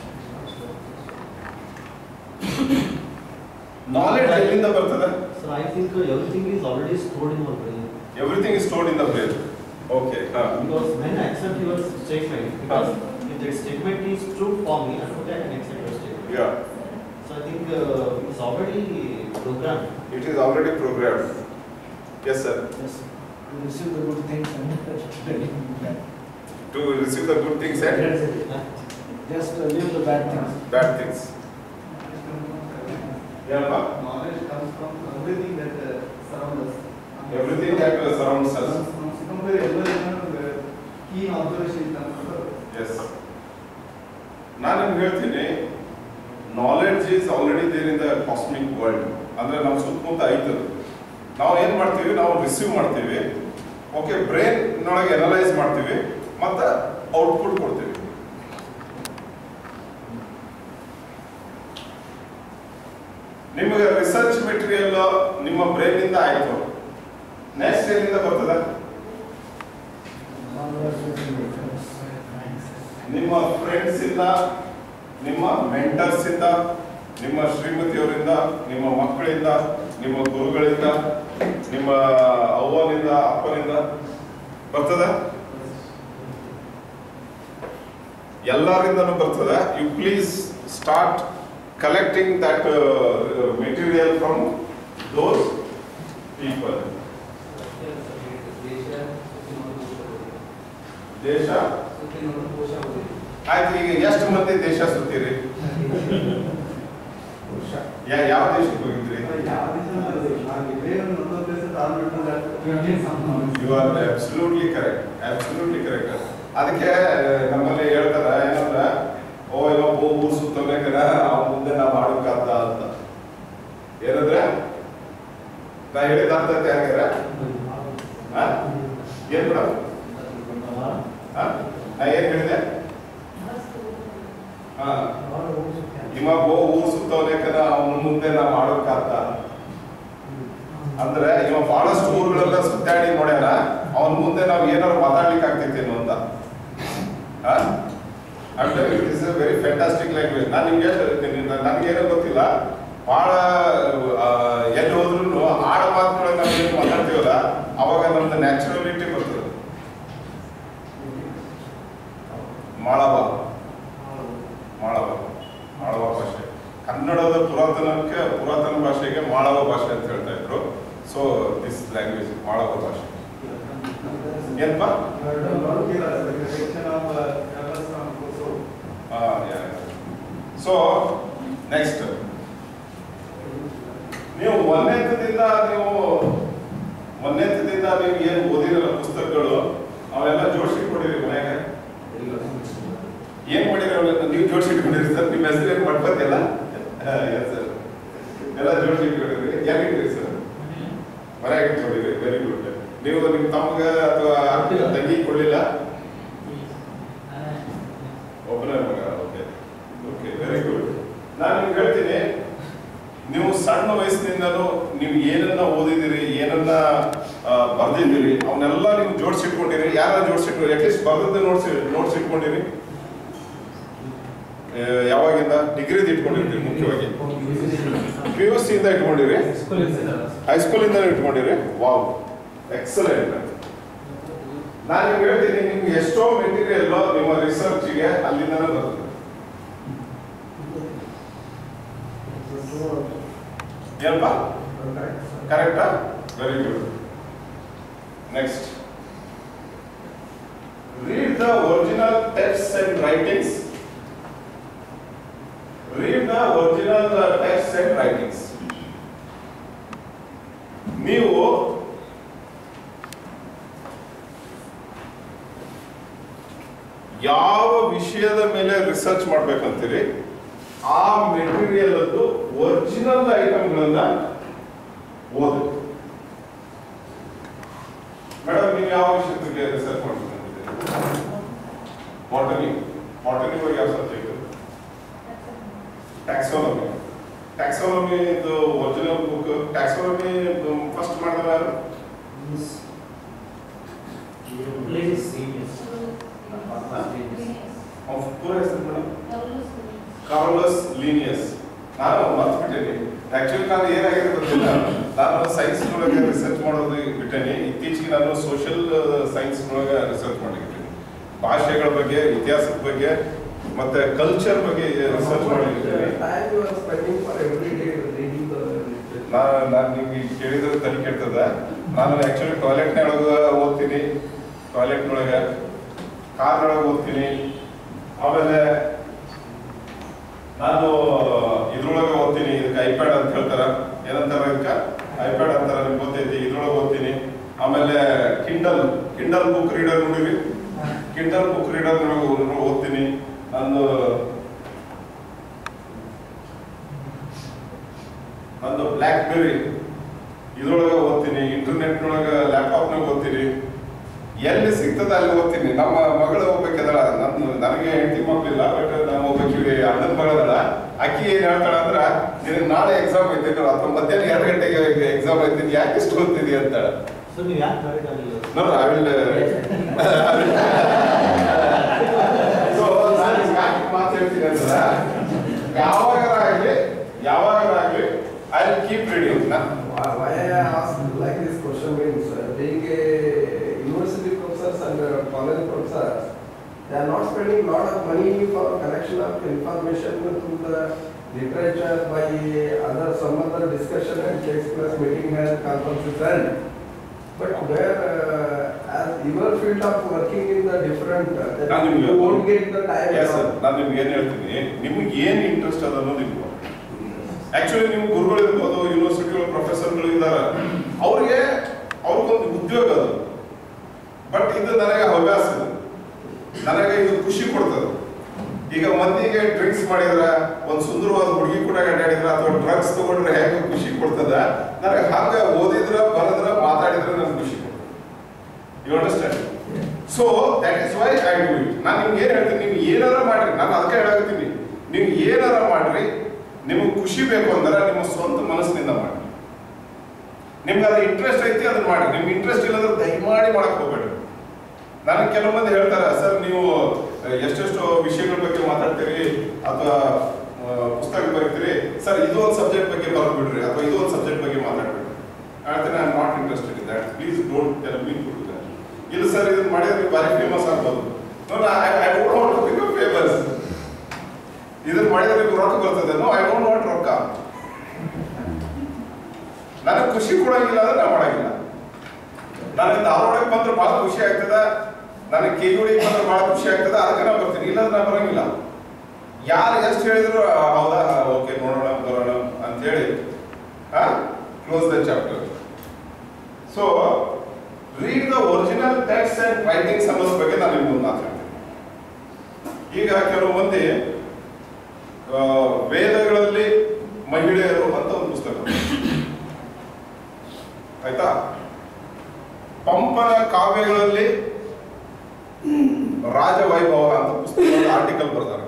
Knowledge ಎಲ್ಲಿಂದ ಬರ್ತದೆ Sir, I think uh, everything is already stored in our brain. Everything is stored in the brain okay ಹಾ Because when I accept your statement, because if that statement is true for me, I think I can accept your statement. Yeah So I think uh, it's already programmed. It is already program yes sir Yes, to receive the good things and to receive the good things and just uh, leave the bad things. Bad things ಏನಪ್ಪ Knowledge comes from everything that uh, surrounds us. Everything that uh, surrounds us. ನಾವು ಸಿಕ್ಕಾಪಟ್ಟೆ ಎಲ್ಲರಿಗೂ ಒಂದು keen observation ಅಂತ ಅನ್ಸುತ್ತೆ. S ನಾನು ನಿಮ್ಗೆ ಹೇಳ್ತೀನಿ knowledge is already there in the cosmic world ಅಂದ್ರೆ ನಮ್ಮ ಸುತ್ತಮುತ್ತ ಐತದು ನಾವು ಏನು ಮಾಡ್ತೀವಿ ನಾವು ರಿಸೀವ್ ಮಾಡ್ತೀವಿ ಓಕೆ ಬ್ರೈನ್ ನೊಳಗೆ ಅನಲೈಸ್ ಮಾಡ್ತೀವಿ ಮತ್ತೆ ಔಟ್ಪುಟ್ ಕೊಡ್ತೀವಿ ನಿಮಗೆ ರಿಸರ್ಚ್ ಮೆಟೀರಿಯಲ್ ನಿಮ್ಮ ಬ್ರೈನ್ ಇಂದ ಆಯ್ತು ನೆಕ್ಸ್ಟ್ ಏನಿಂದ ಬರ್ತದೆ ನಿಮ್ಮ ಫ್ರೆಂಡ್ಸ್ ಇಂದ ನಿಮ್ಮ ಮೆಂಟರ್ಸ್ ಇಂದ ನಿಮ್ಮ ಶ್ರೀಮತಿಯವರಿಂದ ನಿಮ್ಮ ಮಕ್ಕಳಿಂದ ನಿಮ್ಮ ಗುರುಗಳಿಂದ ನಿಮ್ಮ ಅವ್ವನಿಂದ ಅಪ್ಪನಿಂದ ಬರ್ತದ ಎಲ್ಲರಿಂದನೂ ಬರ್ತದ you please start collecting that material from those people ದೇಶ ಆಯ್ತು ಈಗ ಎಷ್ಟು ಮಂದಿ ದೇಶ ಸುತ್ತೀರಿ ಯಾ- ಯಾವ ದೇಶಕ್ಕೆ ಹೋಗಿದ್ರಿ ಯಾವ ದಿವಸ ನಾವು ಬೇರೆ ಒಂದು ಒಂದೊಂದು place ತಾಳ್ಬಿಟ್ಟು that- you are absolutely correct absolutely correct ಅದಕ್ಕೆ ನಮ್ಮಲ್ಲಿ ಹೇಳ್ತಾರ ಏನಂದ್ರ ಓ ಇವ ಬೋ ಊರ್ ಸುತ್ತಬೇಕಾರ ಅವ್ ಮುಂದೆ ನಾ ಮಾಡೋಕಾದ ಅಂತ ಏನಂದ್ರೆ ನಾ ಹೇಳಿದ ಅರ್ಥ ಐತೆ ಹಂಗಾರ ಹಾ? ಏನ್ ಮೇಡಮ್ ಹಾ? ನಾ ಏನ್ ಹೇಳಿದೆ ಹಾ ಇವ ಬೋ ಊರ್ ಸುತ್ತವನೇಕನ ಅವನ ಮುಂದೆ ನಾ ಮಾಡೋಕಾದ ಅಂದ್ರೆ ಇವ ಬಹಳಷ್ಟು ಊರುಗಳೆಲ್ಲ ಸುತ್ತಾಡಿ ನೋಡ್ಯಾನ ಅವನ ಮುಂದೆ ನಾವು ಏನಾದ್ರು ಮಾತಾಡ್ಲಿಕ್ಕೆ ಆಗ್ತೈತೇನೋ ಅಂತ it is a very fantastic language ನಾನು ನಿಮ್ಗೆ ಹೇಳ್ತೀನಿ ನನಗೇನೋ ಗೊತ್ತಿಲ್ಲ ಬಹಳ ಎಲ್ಲಿ ಹೋದ್ರು ಆಡ ಮಾತುಗಳನ್ನ ನಾವು ಏನು ಮಾತಾಡ್ತೀವಲ್ಲ ಅವಾಗ ನಮ್ದು ನ್ಯಾಚುರಲಿಟಿ ಬರ್ತದೆ ಮಾಳವ ಮಾಳವ ಮಾಳವ ಭಾಷೆ ಕನ್ನಡದ ಪುರಾತನಕ್ಕೆ ಪುರಾತನ ಭಾಷೆಗೆ ಮಾಳವ ಭಾಷೆ ಅಂತ ಹೇಳ್ತಾ ಇದ್ರು ಸೊ ದಿಸ್ ಲ್ಯಾಂಗ್ವೇಜ್ ಮಾಳವ ಭಾಷೆ ಏನಪ್ಪ ಸೊ ನೆಕ್ಸ್ಟ್ ನೀವು ಒಂದನೇತದಿಂದ ನೀವು ಒಂದನೇತದಿಂದ ನೀವು ಏನು ಓದಿರಲ್ಲ ಪುಸ್ತಕಗಳು ಅವೆಲ್ಲ ಜೋಡಿಸಿಟ್ಕೊಂಡಿರಿ ಮನೆಯಾಗ ಏನ್ ಮಾಡಿರಿ ಅವೆಲ್ಲ ನೀವು ಜೋಡಿಸಿಟ್ಕೊಂಡಿರಿ ಸರ್ ನಿಮ್ಮ ಹೆಸರು ಏನು ಮಾಡ್ಬೋದಿಲ್ಲ ಸರ್ ಎಲ್ಲ ಜೋಡಿಸಿಟ್ಕೊಂಡಿರಿ ಯಾಕೆ ಇಟ್ರಿ ಸರ್ ಮನೆಯಾಗ ಇಟ್ಕೊಂಡಿರಿ ವೆರಿ ಗುಡ್ ನೀವು ನಿಮ್ಮ ತಮ್ಗ ಅಥವಾ ತಂಗಿ ಕೊಡ್ಲಿಲ್ಲ ಒಬ್ಬನೇ ಮಗ ಓಕೆ ಓಕೆ ವೆರಿ ಗುಡ್ ನಾನು ನಿಮ್ಗೆ ಹೇಳ್ತೀನಿ ನೀವು ಸಣ್ಣ ವಯಸ್ಸಿನಿಂದಲೂ ನೀವು ಏನನ್ನ ಓದಿದಿರಿ ಏನನ್ನ ಆ, ಬರ್ದಿದ್ದೀರಿ ಅವನ್ನೆಲ್ಲ ನೀವು ಜೋಡಿಸಿಟ್ಕೊಂಡಿರಿ ಯಾರ ಜೋಡಿಸಿಟ್ಕೊಂಡು ಅಟ್ಲೀಸ್ಟ್ ಬರ್ದದ್ದು ನೋಡ್ಸಿ ನೋಡ್ಸಿಟ್ಕೊಂಡಿರಿ ಆ, ಯಾವಾಗಿಂದ ಡಿಗ್ರಿದು ಇಟ್ಕೊಂಡಿರ್ತೀರಿ ಮುಖ್ಯವಾಗಿ ಪಿ ಯು ಸಿ ಇಂದ ಇಟ್ಕೊಂಡಿರಿ ಹೈಸ್ಕೂಲಿಂದ ಇಟ್ಕೊಂಡಿರಿ ವಾವ್ ಎಕ್ಸಲೆಂಟ್ ನಾನು ನಿಮ್ಗೆ ಹೇಳ್ತೀನಿ ನಿಮ್ಗೆ ಎಷ್ಟೋ ಮೆಟೀರಿಯಲ್ ನಿಮ್ಮ ರಿಸರ್ಚ್ಗೆ ಅಲ್ಲಿಂದನೇ ಬರ್ತದೆ ಏನಪ್ಪ ಕರೆಕ್ಟಾ very good next read the original text and writings read the original text and writings ನೀವು ಯಾವ ವಿಷಯದ ಮೇಲೆ ರಿಸರ್ಚ್ ಮಾಡ್ಬೇಕಂತೀರಿ ಆ ಮೆಟೀರಿಯಲ್ ಅದು ಒರಿಜಿನಲ್ ಐಟಮ್ಗಳನ್ನ ಓದಿ ಮೇಡಮ್ ನೀವು ಯಾವ ವಿಷಯದ ಬಗ್ಗೆ ರಿಸರ್ಚ್ ಮಾಡ್ಬೇಕಂತಿದ್ದೀರಿ ಬಾಟನಿ ಬಾಟನಿ ಬಗ್ಗೆ ಯಾವ ಸಬ್ಜೆಕ್ಟ್ ಟ್ಯಾಕ್ಸಾನಮಿ ಟ್ಯಾಕ್ಸಾನಮಿ ಇದು ಒರಿಜಿನಲ್ ಬುಕ್ ಟ್ಯಾಕ್ಸಾನಮಿ ಫಸ್ಟ್ ಮಾಡಿದ್ರೆ ಯಾರು ಅವ್ನ ಪೂರ ಹೆಸರು ಮೇಡಮ್ ಕಾರ್ಲಸ್ ಲೀನಿಯಸ್ ನಾನು ಮರ್ತ್ಬಿಟ್ಟೇನೆ ಆಕ್ಚುಲಿ ನಾನು ಒಳಗೆ ರಿಸರ್ಚ್ ಮಾಡೋದು ಬಿಟ್ಟೇನಿ ಇತ್ತೀಚೆಗೆ ನಾನು ಸೋಷಿಯಲ್ ಸೈನ್ಸ್ ಒಳಗೆ ರಿಸರ್ಚ್ ಮಾಡಿದ್ದೀನಿ ಭಾಷೆಗಳ ಬಗ್ಗೆ ಇತಿಹಾಸದ ಬಗ್ಗೆ ಮತ್ತೆ ಕಲ್ಚರ್ ಬಗ್ಗೆ ರಿಸರ್ಚ್ ಮಾಡಿದ್ದೀನಿ Time you are spending for every day reading the literature. ನಾನು ನಾನು ನಿಮ್ಗೆ ಕೇಳಿದ್ರೆ ತಲೆ ಕೆಡ್ತದ ನಾನು ಆ್ಯಕ್ಚುಲಿ ಟಾಯ್ಲೆಟ್ನೊಳಗೆ ಓದ್ತೀನಿ ಟಾಯ್ಲೆಟ್ನೊಳಗೆ ಕಾರ್ನೊಳಗೆ ಓದ್ತೀನಿ ಆಮೇಲೆ ನಾನು ಇದ್ರೊಳಗೆ ಓದ್ತೀನಿ ಇದಕ್ಕೆ ಐಪ್ಯಾಡ್ ಅಂತ ಹೇಳ್ತಾರ ಏನಂತಾರ ಇದಕ್ಕೆ ಐಪ್ಯಾಡ್ ಅಂತಾರ ನಿಮ್ಗೆ ಗೊತ್ತೈತಿ ಇದ್ರೊಳಗೆ ಓದ್ತೀನಿ ಆಮೇಲೆ ಕಿಂಡಲ್ ಕಿಂಡಲ್ ಬುಕ್ ರೀಡರ್ ನೋಡಿರಿ ಕಿಂಡಲ್ ಬುಕ್ ರೀಡರ್ ಓದ್ತೀನಿ ನಂದು ನಂದು ಬ್ಲ್ಯಾಕ್ ಬೆರಿ ಇದ್ರೊಳಗೆ ಓದ್ತೀನಿ ಇಂಟರ್ನೆಟ್ನೊಳಗೆ ಲ್ಯಾಪ್ಟಾಪ್ನಾಗ ಓದ್ತೀನಿ ಎಲ್ಲಿ ಸಿಗ್ತದ ಅಲ್ಲಿ ಓದ್ತೀನಿ ನಮ್ಮ ಮಗಳು ಹೋಗ್ಬೇಕದಳ ನನ್ನ ನನಗೆ ಹೆಂಡತಿ ಮಕ್ಕಳಿಲ್ಲ ಬಟ್ ನಾವು ಹೋಗ್ಬೇಕಿವಿ ಅಣ್ಣನ ಮಗಳದಳ ಅಕ್ಕಿ ಏನ್ ಹೇಳ್ತಾಳ ಅಂದ್ರ ನಿನಗೆ ನಾಳೆ ಎಕ್ಸಾಮ್ ಐತಿ ಅಥವಾ ಮಧ್ಯಾಹ್ನ ಎರಡು ಗಂಟೆಗೆ ಎಕ್ಸಾಮ್ ಐತಿ ಯಾಕೆ ಇಷ್ಟು ಓದ್ತಿದಿ ಅಂತಾಳ So ನೀವು ಯಾಕೆ ಕರೆಕ್ಟ್ ಆಗಿಲ್ಲ No, no, I will. So ನಾನು ಯಾಕೆ ಮಾತು ಹೇಳ್ತೀನಿ ಅಂದ್ರೆ ಯಾವಾಗಲಾಗಲಿ ಯಾವಾಗಲಾಗಲಿ I will keep reading Why why I ask like this question means, uh, being a university professors and uh, college professors, they are not spending lot of money for collection of information through the literature by other, some other discussion and takes place meeting and conferences and. But where, uh, as your field of working in the different, uh, that ನಾನು ನಿಮ್ಗೆ- you won't get the time. Yes sir ನಾನು ನಿಮ್ಗೆ ಏನು ಹೇಳ್ತೀನಿ ನಿಮ್ಗೆ ಏನು interest ಅದ ಅನ್ನೋದು ನಿಮ್ಗೆ ಆಕ್ಚುಲಿ ನಿಮ್ಮ ಗುರುಗಳು ಇರ್ಬೋದು ಯೂನಿವರ್ಸಿಟಿಗಳ ಪ್ರೊಫೆಸರ್ಗಳು ಇದ್ದಾರೆ ಅವ್ರಿಗೆ ಅವ್ರಿಗೊಂದು ಉದ್ಯೋಗ ಅದು ಬಟ್ ಇದು ನನಗೆ ಹವ್ಯಾಸ ಇದು ನನಗೆ ಇದು ಖುಷಿ ಕೊಡ್ತದೆ ಈಗ ಮಂದಿಗೆ ಡ್ರಿಂಕ್ಸ್ ಮಾಡಿದ್ರ ಒಂದು ಸುಂದರವಾದ ಹುಡುಗಿ ಕೂಡ ಅಡ್ಡಾಡಿದ್ರ ಅಥವಾ ಡ್ರಗ್ಸ್ ತಗೊಂಡ್ರೆ ಹೇಗೆ ಖುಷಿ ಕೊಡ್ತದ ನನಗೆ ಹಂಗ ಓದಿದ್ರ ಬರದ್ರ ಮಾತಾಡಿದ್ರೆ ನನಗೆ ಖುಷಿ ಕೊಡ್ತದೆ you understand so that is why I do it ನಾನು ನಿಮ್ಗೆ ಏನ್ ಹೇಳ್ತೀನಿ ನೀವು ಏನಾರ ಮಾಡ್ರಿ ನಾನು ಅದಕ್ಕೆ ಹೇಳಾಕತ್ತೀನಿ ನೀವು ಏನಾರ ಮಾಡ್ರಿ ನಿಮಗೆ ಖುಷಿ ಬೇಕು ಅಂದ್ರೆ ನಿಮ್ಮ ಸ್ವಂತ ಮನಸ್ಸಿನಿಂದ ಮಾಡಿ ನಿಮ್ಗೆ ಅದು ಇಂಟ್ರೆಸ್ಟ್ ಐತಿ ಅದನ್ನ ಮಾಡಿ ನಿಮ್ಗೆ ಇಂಟ್ರೆಸ್ಟ್ ಇಲ್ಲದ್ರೆ ದಯಮಾಡಿ ಮಾಡಕ್ ಹೋಗ್ಬೇಡ್ರಿ ನನಗೆ ಕೆಲವು ಮಂದಿ ಹೇಳ್ತಾರೆ ಸರ್ ನೀವು ಎಷ್ಟೆಷ್ಟು ವಿಷಯಗಳ ಬಗ್ಗೆ ಮಾತಾಡ್ತೀರಿ ಅಥವಾ ಆ, ಪುಸ್ತಕ ಬರೀತೀರಿ ಸರ್ ಇದು ಒಂದು ಸಬ್ಜೆಕ್ಟ್ ಬಗ್ಗೆ ಬರೆದು ಬಿಡ್ರಿ ಅಥವಾ ಇದು ಒಂದು ಸಬ್ಜೆಕ್ಟ್ ಬಗ್ಗೆ ಮಾತಾಡ್ಬಿಡ್ರಿ ಹೇಳ್ತೀನಿ I am not interested in that please don't tell me to that ಇಲ್ಲ ಸರ್ ಇದನ್ನ ಮಾಡಿದ್ರೆ ನೀವು ಭಾರಿ ಫೇಮಸ್ ಆಗ್ಬೋದು no I I don't want to become famous ಇದನ್ನ ಮಾಡಿದ್ರೆ ನಿಮ್ಗೆ ರೊಕ್ಕ ಬರ್ತದೆ ನೋ ಐ ಡೋಂಟ್ ವಾಂಟ್ ರೊಕ್ಕ ನನಗೆ ಖುಷಿ ಕೊಡಂಗಿಲ್ಲ ಅಂದ್ರೆ ನಾ ಮಾಡಂಗಿಲ್ಲ ನನಗೆ ಧಾರವಾಡಕ್ಕೆ ಬಂದ್ರೆ ಬಹಳ ಖುಷಿ ಆಗ್ತದ ನನಗೆ ಕೇಗುಡಿಗೆ ಬಂದ್ರೆ ಬಹಳ ಖುಷಿ ಆಗ್ತದ ಅದಕ್ಕೆ ನಾ ಬರ್ತೀನಿ ಇಲ್ಲಾಂದ್ರೆ ನಾ ಬರಂಗಿಲ್ಲ ಯಾರು ಎಷ್ಟು ಹೇಳಿದ್ರು ಆ, ಹೌದಾ ಓಕೆ ನೋಡೋಣ ಬರೋಣ ಅಂತೇಳಿ close the chapter so read the original text and writings ಅನ್ನೋದ್ರ ಬಗ್ಗೆ ನಾನು ನಿಮ್ಗೆ ಮಾತಾಡ್ತೀನಿ ಈಗ ಕೆಲವು ಮಂದಿ ಆ, ವೇದಗಳಲ್ಲಿ ಮಹಿಳೆಯರು ಅಂತ ಒಂದು ಪುಸ್ತಕ ಆಯ್ತಾ ಪಂಪನ ಕಾವ್ಯಗಳಲ್ಲಿ ರಾಜವೈಭವ ಅಂತ ಪುಸ್ತಕದ ಆರ್ಟಿಕಲ್ ಬರ್ತಾರೆ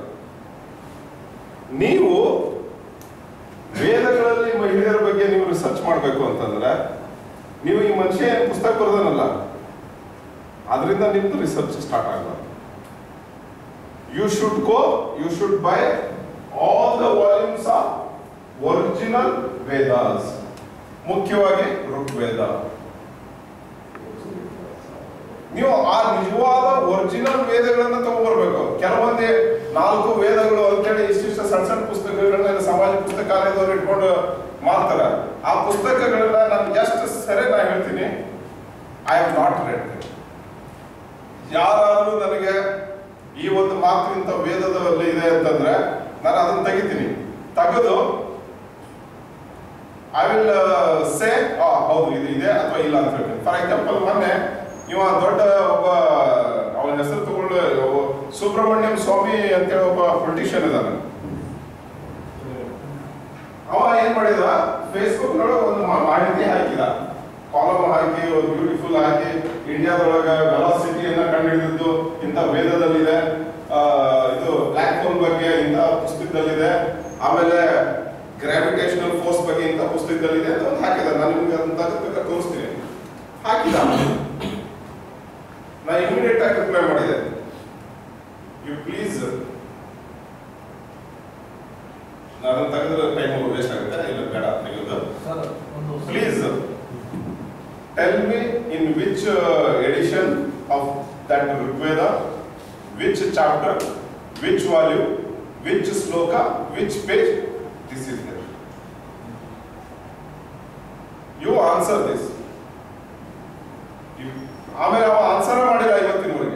ನೀವು ವೇದಗಳಲ್ಲಿ ಮಹಿಳೆಯರ ಬಗ್ಗೆ ನೀವು ರಿಸರ್ಚ್ ಮಾಡಬೇಕು ಅಂತಂದ್ರೆ ನೀವು ಈ ಮನುಷ್ಯ ಏನ್ ಪುಸ್ತಕ ಬರ್ದನಲ್ಲ ಅದರಿಂದ ನಿಮ್ದು ರಿಸರ್ಚ್ ಸ್ಟಾರ್ಟ್ ಆಗಬಾರ್ದು you should go you should buy all the volumes of original Vedas ಮುಖ್ಯವಾಗಿ ಋಗ್ವೇದ ನೀವು ಆ ನಿಜವಾದ ಒರಿಜಿನಲ್ ವೇದಗಳನ್ನ ತಗೊಂಡ್ಬರ್ಬೇಕು ಕೆಲವೊಂದು ನಾಲ್ಕು ವೇದಗಳು ಅಂತೇಳಿ ಇಷ್ಟಿಷ್ಟು ಸಣ್ಣ ಸಣ್ಣ ಪುಸ್ತಕಗಳನ್ನ ಸಮಾಜ ಪುಸ್ತಕಾಲಯದವ್ರು ಇಟ್ಕೊಂಡು ಮಾಡ್ತಾರ ಆ ಪುಸ್ತಕಗಳನ್ನ ನಾನು ಎಷ್ಟು ಸರಿ ನಾ ಹೇಳ್ತೀನಿ ಐ ಹ್ಯಾವ್ ನಾಟ್ ರೆಡ್ ಯಾರಾದ್ರೂ ನನಗೆ ಈ ಒಂದು ಮಾತು ಇಂಥ ವೇದದಲ್ಲಿ ಇದೆ ಅಂತಂದ್ರೆ ನಾನು ಅದನ್ನ ತೆಗಿತೀನಿ ತೆಗೆದು ಐ ವಿಲ್ ಸೇ ಹೌದು ಇದು ಇದೆ ಅಥವಾ ಇಲ್ಲ ಅಂತ ಹೇಳ್ತೀನಿ ಫಾರ್ ಎಕ್ಸಾಂಪಲ್ ಮೊನ್ನೆ ಇವ ದೊಡ್ಡ ಒಬ್ಬ ಅವನ ಹೆಸರು ತಗೊಂಡು ಸುಬ್ರಹ್ಮಣ್ಯಂ ಸ್ವಾಮಿ ಅಂತೇಳಿ ಒಬ್ಬ ಪೊಲಿಟಿಷಿಯನ್ ಇದ್ದಾನೆ ಅವ ಏನ್ ಮಾಡಿದ ಫೇಸ್ಬುಕ್ ನೊಳಗೆ ಒಂದು ಮಾ- ಮಾಹಿತಿ ಹಾಕಿದ ಕಾಲಮ್ ಹಾಕಿ ಒಂದು ಬ್ಯೂಟಿಫುಲ್ ಹಾಕಿ ಇಂಡಿಯಾದೊಳಗ ವೆಲಾಸಿಟಿಯನ್ನ ಕಂಡುಹಿಡಿದಿದ್ದು ಇಂಥ ವೇದದಲ್ಲಿದೆ ಆ, ಇದು ಬ್ಲ್ಯಾಕ್ ಹೋಲ್ ಬಗ್ಗೆ ಇಂಥ ಪುಸ್ತಕದಲ್ಲಿದೆ ಆಮೇಲೆ ಗ್ರಾವಿಟೇಷನಲ್ ಫೋರ್ಸ್ ಬಗ್ಗೆ ಇಂಥ ಪುಸ್ತಕದಲ್ಲಿದೆ ಅಂತ ಒಂದು ಹಾಕಿದ ನಾನು ನಿಮ್ಗೆ ಅದನ್ನ ತೆಗೆದ್ಬೇಕಾದ್ರೆ ತೋರಿಸ್ತೀನಿ ಹಾಕಿದ ನಾ ಇಮಿಡಿಯೇಟ್ ಆಗಿ ರಿಪ್ಲೈ ಮಾಡಿದೆ ಯು ಪ್ಲೀಸ್ ನಾನು ತೆಗೆದ್ರೆ ಟೈಮ್ ವೇಸ್ಟ್ ಆಗುತ್ತೆ ಇಲ್ಲ ಬೇಡ ತೆಗೆದು ಸರ್ ಒಂದು please in which uh, edition of that Rigveda, which chapter, which volume, which sloka, which page, this is there. You answer this. You- ಆಮೇಲೆ ಅವ ಆನ್ಸರ್ ಮಾಡಿಲ್ಲ ಇವತ್ತಿನವರೆಗೆ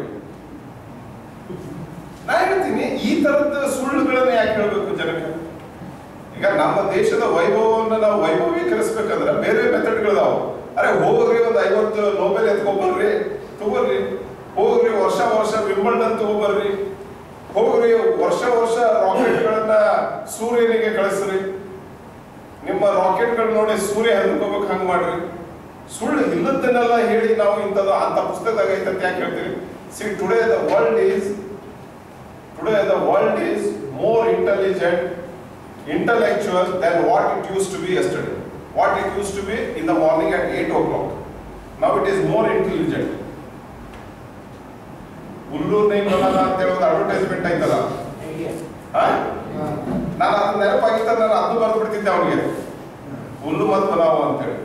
ನಾ ಹೇಳ್ತೀನಿ ಈ ತರದ ಸುಳ್ಳುಗಳನ್ನ ಯಾಕೆ ಹೇಳ್ಬೇಕು ಜನಕ್ಕೆ ಈಗ ನಮ್ಮ ದೇಶದ ವೈಭವವನ್ನು ನಾವು ವೈಭವೀಕರಿಸ್ಬೇಕಂದ್ರೆ ಬೇರೆ ಮೆಥಡ್ಗಳಿದಾವ ಅರೆ ಹೋಗ್ರಿ ಒಂದು ಐವತ್ತು ನೋಬೆಲ್ ಎತ್ಕೊಂಬರ್ರಿ ತಗೋರ್ರಿ ಹೋಗ್ರಿ ವರ್ಷ ವರ್ಷ ವಿಂಬಲ್ಡನ್ ತಗೋಬರ್ರಿ ಹೋಗ್ರಿ ವರ್ಷ ವರ್ಷ ರಾಕೆಟ್ಗಳನ್ನ ಸೂರ್ಯನಿಗೆ ಕಳಿಸ್ರಿ ನಿಮ್ಮ ರಾಕೆಟ್ಗಳು ನೋಡಿ ಸೂರ್ಯ ಹೆದರ್ಕೋಬೇಕು ಹಂಗ್ ಮಾಡ್ರಿ ಸುಳ್ಳು ಇಲ್ಲದನ್ನೆಲ್ಲ ಹೇಳಿ ನಾವು ಇಂಥದ್ದು ಅಂತ ಪುಸ್ತಕದಾಗ ಐತೆ ಅಂತ ಯಾಕೆ ಹೇಳ್ತೀವಿ see today the world is today the world is more intelligent intellectual than what it used to be yesterday. What it used to be in the morning at 8 o'clock. Now it is more intelligent. Hullur ನೈ banana ಅಂತ ಹೇಳೋದು advertisement ಆಯ್ತಲ್ಲ ಆ? ನಾನು ಅದನ್ನ ನೆನಪಾಗಿತ್ತ ನಾನು ಅದು ಬರೆದು ಬಿಡ್ತಿದ್ದೆ ಅವನಿಗೆ ಹುಲ್ಲು ಮತ್ತು ಬನಾವ ಅಂತೇಳಿ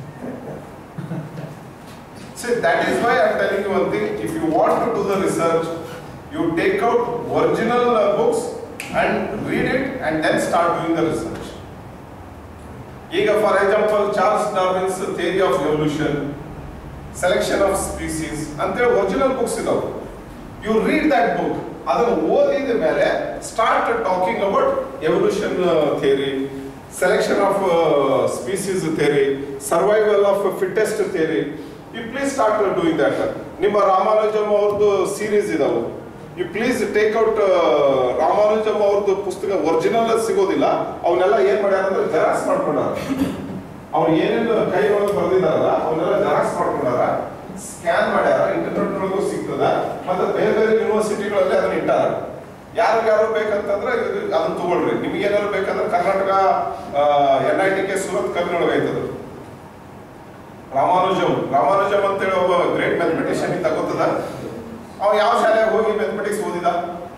See, that is why I'm telling you one thing. If you want to do the research, you take out original uh, books and read it and then start doing the research. ಈಗ for example Charles Darwin's theory of evolution selection of species ಅಂತೇಳಿ original books ಇದಾವೆ you read that book ಅದನ್ನು ಓದಿದ ಮೇಲೆ start talking about evolution theory selection of species theory survival of fittest theory you please start doing that ನಿಮ್ಮ ರಾಮಾನುಜಮ್ ಅವ್ರದ್ದು series ಇದಾವೆ you please take out Ramanujam ಅವ್ರದ್ದು ಪುಸ್ತಕ ಒರಿಜಿನಲ್ ಸಿಗೋದಿಲ್ಲ ಅವನ್ನೆಲ್ಲ ಏನ್ ಮಾಡ್ಯಾರ ಅಂದ್ರೆ ಜೆರಾಕ್ಸ್ ಮಾಡ್ಕೊಂಡಾರ ಅವ್ರು ಏನೇನು ಕೈ ಒಳಗೆ ಬರೆದಿದ್ದಾರಲ್ಲ ಅವನ್ನೆಲ್ಲ ಜೆರಾಕ್ಸ್ ಮಾಡ್ಕೊಂಡಾರ ಸ್ಕ್ಯಾನ್ ಮಾಡ್ಯಾರ ಇಂಟರ್ನೆಟ್ ಒಳಗೂ ಸಿಗ್ತದ ಮತ್ತೆ ಬೇರೆ ಬೇರೆ ಯೂನಿವರ್ಸಿಟಿಗಳಲ್ಲಿ ಅದನ್ನ ಇಟ್ಟಾರ ಯಾರಿಗಾರು ಬೇಕಂತಂದ್ರೆ ಇದು- ಅದನ್ನ ತಗೊಳ್ರಿ ನಿಮ್ಗೆ ಏನಾದ್ರು ಬೇಕಂದ್ರೆ Karnataka N I T K Surat Karnataka ಐತದ ರಾಮಾನುಜಮ್ ರಾಮಾನುಜಮ್ ಅಂತೇಳಿ ಒಬ್ಬ ಗ್ರೇಟ್ ಮ್ಯಾಥಮೆಟಿಷಿಯನ್ ಇದ್ದ ಗೊತ್ತದ ಅವ ಯಾವ ಶಾಲೆಗೆ ಹೋಗಿ ಮ್ಯಾಥಮೆಟಿಕ್ಸ್ ಓದಿದ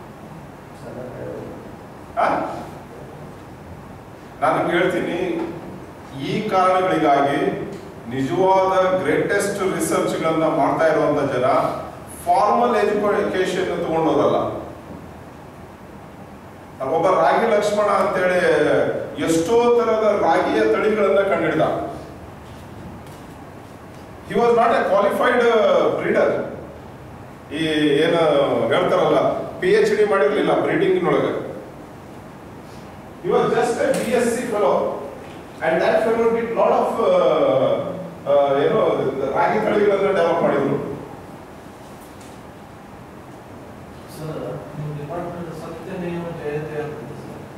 ಆ? ನಾನು ನಿಮ್ಗೆ ಹೇಳ್ತೀನಿ ಈ ಕಾರಣಗಳಿಗಾಗಿ ನಿಜವಾದ ಗ್ರೇಟೆಸ್ಟ್ ರಿಸರ್ಚ್ಗಳನ್ನ ಮಾಡ್ತಾ ಇರುವಂತ ಜನ ಫಾರ್ಮಲ್ ಎಜುಕೇಶನ್ ತಗೊಂಡೋರಲ್ಲ ಒಬ್ಬ ರಾಗಿ ಲಕ್ಷ್ಮಣ ಅಂತೇಳಿ ಎಷ್ಟೋ ತರದ ರಾಗಿಯ ತಳಿಗಳನ್ನ ಕಂಡಿಡಿದ he was not a qualified breeder ಈ ಏನು ಹೇಳ್ತಾರಲ್ಲ ಪಿ ಎಚ್ ಡಿ ಮಾಡಿರ್ಲಿಲ್ಲ ಬ್ರೀಡಿಂಗ್ನೊಳಗೆ He was just a BSc fellow, and that fellow did lot of, uh, uh, you know, the ರಾಗಿ ತಳಿಗಳನ್ನ ಡೆವಲಪ್ ಮಾಡಿದ್ರು Sir, ನಿಮ್ಮ ಡಿಪಾರ್ಟ್ಮೆಂಟ್ ಸತ್ಯಮೇವ ಜಯತೆ ಅಂತ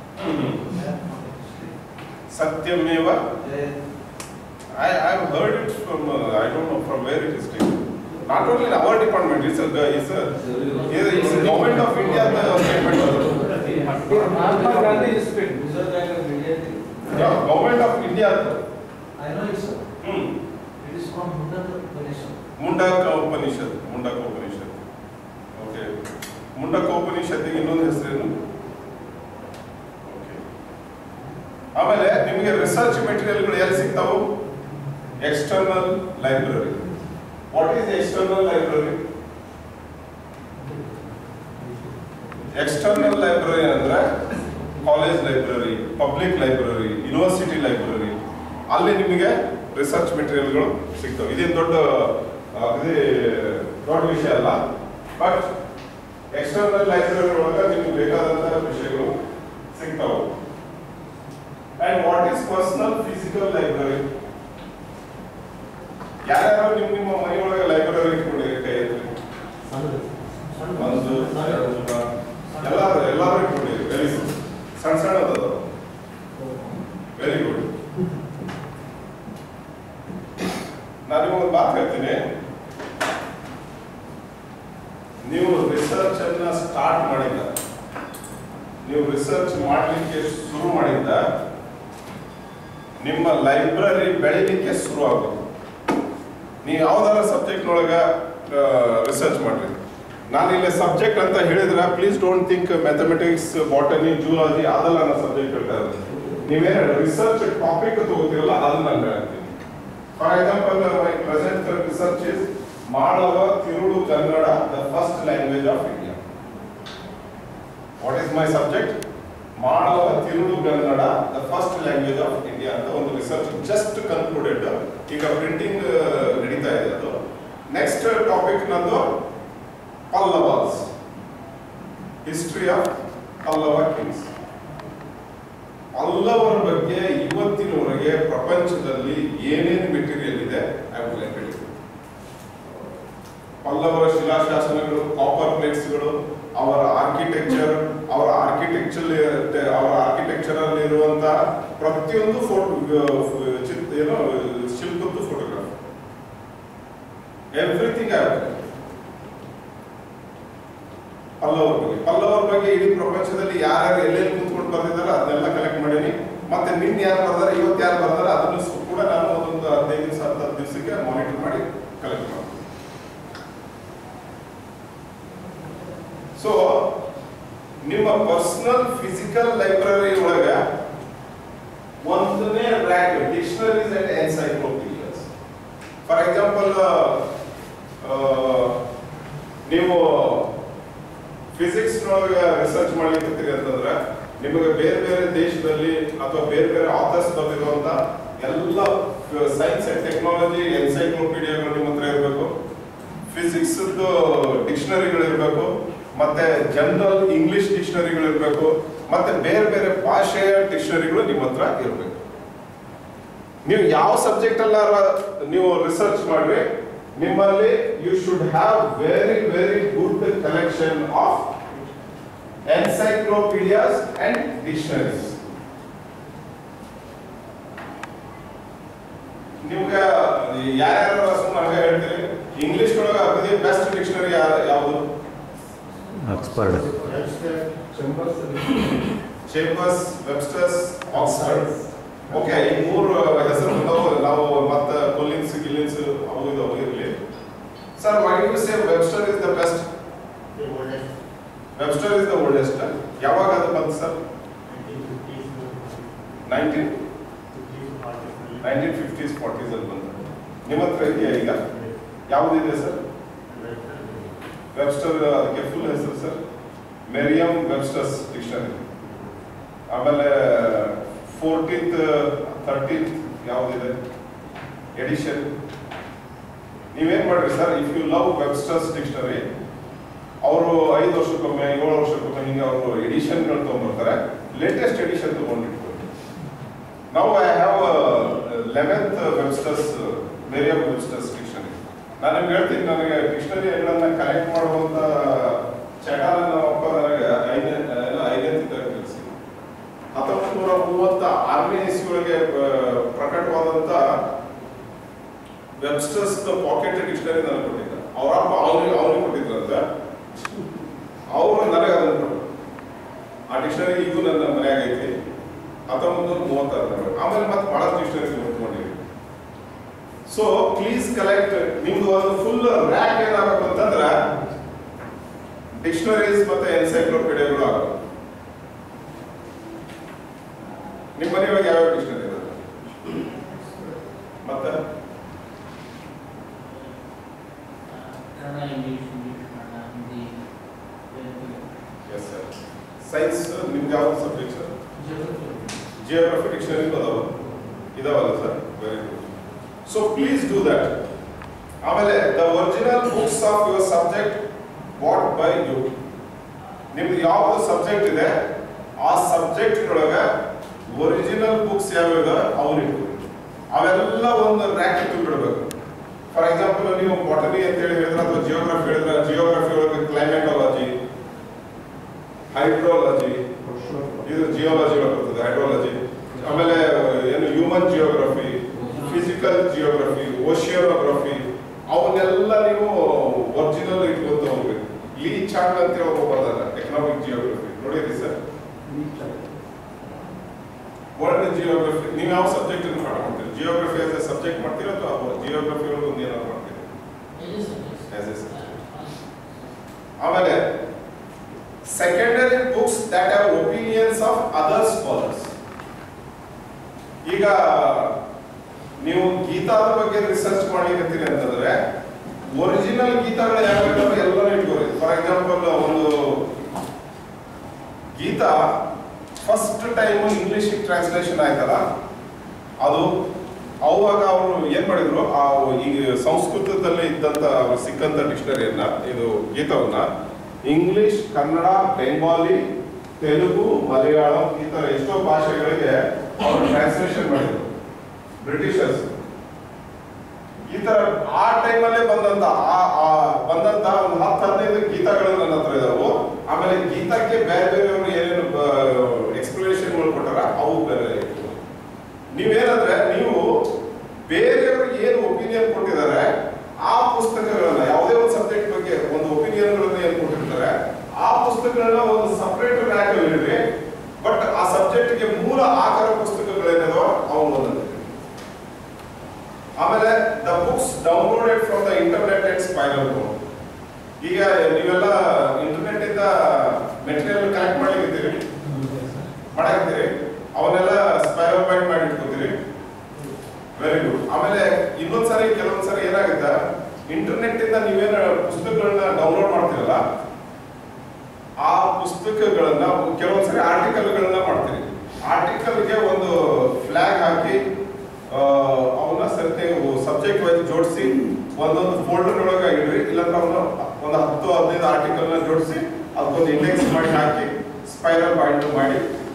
ಸತ್ಯಮೇವ ಜಯತೆ I I have heard it from uh, I don't know from where it is taken. Not only in our department, it's a it's a it's a government of India statement. Mahatma Gandhi is fit. Research ಆಗಿ ವಿಜಯತೆ Yeah, government of India. I know it sir Hmm. It is from Mundaka Ganeshan Mundaka Upanishad Mundaka Upanishad okay Mundaka ಉಪನಿಷತ್ತಿಗೆ ಇನ್ನೊಂದು ಹೆಸರೇನು okay ಆಮೇಲೆ ನಿಮಗೆ research ಮೆಟೀರಿಯಲ್ಗಳು ಎಲ್ಲಿ ಸಿಗ್ತಾವು external library what is external library external library ಅಂದ್ರೆ college library public library university library ಅಲ್ಲಿ ನಿಮಗೆ ರಿಸರ್ಚ್ ಮೆಟೀರಿಯಲ್ಗಳು ಸಿಗ್ತವೆ ಇದೇನು ದೊಡ್ಡ ಅಗದಿ ದೊಡ್ಡ ವಿಷಯ ಅಲ್ಲ ಬಟ್ ಎಕ್ಸ್ಟರ್ನಲ್ ಲೈಬ್ರರಿ ಒಳಗೆ ನಿಮ್ಗೆ ಬೇಕಾದಂತಹ ವಿಷಯಗಳು ಸಿಗ್ತಾವೆ and what is personal physical library ಯಾರ್ಯಾರು ನಿಮ್ಮ ನಿಮ್ಮ ಮನೆಯೊಳಗೆ ಲೈಬ್ರರಿ ಇಟ್ಕೊಂಡಿರಿ ಕೈ ಎತ್ತಿ ಒಂದು ಎರಡು ಮೂರು, ಎಲ್ಲಾರು ಎಲ್ಲಾರು ಇಟ್ಕೊಂಡಿರಿ ವೆರಿ ಗುಡ್ ಸಣ್ಣ ಸಣ್ಣದದ ವೆರಿ ಗುಡ್ ನಾನು ನಿಮಗೊಂದು ಮಾತು ಹೇಳ್ತೀನಿ ನೀವು ರಿಸರ್ಚ್ ಅನ್ನ ಸ್ಟಾರ್ಟ್ ಮಾಡಿದ್ದ ನೀವು ರಿಸರ್ಚ್ ಮಾಡಲಿಕ್ಕೆ ಶುರು ಮಾಡಿದ್ದ ನಿಮ್ಮ ಲೈಬ್ರರಿ ಬೆಳಿಲಿಕ್ಕೆ ಶುರು ಆಗೋದು ನೀವು ಯಾವ್ದಾರ ಸಬ್ಜೆಕ್ಟ್ ಒಳಗ ರಿಸರ್ಚ್ ಮಾಡ್ರಿ ನಾನು ಇಲ್ಲಿ ಸಬ್ಜೆಕ್ಟ್ ಅಂತ ಹೇಳಿದ್ರೆ please don't think mathematics botany zoology ಅದೆಲ್ಲ ನನ್ನ ಸಬ್ಜೆಕ್ಟ್ ಹೇಳ್ತಾ ಇರೋದು ನೀವೇನು ರಿಸರ್ಚ್ ಟಾಪಿಕ್ ತಗೋತಿರಲ್ಲ ಅದನ್ನ ನಾನು ಹೇಳ್ತೀನಿ for example my present research is Malava ತಿರುಳು Kannada the first language of India what is my subject Malava ತಿರುಳು Kannada the first language of India ಅಂತ ಒಂದು ರಿಸರ್ಚ್ ಜಸ್ಟ್ ಕನ್ಕ್ಲೂಡೆಡ್ ಈಗ ಪ್ರಿಂಟಿಂಗ್ ನಡೀತಾ ಇದೆ ಅದು ನೆಕ್ಸ್ಟ್ ಟಾಪಿಕ್ ನಂದು Pallavas history of Pallava kings ಪಲ್ಲವರ ಬಗ್ಗೆ ಇವತ್ತಿನವರೆಗೆ ಪ್ರಪಂಚದಲ್ಲಿ ಏನೇನು ಮೆಟೀರಿಯಲ್ ಇದೆ ಐ ವುಡ್ ಲೈಕ್ ಹೇಳಿ ಪಲ್ಲವರ ಶಿಲಾಶಾಸನಗಳು ಕಾಪರ್ ಪ್ಲೇಟ್ಸ್ಗಳು ಅವರ ಆರ್ಕಿಟೆಕ್ಚರ್ ಅವರ ಆರ್ಕಿಟೆಕ್ಚರ್ ಅವರ ಆರ್ಕಿಟೆಕ್ಚರ್ ಅಲ್ಲಿ ಇರುವಂತಹ ಪ್ರತಿಯೊಂದು ಫೋಟೋ ಚಿತ್ ಏನೋ ಶಿಲ್ಪದ್ದು ಫೋಟೋಗ್ರಾಫ್ ಎವ್ರಿಥಿಂಗ್ ಪಲ್ಲವರ ಬಗ್ಗೆ ಪಲ್ಲವರ ಬಗ್ಗೆ ಇಡೀ ಪ್ರಪಂಚದಲ್ಲಿ ಯಾರ್ಯಾರು ಎಲ್ಲೆಲ್ಲಿ ಕುಂತ್ಕೊಂಡು ಬರ್ತಿದಾರೆ ಅದನ್ನೆಲ್ಲ ಕಲೆಕ್ಟ್ ಮಾಡೀನಿ ಮತ್ತೆ ನಿನ್ನೆ ಯಾರು ಬರ್ದಾರೆ ಇವತ್ತು ಯಾರು ಬರ್ದಾರೆ ಅದನ್ನು ಸು- ಕೂಡ ನಾನು ಒಂದೊಂದು ಹದಿನೈದು ದಿವಸ ಹತ್ತು ದಿವಸಕ್ಕೆ ಮಾನಿಟರ್ ಮಾಡಿ ಕಲೆಕ್ಟ್ ಮಾಡ್ತೀನಿ ಸೊ ನಿಮ್ಮ ಪರ್ಸನಲ್ ಫಿಸಿಕಲ್ ಲೈಬ್ರರಿ ಒಳಗ ಒಂದನೇ rack dictionaries and encyclopaedias for example ನೀವು ಫಿಸಿಕ್ಸ್ ನೊಳಗೆ ರಿಸರ್ಚ್ ಮಾಡ್ಲಿಕ್ಕೆ ಅಂತಂದ್ರೆ ನಿಮಗೆ ಬೇರೆ ಬೇರೆ ದೇಶದಲ್ಲಿ ಅಥವಾ ಬೇರೆ ಬೇರೆ ಆಥರ್ಸ್ ಬರೆದಿರುವಂತ ಎಲ್ಲ ಸೈನ್ಸ್ ಅಂಡ್ ಟೆಕ್ನಾಲಜಿ ಎನ್ಸೈಕ್ಲೋಪೀಡಿಯಾಗಳು ನಿಮ್ಮ ಹತ್ರ ಇರಬೇಕು ಫಿಸಿಕ್ಸ್ ಡಿಕ್ಷನರಿಗಳು ಇರಬೇಕು ಮತ್ತೆ ಜನರಲ್ ಇಂಗ್ಲಿಷ್ ಡಿಕ್ಷನರಿಗಳು ಇರಬೇಕು ಮತ್ತೆ ಬೇರೆ ಬೇರೆ ಭಾಷೆಯ ಡಿಕ್ಷನರಿಗಳು ನಿಮ್ಮ ಹತ್ರ ಇರಬೇಕು ನೀವು ಯಾವ ಸಬ್ಜೆಕ್ಟ್ ಅಲ್ಲ ನೀವು ರಿಸರ್ಚ್ ಮಾಡ್ರಿ ನಿಮ್ಮಲ್ಲಿ you should have very very good collection of encyclopaedias and dictionaries ನಿಮ್ಗೆ ಯಾರ್ಯಾರು ಸುಮ್ಮನೆ ಹೇಳ್ತೀರಿ ಇಂಗ್ಲಿಷ್ ಒಳಗೆ ಅಗದಿ ಬೆಸ್ಟ್ ಡಿಕ್ಷನರಿ ಯಾವುದು Oxford Chambers Chambers Webster's Oxford okay ಈ ಮೂರು ಹೆಸರು ಬಂದವು ನಾವು ಮತ್ತೆ ಕೊಲ್ಲಿನ್ಸ್ ಗಿಲ್ಲಿನ್ಸ್ ಅವು ಇದಾವು ಇರಲಿ sir why you say Webster is the best The oldest, Webster is the oldest ಯಾವಾಗ ಅದು ಬಂತು sir 1950s, nineteen 50s, 40s ನಲ್ಲಿ. ನೈನ್ಟೀನ್ ಫಿಫ್ಟೀಸ್ ಫಾರ್ಟೀಸ್ ಅಲ್ಲಿ ಬಂತು ನಿಮ್ಮ ಹತ್ರ ಇದೆಯಾ ಈಗ ಯಾವುದಿದೆ ಸರ್ ವೆಬ್ಸ್ಟರ್ ಅದಕ್ಕೆ ಫುಲ್ ಹೆಸರು ಸರ್ ಮೆರಿಯಂ ವೆಬ್ಸ್ಟರ್ಸ್ ಡಿಕ್ಷನರಿ ಆಮೇಲೆ ಫೋರ್ಟೀನ್ತ್ ಥರ್ಟೀನ್ತ್ ಯಾವುದಿದೆ ಎಡಿಷನ್ ನೀವೇನ್ ಮಾಡ್ರಿ sir if you love Webster's dictionary ಅವರು ಐದು ವರ್ಷಕ್ಕೊಮ್ಮೆ ಏಳು ವರ್ಷಕ್ಕೊಮ್ಮೆ ಹಿಂಗೆ ಅವರು ಎಡಿಷನ್ಗಳು ತೊಗೊಂಡ್ಬರ್ತಾರೆ ಲೇಟೆಸ್ಟ್ ಎಡಿಷನ್ ತೊಗೊಂಡಿಟ್ಕೊಳ್ಳಿ ನಾವು I have eleventh Webster's Merriam Webster's dictionary ನಾನು ನಿಮ್ಗೆ ಹೇಳ್ತೀನಿ ನನಗೆ ಡಿಕ್ಷನರಿಗಳನ್ನ ಕಲೆಕ್ಟ್ ಮಾಡುವಂತ ಚಟಾಲ ನಮ್ಮಪ್ಪ ನನಗೆ ಐದನೇ ಏನೋ ಐದನೇ ತಿಳಿಸಿ ಹತ್ತೊಂಬತ್ತು ನೂರ ಮೂವತ್ತ ಆರನೇ ಇಸ್ವಿಯೊಳಗೆ ಪ್ರಕಟವಾದಂತ ವೆಬ್ಸ್ಟರ್ಸ್ ಪಾಕೆಟ್ ಡಿಕ್ಷನರಿ ನನಗೆ ಕೊಟ್ಟಿದ್ದ ಅವ್ರ ಅಪ್ಪ ಅವ್ರಿಗೆ ಅವ್ರಿಗೆ ಕೊಟ್ಟಿದ್ರಂತ ಅವರು ನನಗೆ ಅದನ್ನು ಕೊಟ್ಟರು ಆ ಡಿಕ್ಷನರಿ ಇದು ನನ್ನ ಮನ್ಯಾಗ ಐತಿ ಹತ್ತೊಂಬತ್ತು ನೂರ ಮೂವತ್ತಾರು ಆಮೇಲೆ ಮತ್ತೆ ಬಹಳಷ್ಟು ಡಿಕ್ಷನರಿ ನೋಡ್ಕೊಂಡಿವಿ ಸೊ ಪ್ಲೀಸ್ ಕಲೆಕ್ಟ್ ನಿಮ್ದು ಒಂದು ಫುಲ್ ರ್ಯಾಕ್ ಏನಾಗಬೇಕು ಅಂತಂದ್ರೆ ಡಿಕ್ಷನರೀಸ್ ಮತ್ತೆ ಎನ್ಸೈಕ್ಲೋಪೀಡಿಯಾಗಳು ಆಗಬೇಕು ನಿಮ್ಮ ಮನೆ ಒಳಗೆ ಯಾವ್ಯಾವ ಡಿಕ್ಷನರಿ ಇರುತ್ತೆ ಮತ್ತೆ Kannada English English Kannada Hindi yes sir science ನಿಮ್ದು ಯಾವ್ದು ಸಬ್ಜೆಕ್ಟ್ ಸರ್ ಜಿಯೋಗ್ರಫಿ ಡಿಕ್ಷನರಿ ಅದಾವ ಇದಾವಲ್ಲ sir very good so please do that ಆಮೇಲೆ the original books of your subject what by you ನಿಮ್ದು ಯಾವ್ದು ಸಬ್ಜೆಕ್ಟ್ ಇದೆ ಆ ಸಬ್ಜೆಕ್ಟ್ ಒಳಗ ಒರಿಜಿನಲ್ ಬುಕ್ಸ್ ಯಾವ್ಯಾವ ಅವ್ರು ಇಟ್ಕೊಳ್ಳಿ ಅವೆಲ್ಲ ಒಂದು ರ್ಯಾಕ್ ಇಟ್ಟು ಬಿಡಬೇಕು ಫಾರ್ ಎಕ್ಸಾಂಪಲ್ ನೀವು ಬಾಟನಿ ಅಂತ ಹೇಳಿ ಹೇಳಿದ್ರೆ ಅಥವಾ ಜಿಯೋಗ್ರಫಿ ಹೇಳಿದ್ರೆ ಜಿಯೋಗ್ರಫಿ ಒಳಗೆ ಕ್ಲೈಮೆಟಾಲಜಿ ಹೈಡ್ರೋಲಜಿ ಇದು ಜಿಯೋಲಜಿ ಬರ್ತದೆ ಹೈಡ್ರೋಲಜಿ ಆಮೇಲೆ ಏನು human geography physical geography oceanography ಅವನ್ನೆಲ್ಲ ನೀವು ಒರಿಜಿನಲ್ ಇಟ್ಕೊಂತ ಹೋಗ್ಬೇಕು ಲೀ ಚಾರ್ಟ್ ಅಂತ ಹೇಳಿ ಒಬ್ಬ ಬರ್ದಾರ ಎಕನಾಮಿಕ್ ಜಿಯೋಗ್ರಫಿ ನೋಡಿರಿ ಸರ್ ವರ್ಲ್ಡ್ ಜಿಯೋಗ್ರಫಿ ನೀವು ಯಾವ ಸಬ್ಜೆಕ್ಟ್ ಮಾಡ್ತೀರಿ ಜಿಯೋಗ್ರಫಿ ಆಸ್ ಎ ಸಬ್ಜೆಕ್ಟ್ ಮಾಡ್ತೀರಾ ಅಥವಾ ಜಿಯೋಗ್ರಫಿ ಒಳಗೆ ಒಂದು ಏನಾದ್ರು ಮಾಡ್ತೀರಿ As a subject. ಆಮೇಲೆ secondary books that have opinions of other scholars ಈಗ ನೀವು ಗೀತಾದ ಬಗ್ಗೆ ರಿಸರ್ಚ್ ಮಾಡ್ಲಿಕ್ಕತ್ತೀರಿ ಅಂತಂದ್ರೆ ಒರಿಜಿನಲ್ ಗೀತಗಳು ಯಾವ್ಯಾವ ಎಲ್ಲರೂ ಇಟ್ಕೋರಿ ಫಾರ್ ಎಕ್ಸಾಂಪಲ್ ಒಂದು Gita first time English translation ಆಯ್ತಲ್ಲ ಅದು ಅವಾಗ ಅವರು ಏನ್ ಮಾಡಿದ್ರು ಆ ಈಗ ಸಂಸ್ಕೃತದಲ್ಲಿ ಇದ್ದಂತ ಅವ್ರು ಸಿಕ್ಕಂತ ಡಿಕ್ಷನರಿಯನ್ನ ಇದು ಗೀತವನ್ನ ಇಂಗ್ಲಿಷ್ ಕನ್ನಡ ಬೆಂಗಾಲಿ ತೆಲುಗು ಮಲಯಾಳಂ ಈ ತರ ಎಷ್ಟೋ ಭಾಷೆಗಳಿಗೆ ಅವರು ಟ್ರಾನ್ಸ್ಲೇಷನ್ ಮಾಡಿದ್ರು ಬ್ರಿಟಿಷರ್ಸ್ ಈ ತರ ಆ ಟೈಮಲ್ಲೇ ಬಂದಂತ ಆ ಆ ಬಂದಂತ ಒಂದು ಹತ್ತು ಹದಿನೈದು ಗೀತಗಳು ನನ್ನ ಹತ್ರ ಇದಾವು ಆಮೇಲೆ ಗೀತಕ್ಕೆ ಬೇರೆ ಬೇರೆಯವರು ಏನೇನು ಎಕ್ಸ್ಪ್ಲನೇಷನ್ ಕೊಟ್ಟಾರ ಅವು ಬೇರೆ ಇತ್ತು. ನೀವೇನಂದ್ರೆ ನೀವು ಬೇರೆಯವರು ಏನು ಒಪಿನಿಯನ್ ಕೊಟ್ಟಿದ್ದಾರೆ ಆ ಪುಸ್ತಕಗಳನ್ನ ಯಾವುದೇ ಒಂದು ಸಬ್ಜೆಕ್ಟ್ ಬಗ್ಗೆ ಒಂದು ಒಪಿನಿಯನ್ಗಳನ್ನ ಏನು ಕೊಟ್ಟಿರ್ತಾರೆ ಆ ಪುಸ್ತಕಗಳನ್ನ ಒಂದು ಸಪರೇಟ್ ರ್ಯಾಕ್ ಅಲ್ಲಿ ಇಡ್ರಿ ಬಟ್ ಆ ಸಬ್ಜೆಕ್ಟ್ಗೆ ಮೂಲ ಆಕಾರ ಪುಸ್ತಕಗಳೇನಿದಾವ ಅವನು ಒಂದೊಂದು ಆಮೇಲೆ the books downloaded from the internet and spiral code ಈಗ ನೀವೆಲ್ಲ ಇಂಟರ್ನೆಟ್ ಇಂದ ಮೆಟೀರಿಯಲ್ ಕಲೆಕ್ಟ್ ಮಾಡ್ಲಿಕ್ಕಿದ್ದೀರಿ ಮಾಡಾಕಿದ್ದೀರಿ ಅವನ್ನೆಲ್ಲ ಸ್ಪೈರಲ್ ಬೈಟ್ ಮಾಡಿ ಇಟ್ಕೋತೀರಿ ವೆರಿ ಗುಡ್ ಆಮೇಲೆ ಇನ್ನೊಂದ್ಸರಿ ಕೆಲವೊಂದ್ಸರಿ ಏನಾಗುತ್ತೆ ಇಂಟರ್ನೆಟ್ ಇಂದ ನೀವೇನು ಪುಸ್ತಕಗಳನ್ನ ಡೌನ್ಲೋಡ್ ಮಾಡ್ತೀರಲ್ಲ ಆ ಪುಸ್ತಕಗಳನ್ನ ಕೆಲವೊಂದ್ಸರಿ ಆರ್ಟಿಕಲ್ಗಳನ್ನ ಮಾಡ್ತೀರಿ ಆರ್ಟಿಕಲ್ಗೆ ಒಂದು ಫ್ಲಾಗ್ ಹಾಕಿ ಆ, ಅವನ್ನ ಸತ್ಯ ಸಬ್ಜೆಕ್ಟ್ ವೈಸ್ ಜೋಡಿಸಿ ಒಂದೊಂದು ಫೋಲ್ಡರ್ ಒಳಗೆ ಇಡ್ರಿ ಇಲ್ಲಾಂದ್ರೆ ಅವನ್ನ ಒಂದು ಹತ್ತು ಹದಿನೈದು ಆರ್ಟಿಕಲ್ ನ ಜೋಡಿಸಿ ಅದಕ್ಕೊಂದು ಇಂಡೆಕ್ಸ್ ಮಾಡಿ ಹಾಕಿ ಸ್ಪೈರಲ್ ಬಾಂಡ್ ಮಾಡಿ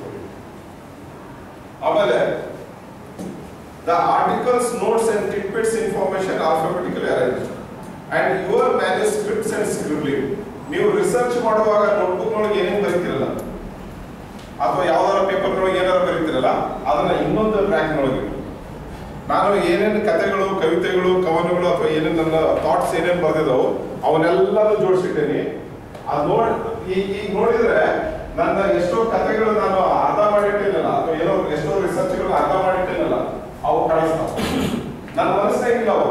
ಆಮೇಲೆ the articles notes and tidbits information alphabetically arrange and your manuscripts and scribbling ನೀವು ರಿಸರ್ಚ್ ಮಾಡುವಾಗ ನೋಟ್ಬುಕ್ ನೊಳಗೆ ಏನೇನು ಬರೀತಿರಲ್ಲ ಅಥವಾ ಯಾವ್ದಾರ ಪೇಪರ್ ನೊಳಗೆ ಏನಾರು ಬರೀತಿರಲ್ಲ ಅದನ್ನ ಇನ್ನೊಂದು ಟ್ರ್ಯಾಕ್ ನೊಳಗೆ ಇಡಿ. ನಾನು ಏನೇನು ಕಥೆಗಳು ಕವಿತೆಗಳು ಕವನಗಳು ಅಥವಾ ಏನೇನು ನನ್ನ ಥಾಟ್ಸ್ ಏನೇನು ಬರ್ದಿದ್ದಾವು ಅವನ್ನೆಲ್ಲನೂ ಜೋಡಿಸಿಟ್ಟೇನಿ ಅದು ನೋಡ್ ಈಗ ಈಗ ನೋಡಿದ್ರೆ ನನ್ನ ಎಷ್ಟೋ ಕಥೆಗಳು ನಾನು ಅರ್ಧ ಮಾಡಿಟ್ಟೇನಲ್ಲ ಅಥವಾ ಏನೋ ಎಷ್ಟೋ ರಿಸರ್ಚ್ಗಳು ಅರ್ಧ ಮಾಡಿಟ್ಟೇನಲ್ಲ ಅವು ಕಾಣಿಸ್ತಾವ ನನ್ನ ಮನಸ್ಸಿನಾಗಿಲ್ಲ ಅವು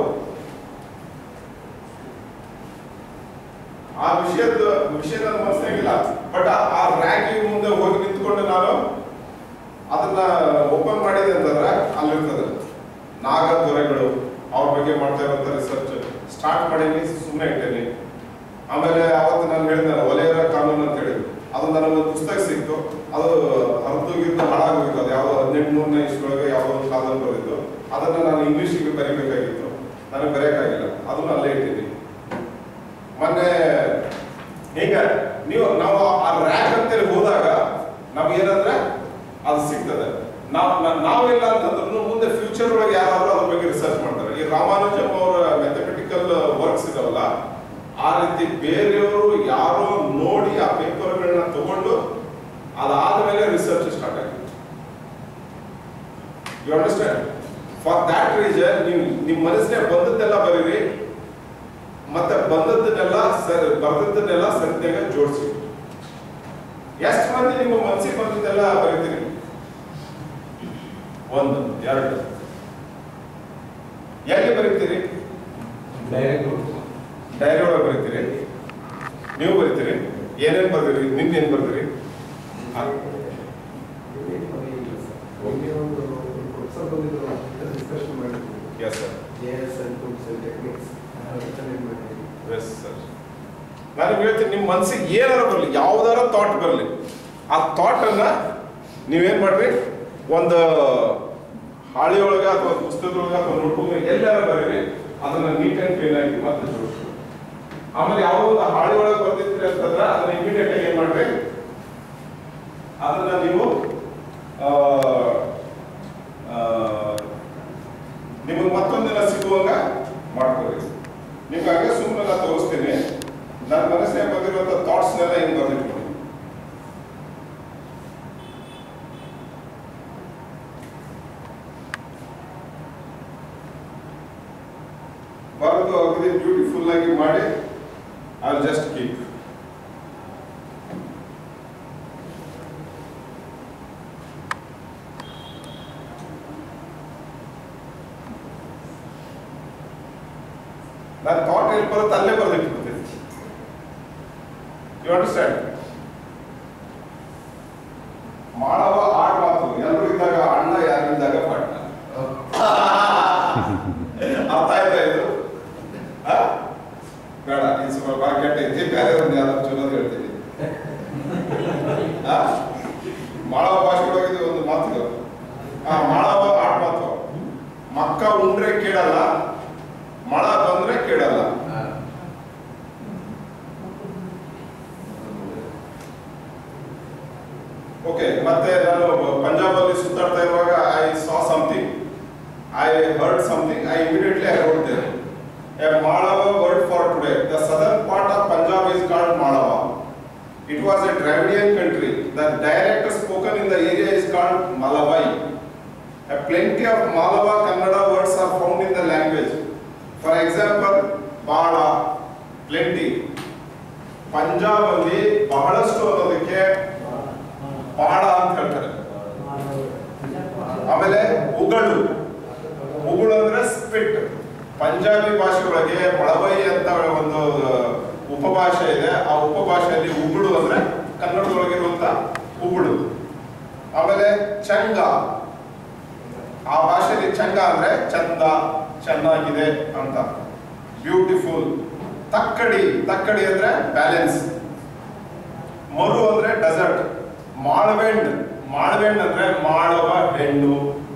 ಆ ವಿಷಯದ ವಿಷಯ ನನ್ನ ಮನಸ್ಸಿನಾಗಿಲ್ಲ ಬಟ್ ಆ ರ್ಯಾಂಕ್ ಮುಂದೆ ಹೋಗಿ ನಿಂತ್ಕೊಂಡು ನಾನು ಅದನ್ನ ಓಪನ್ ಮಾಡಿದೆ ಅಂತಂದ್ರೆ ಅಲ್ಲಿರ್ತದೆ ನಾಗ ದೊರೆಗಳು ಅವ್ರ ಬಗ್ಗೆ ಮಾಡ್ತಾ ಇರುವಂತ ರಿಸರ್ಚ್ ಸ್ಟಾರ್ಟ್ ಮಾಡೀನಿ ಸುಮ್ಮನೆ ಇಟ್ಟೇನಿ ಆಮೇಲೆ ಅವತ್ತು ನಾನು ಹೇಳಿದ್ನಲ್ಲ ಒಲೆಯರ ಕಾನೂನು ಅಂತ ಹೇಳಿದ್ರು ಅದು ನನಗೆ ಒಂದು ಪುಸ್ತಕ ಸಿಕ್ತು ಅದು ಹರಿದೋಗಿದ್ದು ಹಾಳಾಗೋಗಿತ್ತು ಅದು ಯಾವುದೋ ಹದಿನೆಂಟುನೂರನೇ ಇಷ್ಟೊಳಗೆ ಯಾವುದೋ ಒಂದು ಕಾಲದಲ್ಲಿ ಬರೆದಿದ್ದು ಅದನ್ನ ನಾನು ಇಂಗ್ಲಿಷಿಗೆ ಬರೀಬೇಕಾಗಿತ್ತು ನನಗೆ ಬರೆಯಕ್ಕಾಗಿಲ್ಲ ಅದನ್ನು ಅಲ್ಲೇ ಇಟ್ಟಿದ್ದೀನಿ ಮೊನ್ನೆ ಈಗ ನೀವು ನಾವು ಆ ರ್ಯಾಕ್ ಅಂತೇಳಿ ಹೋದಾಗ ನಮ್ಗೇನಂದ್ರೆ ಅದು ಸಿಗ್ತದೆ ನಾವು ನ- ನಾವೆಲ್ಲ ಅಂತಂದ್ರೂ ಮುಂದೆ ಫ್ಯೂಚರ್ ಒಳಗೆ ಯಾರಾದ್ರೂ ಅದ್ರ ಬಗ್ಗೆ ರಿಸರ್ಚ್ ಮಾಡ್ತಾರೆ ಈ ರಾಮಾನುಜಮ್ ಅವರ ಮ್ಯಾಥಮೆಟಿಕಲ್ ವರ್ಕ್ಸ್ ಇದಾವಲ್ಲ ಆ ರೀತಿ ಬೇರೆಯವರು ಯಾರೋ ನೋಡಿ ಆ ಪೇಪರ್ಗಳನ್ನ ತಗೊಂಡು ಅದಾದ್ಮೇಲೆ ರಿಸರ್ಚ್ ಸ್ಟಾರ್ಟ್ ಆಗಿದೆ you understand for that reason ನೀವು ನಿಮ್ಮ ಮನಸ್ಸಿನ ಬಂದದ್ದೆಲ್ಲ ಬರೀರಿ ಮತ್ತೆ ಬಂದದ್ದನ್ನೆಲ್ಲ ಸರ್ ಬರ್ದದ್ದನ್ನೆಲ್ಲ ಸತ್ಯಾಗ ಜೋಡಿಸಿ ಎಷ್ಟು ಮಂದಿ ನಿಮ್ಮ ಮನಸ್ಸಿಗೆ ಬಂದದ್ದೆಲ್ಲ ಬರೀತೀರಿ ಒಂದು ಎರಡು ಎಲ್ಲಿ ಬರೀತೀರಿ ಡೈರಿ ಒಳಗೆ ಬರೀತೀರಿ ನೀವು ಬರೀತೀರಿ ಏನೇನ್ ಬರ್ದಿರಿ ನಿನ್ನೆ ಏನ್ ಬರ್ದಿರಿ ಹಾ. ಒಮ್ಮೆ ಒಂದು ಪ್ರೊಫೆಸರ್ ಬಂದಿದ್ರು ಡಿಸ್ಕಷನ್ ಮಾಡಿದ್ರು yes sir J S and tools and techniques ಮಾಡಿದ್ವಿ ಎಸ್ ಸರ್ ನಾನು ಹೇಳ್ತೀನಿ ನಿಮ್ಮ ಮನಸ್ಸಿಗೆ ಏನಾರ ಬರಲಿ ಯಾವ್ದಾರ ಥಾಟ್ ಬರಲಿ ಆ ಥಾಟ್ ಅನ್ನ ನೀವೇನ್ ಮಾಡ್ರಿ ಒಂದು ಹಾಳಿ ಒಳಗ ಅಥವಾ ಪುಸ್ತಕದೊಳಗ ಅಥವಾ ನೋಟ್ಬುಕ್ ಎಲ್ಲಾರ ಬರೀರಿ ಅದನ್ನ ನೀಟ್ ಅಂಡ್ ಕ್ಲೀನ್ ಆಗಿ ಮತ್ತೆ ಜೋಡಿಸಿ ಆಮೇಲೆ ಯಾವುದೋ ಒಂದು ಹಾಳಿ ಒಳಗೆ ಬರ್ದಿದ್ರಿ ಅಂತಂದ್ರೆ ಅದನ್ನ ಇಮಿಡಿಯೇಟ್ ಆಗಿ ಏನ್ ಮಾಡ್ರಿ ಅದನ್ನ ನೀವು ಆ, ಆ, ನಿಮಗೆ ಮತ್ತೊಂದಿನ ಸಿಗುವಂಗ ಮಾಡ್ಕೊಳ್ಳಿ ನಿಮ್ಗೆ ಹಾಗೆ ಸುಮ್ಮನೆ ನಾನು ತೋರಿಸ್ತೀನಿ ನನ್ನ ಮನಸ್ಸಿನಾಗ ಬಂದಿರುವಂತ ಥಾಟ್ಸ್ನೆಲ್ಲ ಹಿಂಗೆ ಬರ್ದಿಟ್ಕೊಳ್ಳಿ ಬರೆದು ಅಗದಿ ಬ್ಯೂಟಿಫುಲ್ ಆಗಿ ಮಾಡಿ ಐ ಜಸ್ಟ್ ಕೀಪ್ ನಾನು ಥಾಟ್ ಎಲ್ಲಿ ಬರುತ್ತೆ ಅಲ್ಲೇ ಬರೆದಿಟ್ಬಿಡ್ತೀನಿ ಯು ಅಂಡರ್ಸ್ಟ್ಯಾಂಡ್ ಮಾಡವ ಆಡ್ಬಾರ್ದು ಎಲ್ಲರೂ ಇದ್ದಾಗ ಅಣ್ಣ ಯಾರಿದ್ದಾಗ ಪಾಟ್ನ ಅರ್ಥ ಆಯ್ತಾ ಇದು ಆ? ಕರೆಕ್ಟ್ ಐತಿ ಬೇರೆಯವ್ರನ್ನ ಯಾರು ಚಲೋ ಹೇಳ್ತೀನಿ ಆ? ಮಾಳವ ಭಾಷೆಗಳೊಳಗೆ ಒಂದು ಮಾತು ಆ ಮಾಳವ ಆಟ ಮಾತು ಮಕ್ಕ ಉಂಡ್ರೆ ಕೇಳಲ್ಲ ಮಳ ಬಂದ್ರೆ ಕೇಳಲ್ಲ ಓಕೆ ಮತ್ತೆ ನಾನು ಪಂಜಾಬ್ ಅಲ್ಲಿ ಸುತ್ತಾಡ್ತಾ ಇರುವಾಗ I saw something I heard something I immediately I wrote there a Malava word for today the southern part of Punjab is called Malava it was a Dravidian country the dialect spoken in the area is called Malavai A plenty of Malava Kannada words are found in the language. For example, ಬಾಳ plenty. Punjab ಅಲ್ಲಿ ಬಹಳಷ್ಟು ಅನ್ನೋದಕ್ಕೆ ಬಾಳ ಅಂತ ಹೇಳ್ತಾರೆ ಆಮೇಲೆ ಉಗಳು ಉಗುಳು ಅಂದ್ರೆ spit Punjabi ಭಾಷೆ ಒಳಗೆ ಬಳವೈ ಅಂತ ಒಂದು ಉಪಭಾಷೆ ಇದೆ ಆ ಉಪಭಾಷೆಯಲ್ಲಿ ಉಗುಳು ಅಂದ್ರೆ ಕನ್ನಡದೊಳಗಿರುವಂತ ಉಗುಳು ಆಮೇಲೆ ಚಂಗ ಆ ಭಾಷೆಯಲ್ಲಿ ಚಂಗ ಅಂದ್ರೆ ಚಂದ ಚೆನ್ನಾಗಿದೆ ಅಂತ ಬ್ಯೂಟಿಫುಲ್ ತಕ್ಕಡಿ ತಕ್ಕಡಿ ಅಂದ್ರೆ ಬ್ಯಾಲೆನ್ಸ್ ಮರು ಅಂದ್ರೆ ಡೆಸರ್ಟ್ ಮಾಳವೆಂಡ್ ಮಾಳವೆಂಡ್ ಅಂದ್ರೆ ಮಾಳವ ಹೆಣ್ಣು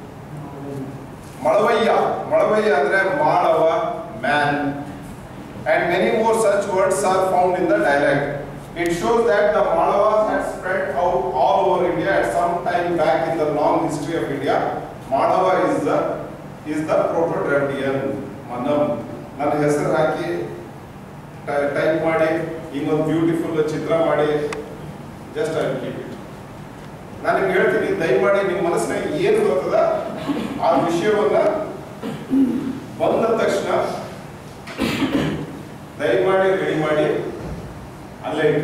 ಮಳವಯ್ಯ ಮಳವಯ್ಯ ಅಂದ್ರೆ Malava man and many more such words are found in the dialect. It shows that the Malavas had spread out all over India at some time back in the long history of India. Malava is the is the Proto-Dravidian Manam. ನನ್ನ ಹೆಸರು ಹಾಕಿ type ಮಾಡಿ ಇನ್ನೊಂದು beautiful ಚಿತ್ರ ಮಾಡಿ just I keep it ನಾನು ನಿಮ್ಗೆ ಹೇಳ್ತೀನಿ ದಯಮಾಡಿ ನಿಮ್ಮ ಮನಸ್ಸಿನಾಗ ಏನು ಬರ್ತದ ಆ ವಿಷಯವನ್ನ ಬಂದ ತಕ್ಷಣ ದಯಮಾಡಿ ರೆಡಿ ಮಾಡಿ ಅಲ್ಲೇ ಇಡಿ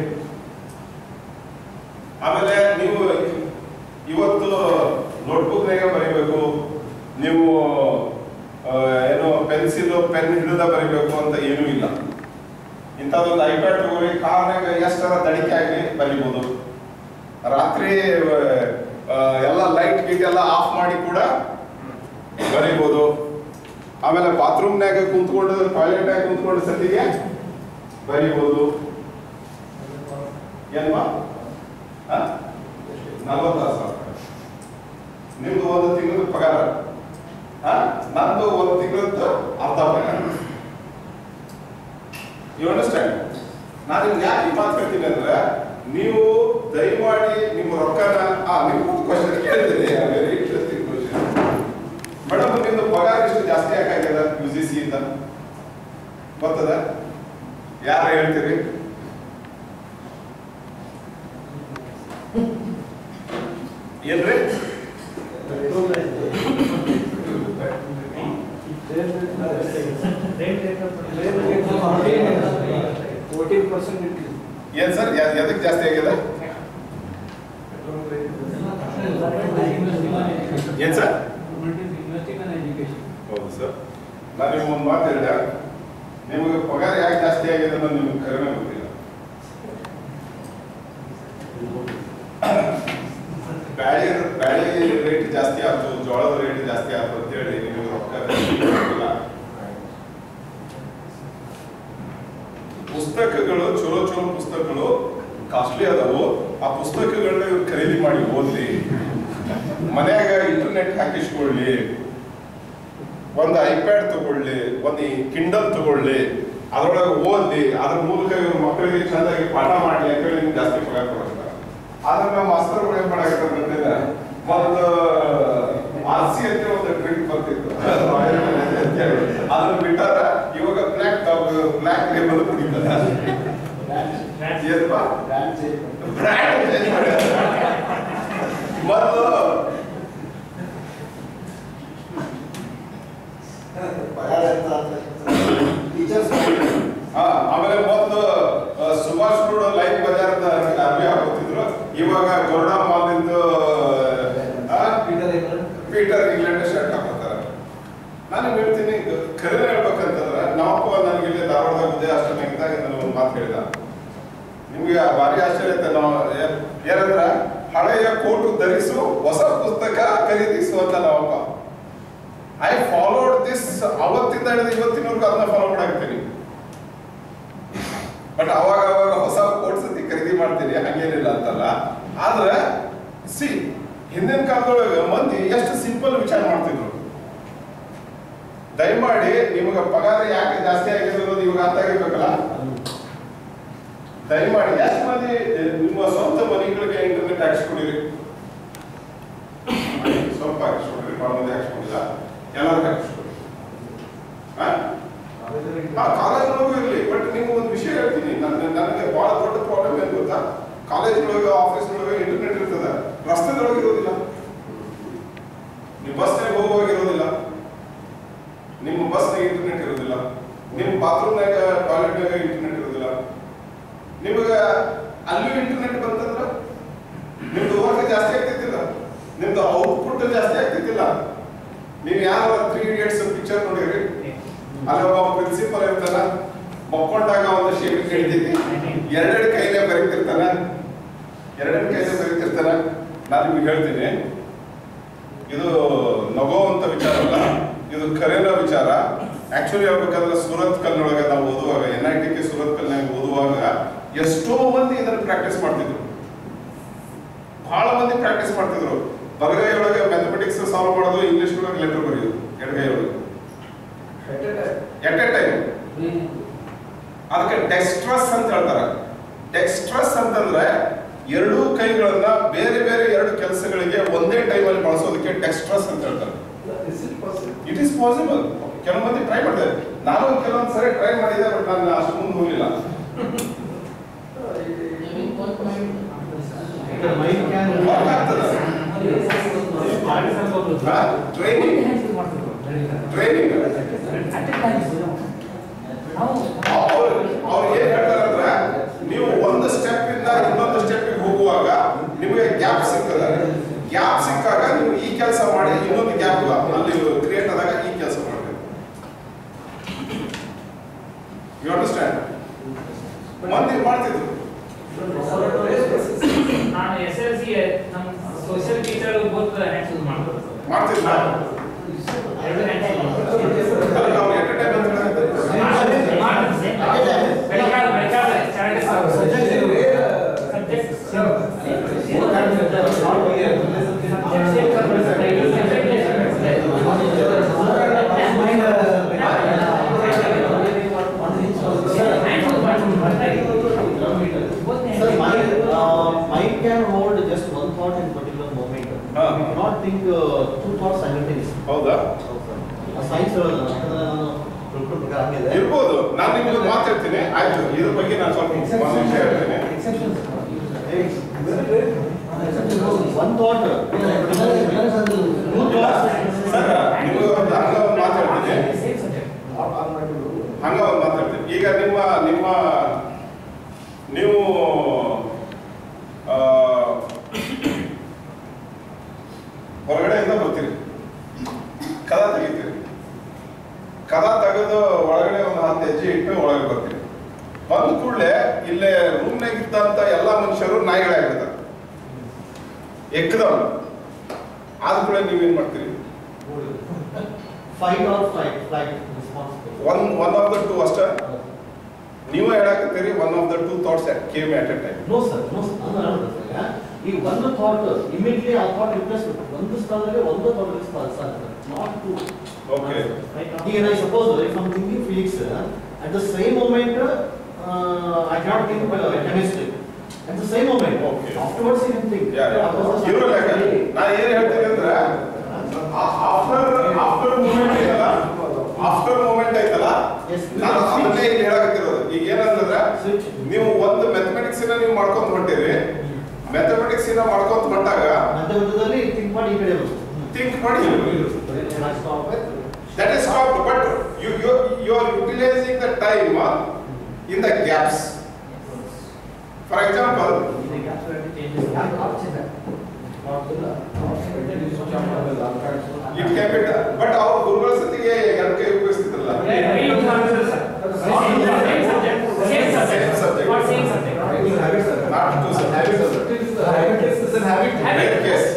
ಆಮೇಲೆ ನೀವು ಇವತ್ತು ನೋಟ್ಬುಕ್ನಾಗ ಬರೀಬೇಕು ನೀವು ಆ, ಏನೋ ಪೆನ್ಸಿಲ್ ಪೆನ್ ಹಿಡಿದ ಬರೀಬೇಕು ಅಂತ ಏನೂ ಇಲ್ಲ ಇಂಥದ್ದೊಂದು ಐಪ್ಯಾಡ್ ತಗೋರಿ ಕಾರ್ನಾಗ ಎಷ್ಟರ ದಡಿಕೆ ಆಗಲಿ ಬರಿಬೋದು ರಾತ್ರಿ ಆ, ಎಲ್ಲ ಲೈಟ್ ಗೀಟ್ ಎಲ್ಲ ಆಫ್ ಮಾಡಿ ಕೂಡ ಬರಿಬೋದು ಆಮೇಲೆ ಬಾತ್ರೂಮ್ನಾಗ ಕುಂತ್ಕೊಂಡು ಟಾಯ್ಲೆಟ್ನಾಗ ಕುಂತ್ಕೊಂಡು ಸತಿಗೆ ಬರಿಬೋದು ಏನ್ವಾ ನಲ್ವತ್ತಾರು ಸಾವಿರ ನಿಮ್ದು ಒಂದು ತಿಂಗಳ ಪಗಾರ ಆ? ನಂದು ಒಂದು ತಿಂಗಳದ್ದು ಅರ್ಧ ಪಗಾರ ಯು ಅಂಡರ್ಸ್ಟ್ಯಾಂಡ್ ನಾನು ನಿಮ್ಗೆ ಯಾಕೆ ಈ ಮಾತು ಹೇಳ್ತೀನಿ ಅಂದ್ರೆ ನೀವು ದಯಮಾಡಿ ನಿಮ್ಮ ರೊಕ್ಕನ ಆ ನಿಮ್ಗೆ ಒಂದು ಕ್ವಶನ್ ಕೇಳಿದ್ದೀನಿ ವೆರಿ ಇಂಟ್ರೆಸ್ಟಿಂಗ್ ಕ್ವಶನ್ ಮೇಡಮ್ ನಿಮ್ದು ಪಗಾರ ಎಷ್ಟು ಜಾಸ್ತಿ ಯಾಕಾಗ್ಯದ ಯು ಜಿ ಸಿ ಇಂದ ಗೊತ್ತದ ಯಾರು ಹೇಳ್ತೀರಿ ಏನ್ರಿ ಫೋರ್ಟೀನ್ ಪರ್ಸೆಂಟ್ ಇಟ್ಲಿ ಏನ್ ಸರ್ ಎದಕ್ಕೆ ಜಾಸ್ತಿ ಆಗಿದೆ ಏನ್ ಸರ್ ಹೌದು ಸರ್ ನಾನು ನಿಮ್ಗೆ ಒಂದು ಮಾತು ಹೇಳಿದೆ ನಿಮಗೆ ಪಗಾರ ಯಾಕೆ ಜಾಸ್ತಿ ಆಗಿದೆ ಅನ್ನೋದು ನಿಮ್ಗೆ ಕಡಿಮೆ ಗೊತ್ತಿಲ್ಲ ಬ್ಯಾಳಿ ಬ್ಯಾಳಿ ರೇಟ್ ಜಾಸ್ತಿ ಆಯ್ತು ಜೋಳದ ರೇಟ್ ಜಾಸ್ತಿ ಆಯ್ತು ಅಂತೇಳಿ ನಿಮಗೆ ರೊಕ್ಕ ಜಾಸ್ತಿ ಕೊಟ್ಟಿಲ್ಲ. ಪುಸ್ತಕಗಳು ಚಲೋ ಚಲೋ ಪುಸ್ತಕಗಳು ಕಾಸ್ಟ್ಲಿ ಅದಾವು ಆ ಪುಸ್ತಕಗಳನ್ನ ಇವ್ರು ಖರೀದಿ ಮಾಡಿ ಓದ್ಲಿ ಮನ್ಯಾಗ ಇಂಟರ್ನೆಟ್ ಹಾಕಿಸ್ಕೊಳ್ಳಿ ಒಂದು ಐಪ್ಯಾಡ್ ತಗೊಳ್ಳಿ ಒಂದು ಕಿಂಡಲ್ ತಗೊಳ್ಳಿ ಅದ್ರೊಳಗೆ ಓದಿ ಅದ್ರ ಮೂಲಕ ಇವ್ರ ಮಕ್ಕಳಿಗೆ ಚಂದಾಗಿ ಪಾಠ ಮಾಡ್ಲಿ ಅಂತ ಹೇಳಿ ನಿಮ್ಗೆ ಜಾಸ್ತಿ ಪಗಾರ ಕೊಡ್ತಾರೆ ಆದ್ರೆ ನಾವು ಮಾಸ್ತರ್ ಏನ್ ಮಾಡಾಕತ್ತಾರ ಗೊತ್ತಿಲ್ಲ ಒಂದು ಆರ್ ಸಿ ಅಂತ ಒಂದು ಡ್ರಿಂಕ್ ಬರ್ತಿತ್ತು ಅದನ್ನ ಬಿಟ್ಟಾರ ಇವಾಗ ಬ್ಲ್ಯಾಕ್ ಬ್ಲ್ಯಾಕ್ ಲೇಬಲ್ ಕುಡಿತಾರೆ ಏನಪ್ಪಾ ಬ್ರ್ಯಾಂಡ್ ಚೇಂಜ್ ಮಾಡ್ಯಾರ ಮೊದಲು ಟೀಚರ್ಸ್ ಆ, ಆಮೇಲೆ ಮೊದಲು ಆ, ಸುಭಾಷ್ ರೋಡ್ ಲೈನ್ ಬಜಾರ್ದ ಅರ್ಬಿ ಹಾಕೋತಿದ್ರು ಇವಾಗ ಗೌಡ ಮಾಲಿಂದ ಪೀಟರ್ ಇಂಗ್ಲೆಂಡ್ ಶರ್ಟ್ ಹಾಕೋತಾರೆ ನಾನು ಹೇಳ್ತೀನಿ ಖರೀದಿ ಹೇಳ್ಬೇಕಂತಂದ್ರೆ ನಮ್ಮಪ್ಪ ನನಗೆ ಇಲ್ಲಿ ಧಾರವಾಡದಾಗ ಉದಯ ಅಷ್ಟಮಿದ್ದಾಗ ನಾನು ಒಂದು ಮಾತು ಹೇಳಿದ ನಿಮ್ಗೆ ಭಾರಿ ಆಶ್ಚರ್ಯ ಐತೆ ನಾವು ಏ- ಏನಂದ್ರ ಹಳೆಯ ಕೋಟು ಧರಿಸು ಹೊಸ ಪುಸ್ತಕ ಖರೀದಿಸು ಅಂತ ನಮ್ಮಪ್ಪ ಐ ಫಾಲೋಡ್ ದಿಸ್ ಅವತ್ತಿಂದ ಹಿಡಿದು ಇವತ್ತಿನವರೆಗೂ ಅದನ್ನ ಫಾಲೋ ಮಾಡಾಕ್ತೀನಿ ಬಟ್ ಅವಾಗ ಅವಾಗ ಹೊಸ ಕೋಟ್ ಸತಿ ಖರೀದಿ ಮಾಡ್ತೀರಿ ಹಂಗೇನಿಲ್ಲ ಅಂತಲ್ಲ ಆದ್ರೆ ಸಿ ಹಿಂದಿನ ಕಾಲದೊಳಗೆ ಮಂದಿ ಎಷ್ಟು ಸಿಂಪಲ್ ವಿಚಾರ ಮಾಡ್ತಿದ್ರು ದಯಮಾಡಿ ನಿಮಗೆ ಪಗಾರ ಯಾಕೆ ಜಾಸ್ತಿ ಆಗಿದೆ ಅನ್ನೋದು ಇವಾಗ ಅರ್ಥ ಆಗಿರ್ಬೇಕಲ್ಲ ದಯಮಾಡಿ ಎಷ್ಟು ಮಂದಿ ನಿಮ್ಮ ಸ್ವಂತ ಮನೆಗಳಿಗೆ ಇಂಟರ್ನೆಟ್ ಹಾಕ್ಸ್ಕೊಂಡಿರಿ ಸ್ವಲ್ಪ ಹಾಕ್ಸ್ಕೊಂಡಿರಿ ಭಾಳ ಮಂದಿ ಹಾಕ್ಸ್ಕೊಂಡಿಲ್ಲ ಎಲ್ಲರೂ ಹಾಕ್ಸ್ಕೊಡಿ ಹಾ ಕಾಲೇಜ್ನೊಳಗೂ ಇರಲಿ ಬಟ್ ನಿಮ್ಗೆ ಒಂದು ವಿಷಯ ಹೇಳ್ತೀನಿ ನನ್ನ ನನಗೆ ಬಹಳ ದೊಡ್ಡ ಪ್ರಾಬ್ಲಮ್ ಏನು ಗೊತ್ತಾ ಕಾಲೇಜ್ನೊಳಗೆ ಆಫೀಸ್ನೊಳಗೆ ಇಂಟರ್ನೆಟ್ ಇರ್ತದೆ ರಸ್ತೆದೊಳಗೆ ಇರೋದಿಲ್ಲ ನೀವು ಬಸ್ನಾಗ ಹೋಗುವಾಗ ಇರೋದಿಲ್ಲ ನಿಮ್ಮ ಬಸ್ನಾಗ ಇಂಟರ್ನೆಟ್ ಇರೋದಿಲ್ಲ ನಿಮ್ಮ ಬಾತ್ರೂಮ್ನಾಗ ಟಾಯ್ಲೆಟ್ನಾಗ ಇಂಟರ್ನೆಟ್ ಇರೋದಿಲ್ಲ ನಿಮಗೆ ಅಲ್ಲಿಯೂ ಇಂಟರ್ನೆಟ್ ಬಂತಂದ್ರೆ ನಿಮ್ದು ವರ್ಕ್ ಜಾಸ್ತಿ ಆಗ್ತಿದ್ದಿಲ್ಲ ನಿಮ್ದು ಔಟ್ಪುಟ್ ಜಾಸ್ತಿ ಆಗ್ತಿದ್ದಿಲ್ಲ ನೀವು ಯಾವ ತ್ರೀ ಇಡಿಯಟ್ಸ್ ಪಿಕ್ಚರ್ ನೋಡಿರಿ ಅಲ್ಲಿ ಒಬ್ಬ ಪ್ರಿನ್ಸಿಪಲ್ ಇರ್ತಾನ ಮಕ್ಕೊಂಡಾಗ ಒಂದು ಶೇಪ್ ಹಿಡಿತೈತಿ ಎರಡೆರಡು ಕೈಲೇ ಬರೀತಿರ್ತಾನ ಎರಡೆರಡು ಕೈಲೇ ಬರೀತಿರ್ತಾನ ನಾನು ನಿಮ್ಗೆ ಹೇಳ್ತೀನಿ ಇದು ನಗೋವಂತ ವಿಚಾರ ಅಲ್ಲ ಇದು ಖರೇನ ವಿಚಾರ ಆಕ್ಚುಲಿ ಹೇಳ್ಬೇಕಂದ್ರೆ ಸೂರತ್ ಕಲ್ನೊಳಗೆ ನಾವು ಓದುವಾಗ ಎನ್ ಐ ಟಿ ಕೆ ಸೂರತ್ ಕಲ್ನಾಗ ಓದುವಾಗ ಎಷ್ಟೋ ಮಂದಿ ಇದನ್ನ ಪ್ರಾಕ್ಟೀಸ್ ಮಾಡ್ತಿದ್ರು ಬಹಳ ಮಂದಿ ಪ್ರಾಕ್ಟೀಸ್ ಮಾಡ್ತಿದ್ರು ಬಲಗೈ ಒಳಗೆ ಮ್ಯಾಥಮೆಟಿಕ್ಸ್ ಸಾಲ್ವ್ ಮಾಡೋದು ಇಂಗ್ಲಿಷ್ ಒಳಗೆ ಲೆಟರ್ ಬರೆಯೋದು ಎಡಗೈ ಒಳಗೆ ಎಟ್ ಎ ಟೈಮ್ ಅದಕ್ಕೆ ಡೆಕ್ಸ್ಟ್ರಸ್ ಅಂತ ಹೇಳ್ತಾರೆ ಡೆಕ್ಸ್ಟ್ರಸ್ ಅಂತಂದ್ರೆ ಎರಡೂ ಕೈಗಳನ್ನ ಬೇರೆ ಬೇರೆ ಎರಡು ಕೆಲಸಗಳಿಗೆ ಒಂದೇ ಟೈಮಲ್ಲಿ ಬಳಸೋದಕ್ಕೆ ಡೆಕ್ಸ್ಟ್ರಸ್ ಅಂತ ಹೇಳ್ತಾರೆ Is it possible? It is possible ಕೆಲವು ಮಂದಿ ಟ್ರೈ ಮಾಡಿದ್ದಾರೆ ನಾನು ಕೆಲವೊಂದು ಸರಿ ಟ್ರೈ ಮಾಡಿದ್ದೆ ಬಟ್ ನಾನು ಅಷ್ಟು ಮುಂದೆ ಹೋಗಲಿಲ್ಲ The mind can. Work ಆಗ್ತದೆ ಟ್ರೈನಿಂಗ್ ಟ್ರೈನಿಂಗ್ ಅವ್ರು ಅವ್ರು ಏನ್ ಹೇಳ್ತಾರೆ ಅಂದ್ರೆ ನೀವು ಒಂದು ಸ್ಟೆಪ್ ಇಂದ ಇನ್ನೊಂದು ಸ್ಟೆಪ್ ಹೋಗುವಾಗ ನಿಮಗೆ ಗ್ಯಾಪ್ ಸಿಗ್ತದೆ ಗ್ಯಾಪ್ ಸಿಕ್ಕಾಗ ನೀವು ಈ ಕೆಲಸ ಮಾಡಿ ಇನ್ನೊಂದು ಗ್ಯಾಪ್ ಅಲ್ಲಿ ಕ್ರಿಯೇಟ್ ಆದಾಗ ಈ ಕೆಲಸ ಮಾಡಬೇಕು ಯು ಅಂಡರ್ಸ್ಟ್ಯಾಂಡ್ ಮಂದಿ ಮಾಡ್ತಿದ್ರು ನಾನು ಎಸ್ ಎಲ್ ಸಿ ನಮ್ಮ social teacher both hands use ಮಾಡ್ತಾರೆ ಮಾಡ್ತಿದ್ರ ಎರಡು ಹ್ಯಾಂಡ್ಸ್ ಯೂಸ್ ಮಾಡ್ತಾರೆ ಅಲ್ಲಿ ನಾವು entertainment Belagavi Belagavi Sir, mind, uh, mind can hold just one thought in particular moment. ಹಾ. We cannot think uh, two thoughts simultaneously. ಹೌದಾ ಸೈನ್ಸ್ ಹೇಳೋದು ಯಾಕಂದ್ರೆ ನಾನು ತಿಳ್ಕೊಂಡ ಪ್ರಕಾರ ಹಂಗಿದೆ ಇರ್ಬೋದು ನಾನು ನಿಮ್ಗೆ ಮಾತಾಡ್ತೀನಿ ಆಯ್ತು ಇದ್ರ ಬಗ್ಗೆ ನಾನು ಸ್ವಲ್ಪ ಒಂದು ವಿಷಯ ಹೇಳ್ತೀನಿ one thought two thoughts sir ನಿಮ್ಗೆ ಒಂದು ಹಂಗ ಒಂದು ಮಾತಾಡ್ತೀನಿ ಹಂಗ ಒಂದು ಮಾತಾಡ್ತೀನಿ ಈಗ ನಿಮ್ಮ ನಿಮ್ಮ ನೀವು ಆ, ಹೊರಗಡೆಯಿಂದ ಬರ್ತೀರಿ ಕದ ತೆಗಿತೀರಿ ಕದ ತೆಗೆದು ಒಳಗಡೆ ಒಂದು ಹತ್ತು ಹೆಜ್ಜೆ ಇಟ್ಟು ಒಳಗೆ ಬರ್ತೀರಿ ಬಂದ ಕೂಡಲೇ ಇಲ್ಲೇ ರೂಮ್ನಾಗ ಇದ್ದಂತ ಎಲ್ಲ ಮನುಷ್ಯರು ನಾಯಿಗಳಾಗಿರ್ತಾರೆ ಎಕ್ಕದವ್ ಆದ ಕೂಡಲೇ ನೀವೇನ್ ಮಾಡ್ತೀರಿ fight or flight flight response one one of the two ಅಷ್ಟೇ ನೀವೇ ಹೇಳಕತ್ತೀರಿ one of the two thoughts came at a time no sir no sir ನಾನು ಹೇಳೋದು ಸರ್ ಈ ಒಂದು ಥಾಟ್ ಇಮಿಡಿಯೇಟ್ಲಿ ಆ ಥಾಟ್ ರಿಪ್ಲೇಸ್ ಒಂದು ಸ್ಥಳದಲ್ಲಿ ಒಂದು ಥಾಟ್ ರಿಪ್ಲೇಸ್ ಆಗ್ತದೆ ನಾಟ್ ಟು ಓಕೆ ಈಗ ನಾನು suppose if I'm thinking physics at the same moment I can think chemistry at the same moment Okay. Afterwards you can think ಇವ್ರ ಲೆಕ್ಕ ನಾನು ಏನ್ ಹೇಳ್ತೀನಿ ಅಂದ್ರೆ ಆಫ್ಟರ್ ಆಫ್ಟರ್ ಮೂಮೆಂಟ್ ಐತಲ್ಲ ಆಫ್ಟರ್ ಮೂಮೆಂಟ್ ಐತಲ್ಲ Yes. ನಾನು ಅದನ್ನೇ ಇಲ್ಲಿ ಹೇಳಕತ್ತಿರೋದು ಈಗ ಏನಂತಂದ್ರೆ ಸ್ವಿಚ್ ನೀವು ಒಂದು ಮ್ಯಾಥಮೆಟಿಕ್ಸ್ ನೀವು ಮಾಡ್ಕೊಂತ ಹೊಂಟಿರಿ ಮ್ಯಾಥಮೆಟಿಕ್ಸ್ ಮಾಡ್ಕೊಂತ ಹೊಂಟಾಗ ಮಧ್ಯದಲ್ಲಿ ಥಿಂಕ್ ಮಾಡಿ ಈ ಕಡೆ ಬರೋದು ಥಿಂಕ್ ಮಾಡಿ that is stopped but you you you are utilizing the time uh, in the gaps for example it can be done but our ಗುರುಗಳ ಸತಿಗೆ ಎರಡು ಕೈ ಉಪಯೋಗಿಸ್ತಿದ್ರಲ್ಲ Same subject. not two subjects rare case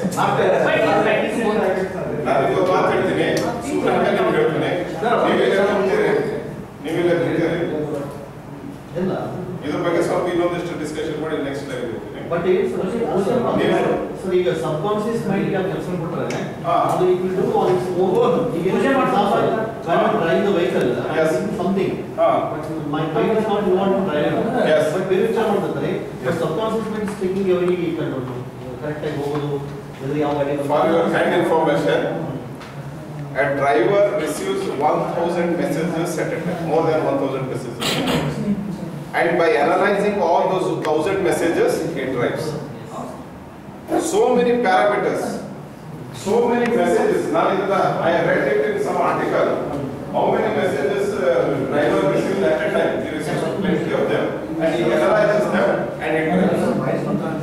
ನಾನು ಇದು ಮಾತು ಹೇಳ್ತೀನಿ ಸುಮ್ಮನೆ ನಿಮ್ಗೆ ಹೇಳ್ತೀನಿ ನೀವೆಲ್ಲ ಕೂತೀರಿ ನೀವೆಲ್ಲ ಕೂತೀರಿ ಇಲ್ಲ ಇದ್ರ ಬಗ್ಗೆ ಸ್ವಲ್ಪ ಇನ್ನೊಂದಿಷ್ಟು ಡಿಸ್ಕಷನ್ ಮಾಡಿ ನೆಕ್ಸ್ಟ್ ಲೈವ್ ಹೋಗ್ತೀನಿ ಬಟ್ ಏನ್ ಸರ್ ಸರ್ ಈಗ ಸಬ್ ಕಾನ್ಶಿಯಸ್ ಮೈಂಡ್ ಗೆ ಕೆಲಸ ಬಿಟ್ರೆ ಹಾ. ಅದು it will do on its own ಈಗ ಪೂಜೆ ಮಾಡ್ತಾರೆ. when I'm driving the vehicle I'm Yes. doing something ಹಾ but my mind is not want to drive it Yes. but ಬೇರೆ ವಿಚಾರ ಮಾಡ್ತಾರೆ Yes. Subconscious mind speaking every control correct ಆಗಿ ಹೋಗೋದು ಎಲ್ಲಿ ಯಾವ ಗಾಡಿ For your kind information, a driver receives 1000 messages at a time, more than 1000 messages. And by analyzing all those 1000 messages, he drives. So many parameters, so many messages. Now, I read it in some article. How many messages uh, driver receives at a time? He receives plenty of them, and he analyzes them, and he drives.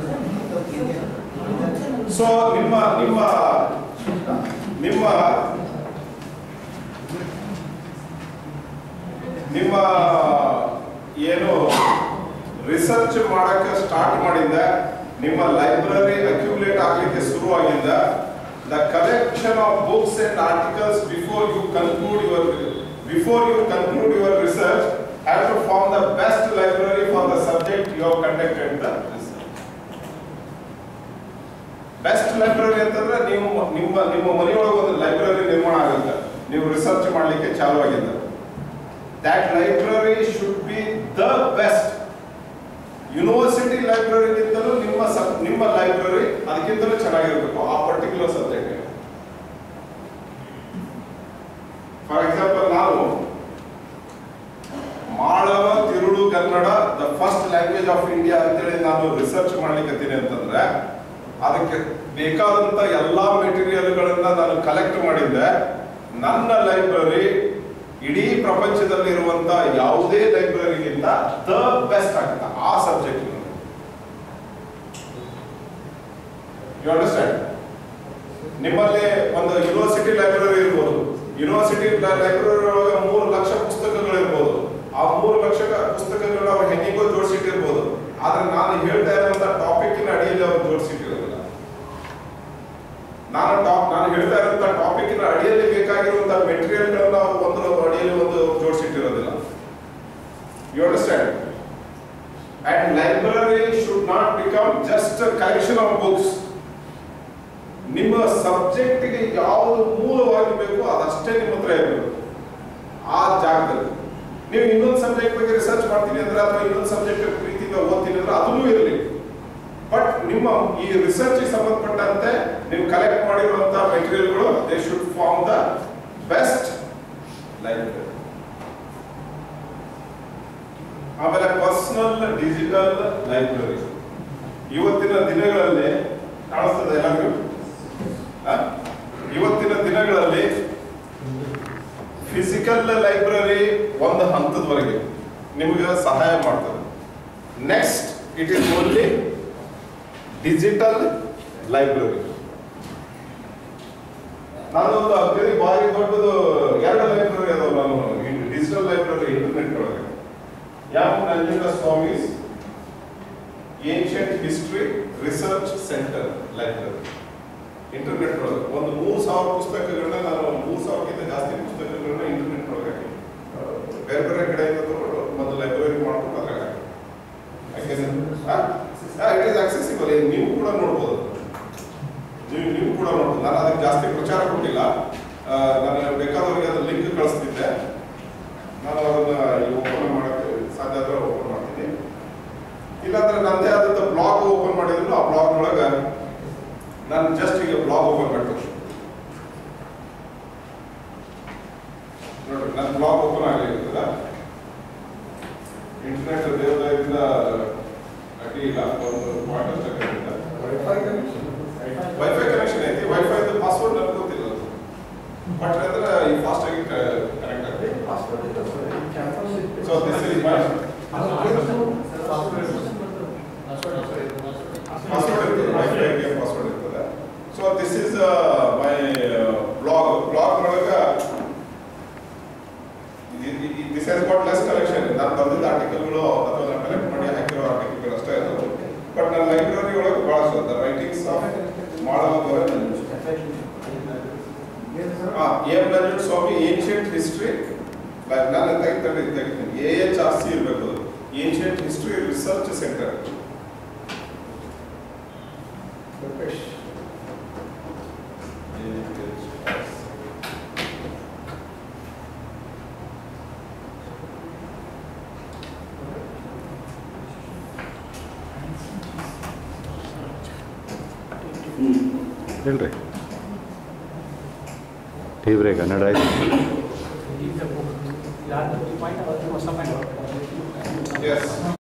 So ನಿಮ್ಮ ನಿಮ್ಮ ನಿಮ್ಮ ನಿಮ್ಮ ಏನು research ಮಾಡಕ್ಕೆ start ಮಾಡಿದ್ದ ನಿಮ್ಮ library accumulate ಆಗಲಿಕ್ಕೆ ಶುರುವಾಗಿದ್ದ the collection of books and articles before you conclude your before you conclude your research have to form the best library for the subject you have conducted the research best library ಅಂತಂದ್ರೆ ನೀವು ನಿಮ್ಮ ನಿಮ್ಮ ಮನೆಯೊಳಗೆ ಒಂದು library ನಿರ್ಮಾಣ ಆಗುತ್ತೆ ನೀವು research ಮಾಡಲಿಕ್ಕೆ ಚಾಲು ಆಗಿದ್ದ that library should be the best university ಲೈಬ್ರರಿಗಿಂತಲೂ ನಿಮ್ಮ ಸಬ್ ನಿಮ್ಮ ಲೈಬ್ರರಿ ಅದಕ್ಕಿಂತಲೂ ಚೆನ್ನಾಗಿರ್ಬೇಕು ಆ ಪರ್ಟಿಕ್ಯುಲರ್ ಸಬ್ಜೆಕ್ಟ್ ಫಾರ್ ಎಕ್ಸಾಂಪಲ್ ನಾವು ಮಾಳವ ತಿರುಳು Kannada the first language of India ಅಂತೇಳಿ ನಾನು ರಿಸರ್ಚ್ ಮಾಡ್ಲಿಕ್ಕೆ ಅಂತಂದ್ರೆ ಅದಕ್ಕೆ ಬೇಕಾದಂತ ಎಲ್ಲಾ ಮೆಟೀರಿಯಲ್ಗಳನ್ನ ನಾನು ಕಲೆಕ್ಟ್ ಮಾಡಿದ್ದೆ ನನ್ನ ಲೈಬ್ರರಿ ಇಡೀ ಪ್ರಪಂಚದಲ್ಲಿ ಇರುವಂತ ಯಾವುದೇ ಲೈಬ್ರರಿಗಿಂತ ದ ಬೆಸ್ಟ್ ಆಗುತ್ತೆ ಆ ಸಬ್ಜೆಕ್ಟ್ ಯು ಅಂಡರ್ಸ್ಟ್ಯಾಂಡ್ ನಿಮ್ಮಲ್ಲಿ ಒಂದು ಯೂನಿವರ್ಸಿಟಿ ಲೈಬ್ರರಿ ಇರ್ಬೋದು ಯೂನಿವರ್ಸಿಟಿ ಲೈಬ್ರರಿ ಒಳಗೆ ಮೂರು ಲಕ್ಷ ಪುಸ್ತಕಗಳು ಇರ್ಬೋದು ಆ ಮೂರು ಲಕ್ಷ ಪುಸ್ತಕಗಳನ್ನ ಅವ್ರು ಹೆಂಗಿಗೋ ಜೋಡಿಸಿಟ್ಟಿರ್ಬೋದು ಆದ್ರೆ ನಾನು ಹೇಳ್ತಾ ಇರುವಂತ ಟಾಪಿಕ್ನ ಅಡಿಯಲ್ಲಿ ಅವ್ರು ಜೋಡಿಸಿಟ್ಟಿರೋದಿಲ್ಲ ನಾನು ಟಾಪ್ ನಾನು ಹೇಳ್ತಾ ಇರುವಂತ ಟಾಪಿಕ್ನ ಅಡಿಯಲ್ಲಿ ಬೇಕಾಗಿರುವಂತ ಮೆಟೀರಿಯಲ್ಗಳನ್ನ ಅವ್ರು ಒಂದು ಅಡಿಯಲ್ಲಿ ಒಂದು ಜೋಡಿಸಿಟ್ಟಿರೋದಿಲ್ಲ you understand and library should not become just collection of books ನಿಮ್ಮ ಸಬ್ಜೆಕ್ಟ್ಗೆ ಯಾವುದು ಮೂಲವಾಗಿ ಬೇಕು ಅದಷ್ಟೇ ನಿಮ್ಮ ಹತ್ರ ಇರಬೇಕು ಆ ಜಾಗದಲ್ಲಿ ನೀವು ಇನ್ನೊಂದು ಸಬ್ಜೆಕ್ಟ್ ಬಗ್ಗೆ ರಿಸರ್ಚ್ ಮಾಡ್ತೀನಿ ಅಂದ್ರೆ ಅಥವಾ ಇನ್ನೊಂದು ಸಬ್ಜೆಕ್ಟ್ ಪ್ರೀತಿಯಿಂದ ಓದ್ತೀನಿ ಅಂದ್ರೆ ಅದನ್ನೂ ಇರಲಿ ಬಟ್ ನಿಮ್ಮ ಈ ರಿಸರ್ಚ್ ಸಂಬಂಧಪಟ್ಟಂತೆ ನೀವು ಕಲೆಕ್ಟ್ ಮಾಡಿರುವಂತಹ ಮೆಟೀರಿಯಲ್ಗಳು they should form the best library ಆಮೇಲೆ ಪರ್ಸನಲ್ ಡಿಜಿಟಲ್ ಲೈಬ್ರರಿ ಇವತ್ತಿನ ದಿನಗಳಲ್ಲಿ ಕಾಣಿಸ್ತದೆ ಎಲ್ಲರಿಗೂ ಆ? ಇವತ್ತಿನ ದಿನಗಳಲ್ಲಿ ಫಿಸಿಕಲ್ ಲೈಬ್ರರಿ ಒಂದು ಹಂತದವರೆಗೆ ನಿಮಗೆ ಸಹಾಯ ಮಾಡ್ತದೆ next it is only digital library ನಾನೊಂದು ಅಗದಿ ಭಾರಿ ದೊಡ್ಡದು ಎರಡು ಲೈಬ್ರರಿ ಅದಾವ ನಾನು ಡಿಜಿಟಲ್ ಲೈಬ್ರರಿ ಇಂಟರ್ನೆಟ್ ಒಳಗೆ ಯಾವ Nanjunda Swamy's ancient history research centre library internet ಒಳಗೆ ಒಂದು ಮೂರು ಸಾವಿರ ಪುಸ್ತಕಗಳನ್ನ ನಾನು ಮೂರು ಸಾವಿರಕ್ಕಿಂತ ಜಾಸ್ತಿ ಪುಸ್ತಕಗಳನ್ನ ಇಂಟರ್ನೆಟ್ ಒಳಗೆ ಹಾಕಿ ಆ, ಬೇರೆ ಬೇರೆ ಕಡೆಯಿಂದ ತಗೊಂಡು ಒಂದು ಲೈಬ್ರರಿ ಮಾಡ್ಕೊಂಡು ಅದ್ರಾಗ ಇಟ್ ಈಸ್ ಅಕ್ಸೆಸಿಬಲ್ ನೀವು ಕೂಡ ನೋಡ್ಬೋದು ನೀವು ನೀವು ಕೂಡ ನೋಡ್ಬೋದು ನಾನು ಅದಕ್ಕೆ ಜಾಸ್ತಿ ಪ್ರಚಾರ ಕೊಟ್ಟಿಲ್ಲ ಆ, ನಾನು ಬೇಕಾದವರಿಗೆ ಅದು ಲಿಂಕ್ ಕಳಿಸ್ತಿದ್ದೆ ನಾನು ಅದನ್ನ ಓಪನ್ ಮಾಡಕ್ಕೆ ಸಾಧ್ಯ ಆದ್ರೆ ಓಪನ್ ಮಾಡ್ತೀನಿ ಇಲ್ಲಾಂದ್ರೆ ನಂದೇ ಆದಂತ ಬ್ಲಾಗ್ ಓಪನ್ ಮಾಡಿದ್ರು ಆ ಬ್ಲಾಗ್ ಒಳಗೆ ನಾನು ಜಸ್ಟ್ ಈಗ ಬ್ಲಾಗ್ ಓಪನ್ ಮಾಡ್ತೀನಿ ನೋಡ್ರಿ ನನ್ನ ಬ್ಲಾಗ್ ಓಪನ್ ಆಗಿರ್ತದ ಇಂಟರ್ನೆಟ್ ದೇವಾಲಯದಿಂದ ಅಡ್ಡಿ ಇಲ್ಲ ಒಂದು ವಾಟರ್ ತಗೊಂಡಿದ್ದ ವೈಫೈ ಕನೆಕ್ಷನ್ ವೈಫೈ ಕನೆಕ್ಷನ್ ಐತಿ ವೈಫೈ ಪಾಸ್ವರ್ಡ್ ನನಗೆ ಗೊತ್ತಿಲ್ಲ ಬಟ್ ಅಂದ್ರೆ ಈ ಫಾಸ್ಟ್ ಆಗಿ ಕನೆಕ್ಟ್ ಆಗುತ್ತೆ ಪಾಸ್ವರ್ಡ್ ಇಲ್ಲ sir campus so this is my password ಇರ್ತದೆ ವೈಫೈಗೆ ಪಾಸ್ವರ್ಡ್ ಇರ್ತದೆ so this is my blog blog ಒಳಗೆ this has got less collection ನಾನು ಬರೆದಿದ್ದ ಆರ್ಟಿಕಲ್ಗಳು ಅಥವಾ ನಾನು ಕಲೆಕ್ಟ್ ಮಾಡಿ ಹಾಕಿರೋ ಆರ್ಟಿಕಲ್ಗಳು ಅಷ್ಟೇ ಇದಾವೆ ಬಟ್ ನನ್ನ ಲೈಬ್ರರಿ ಒಳಗೆ ಭಾಳ ದ ರೈಟಿಂಗ್ಸ್ ಆಫ್ ಮಾಡಲದವರ M Nanjunda Swamy ancient history ನಾನು ತೆಗಿತೀನಿ ತೆಗಿತೀನಿ ಎ ಎಚ್ ಆರ್ ಸಿ ಇರಬೇಕು ancient history research centre Rupesh. ಹೇಳ್ರಿ ಟೀ ಬ್ರೇಕ್ ಹನ್ನೆರಡು ಆಯ್ತು ಎಸ್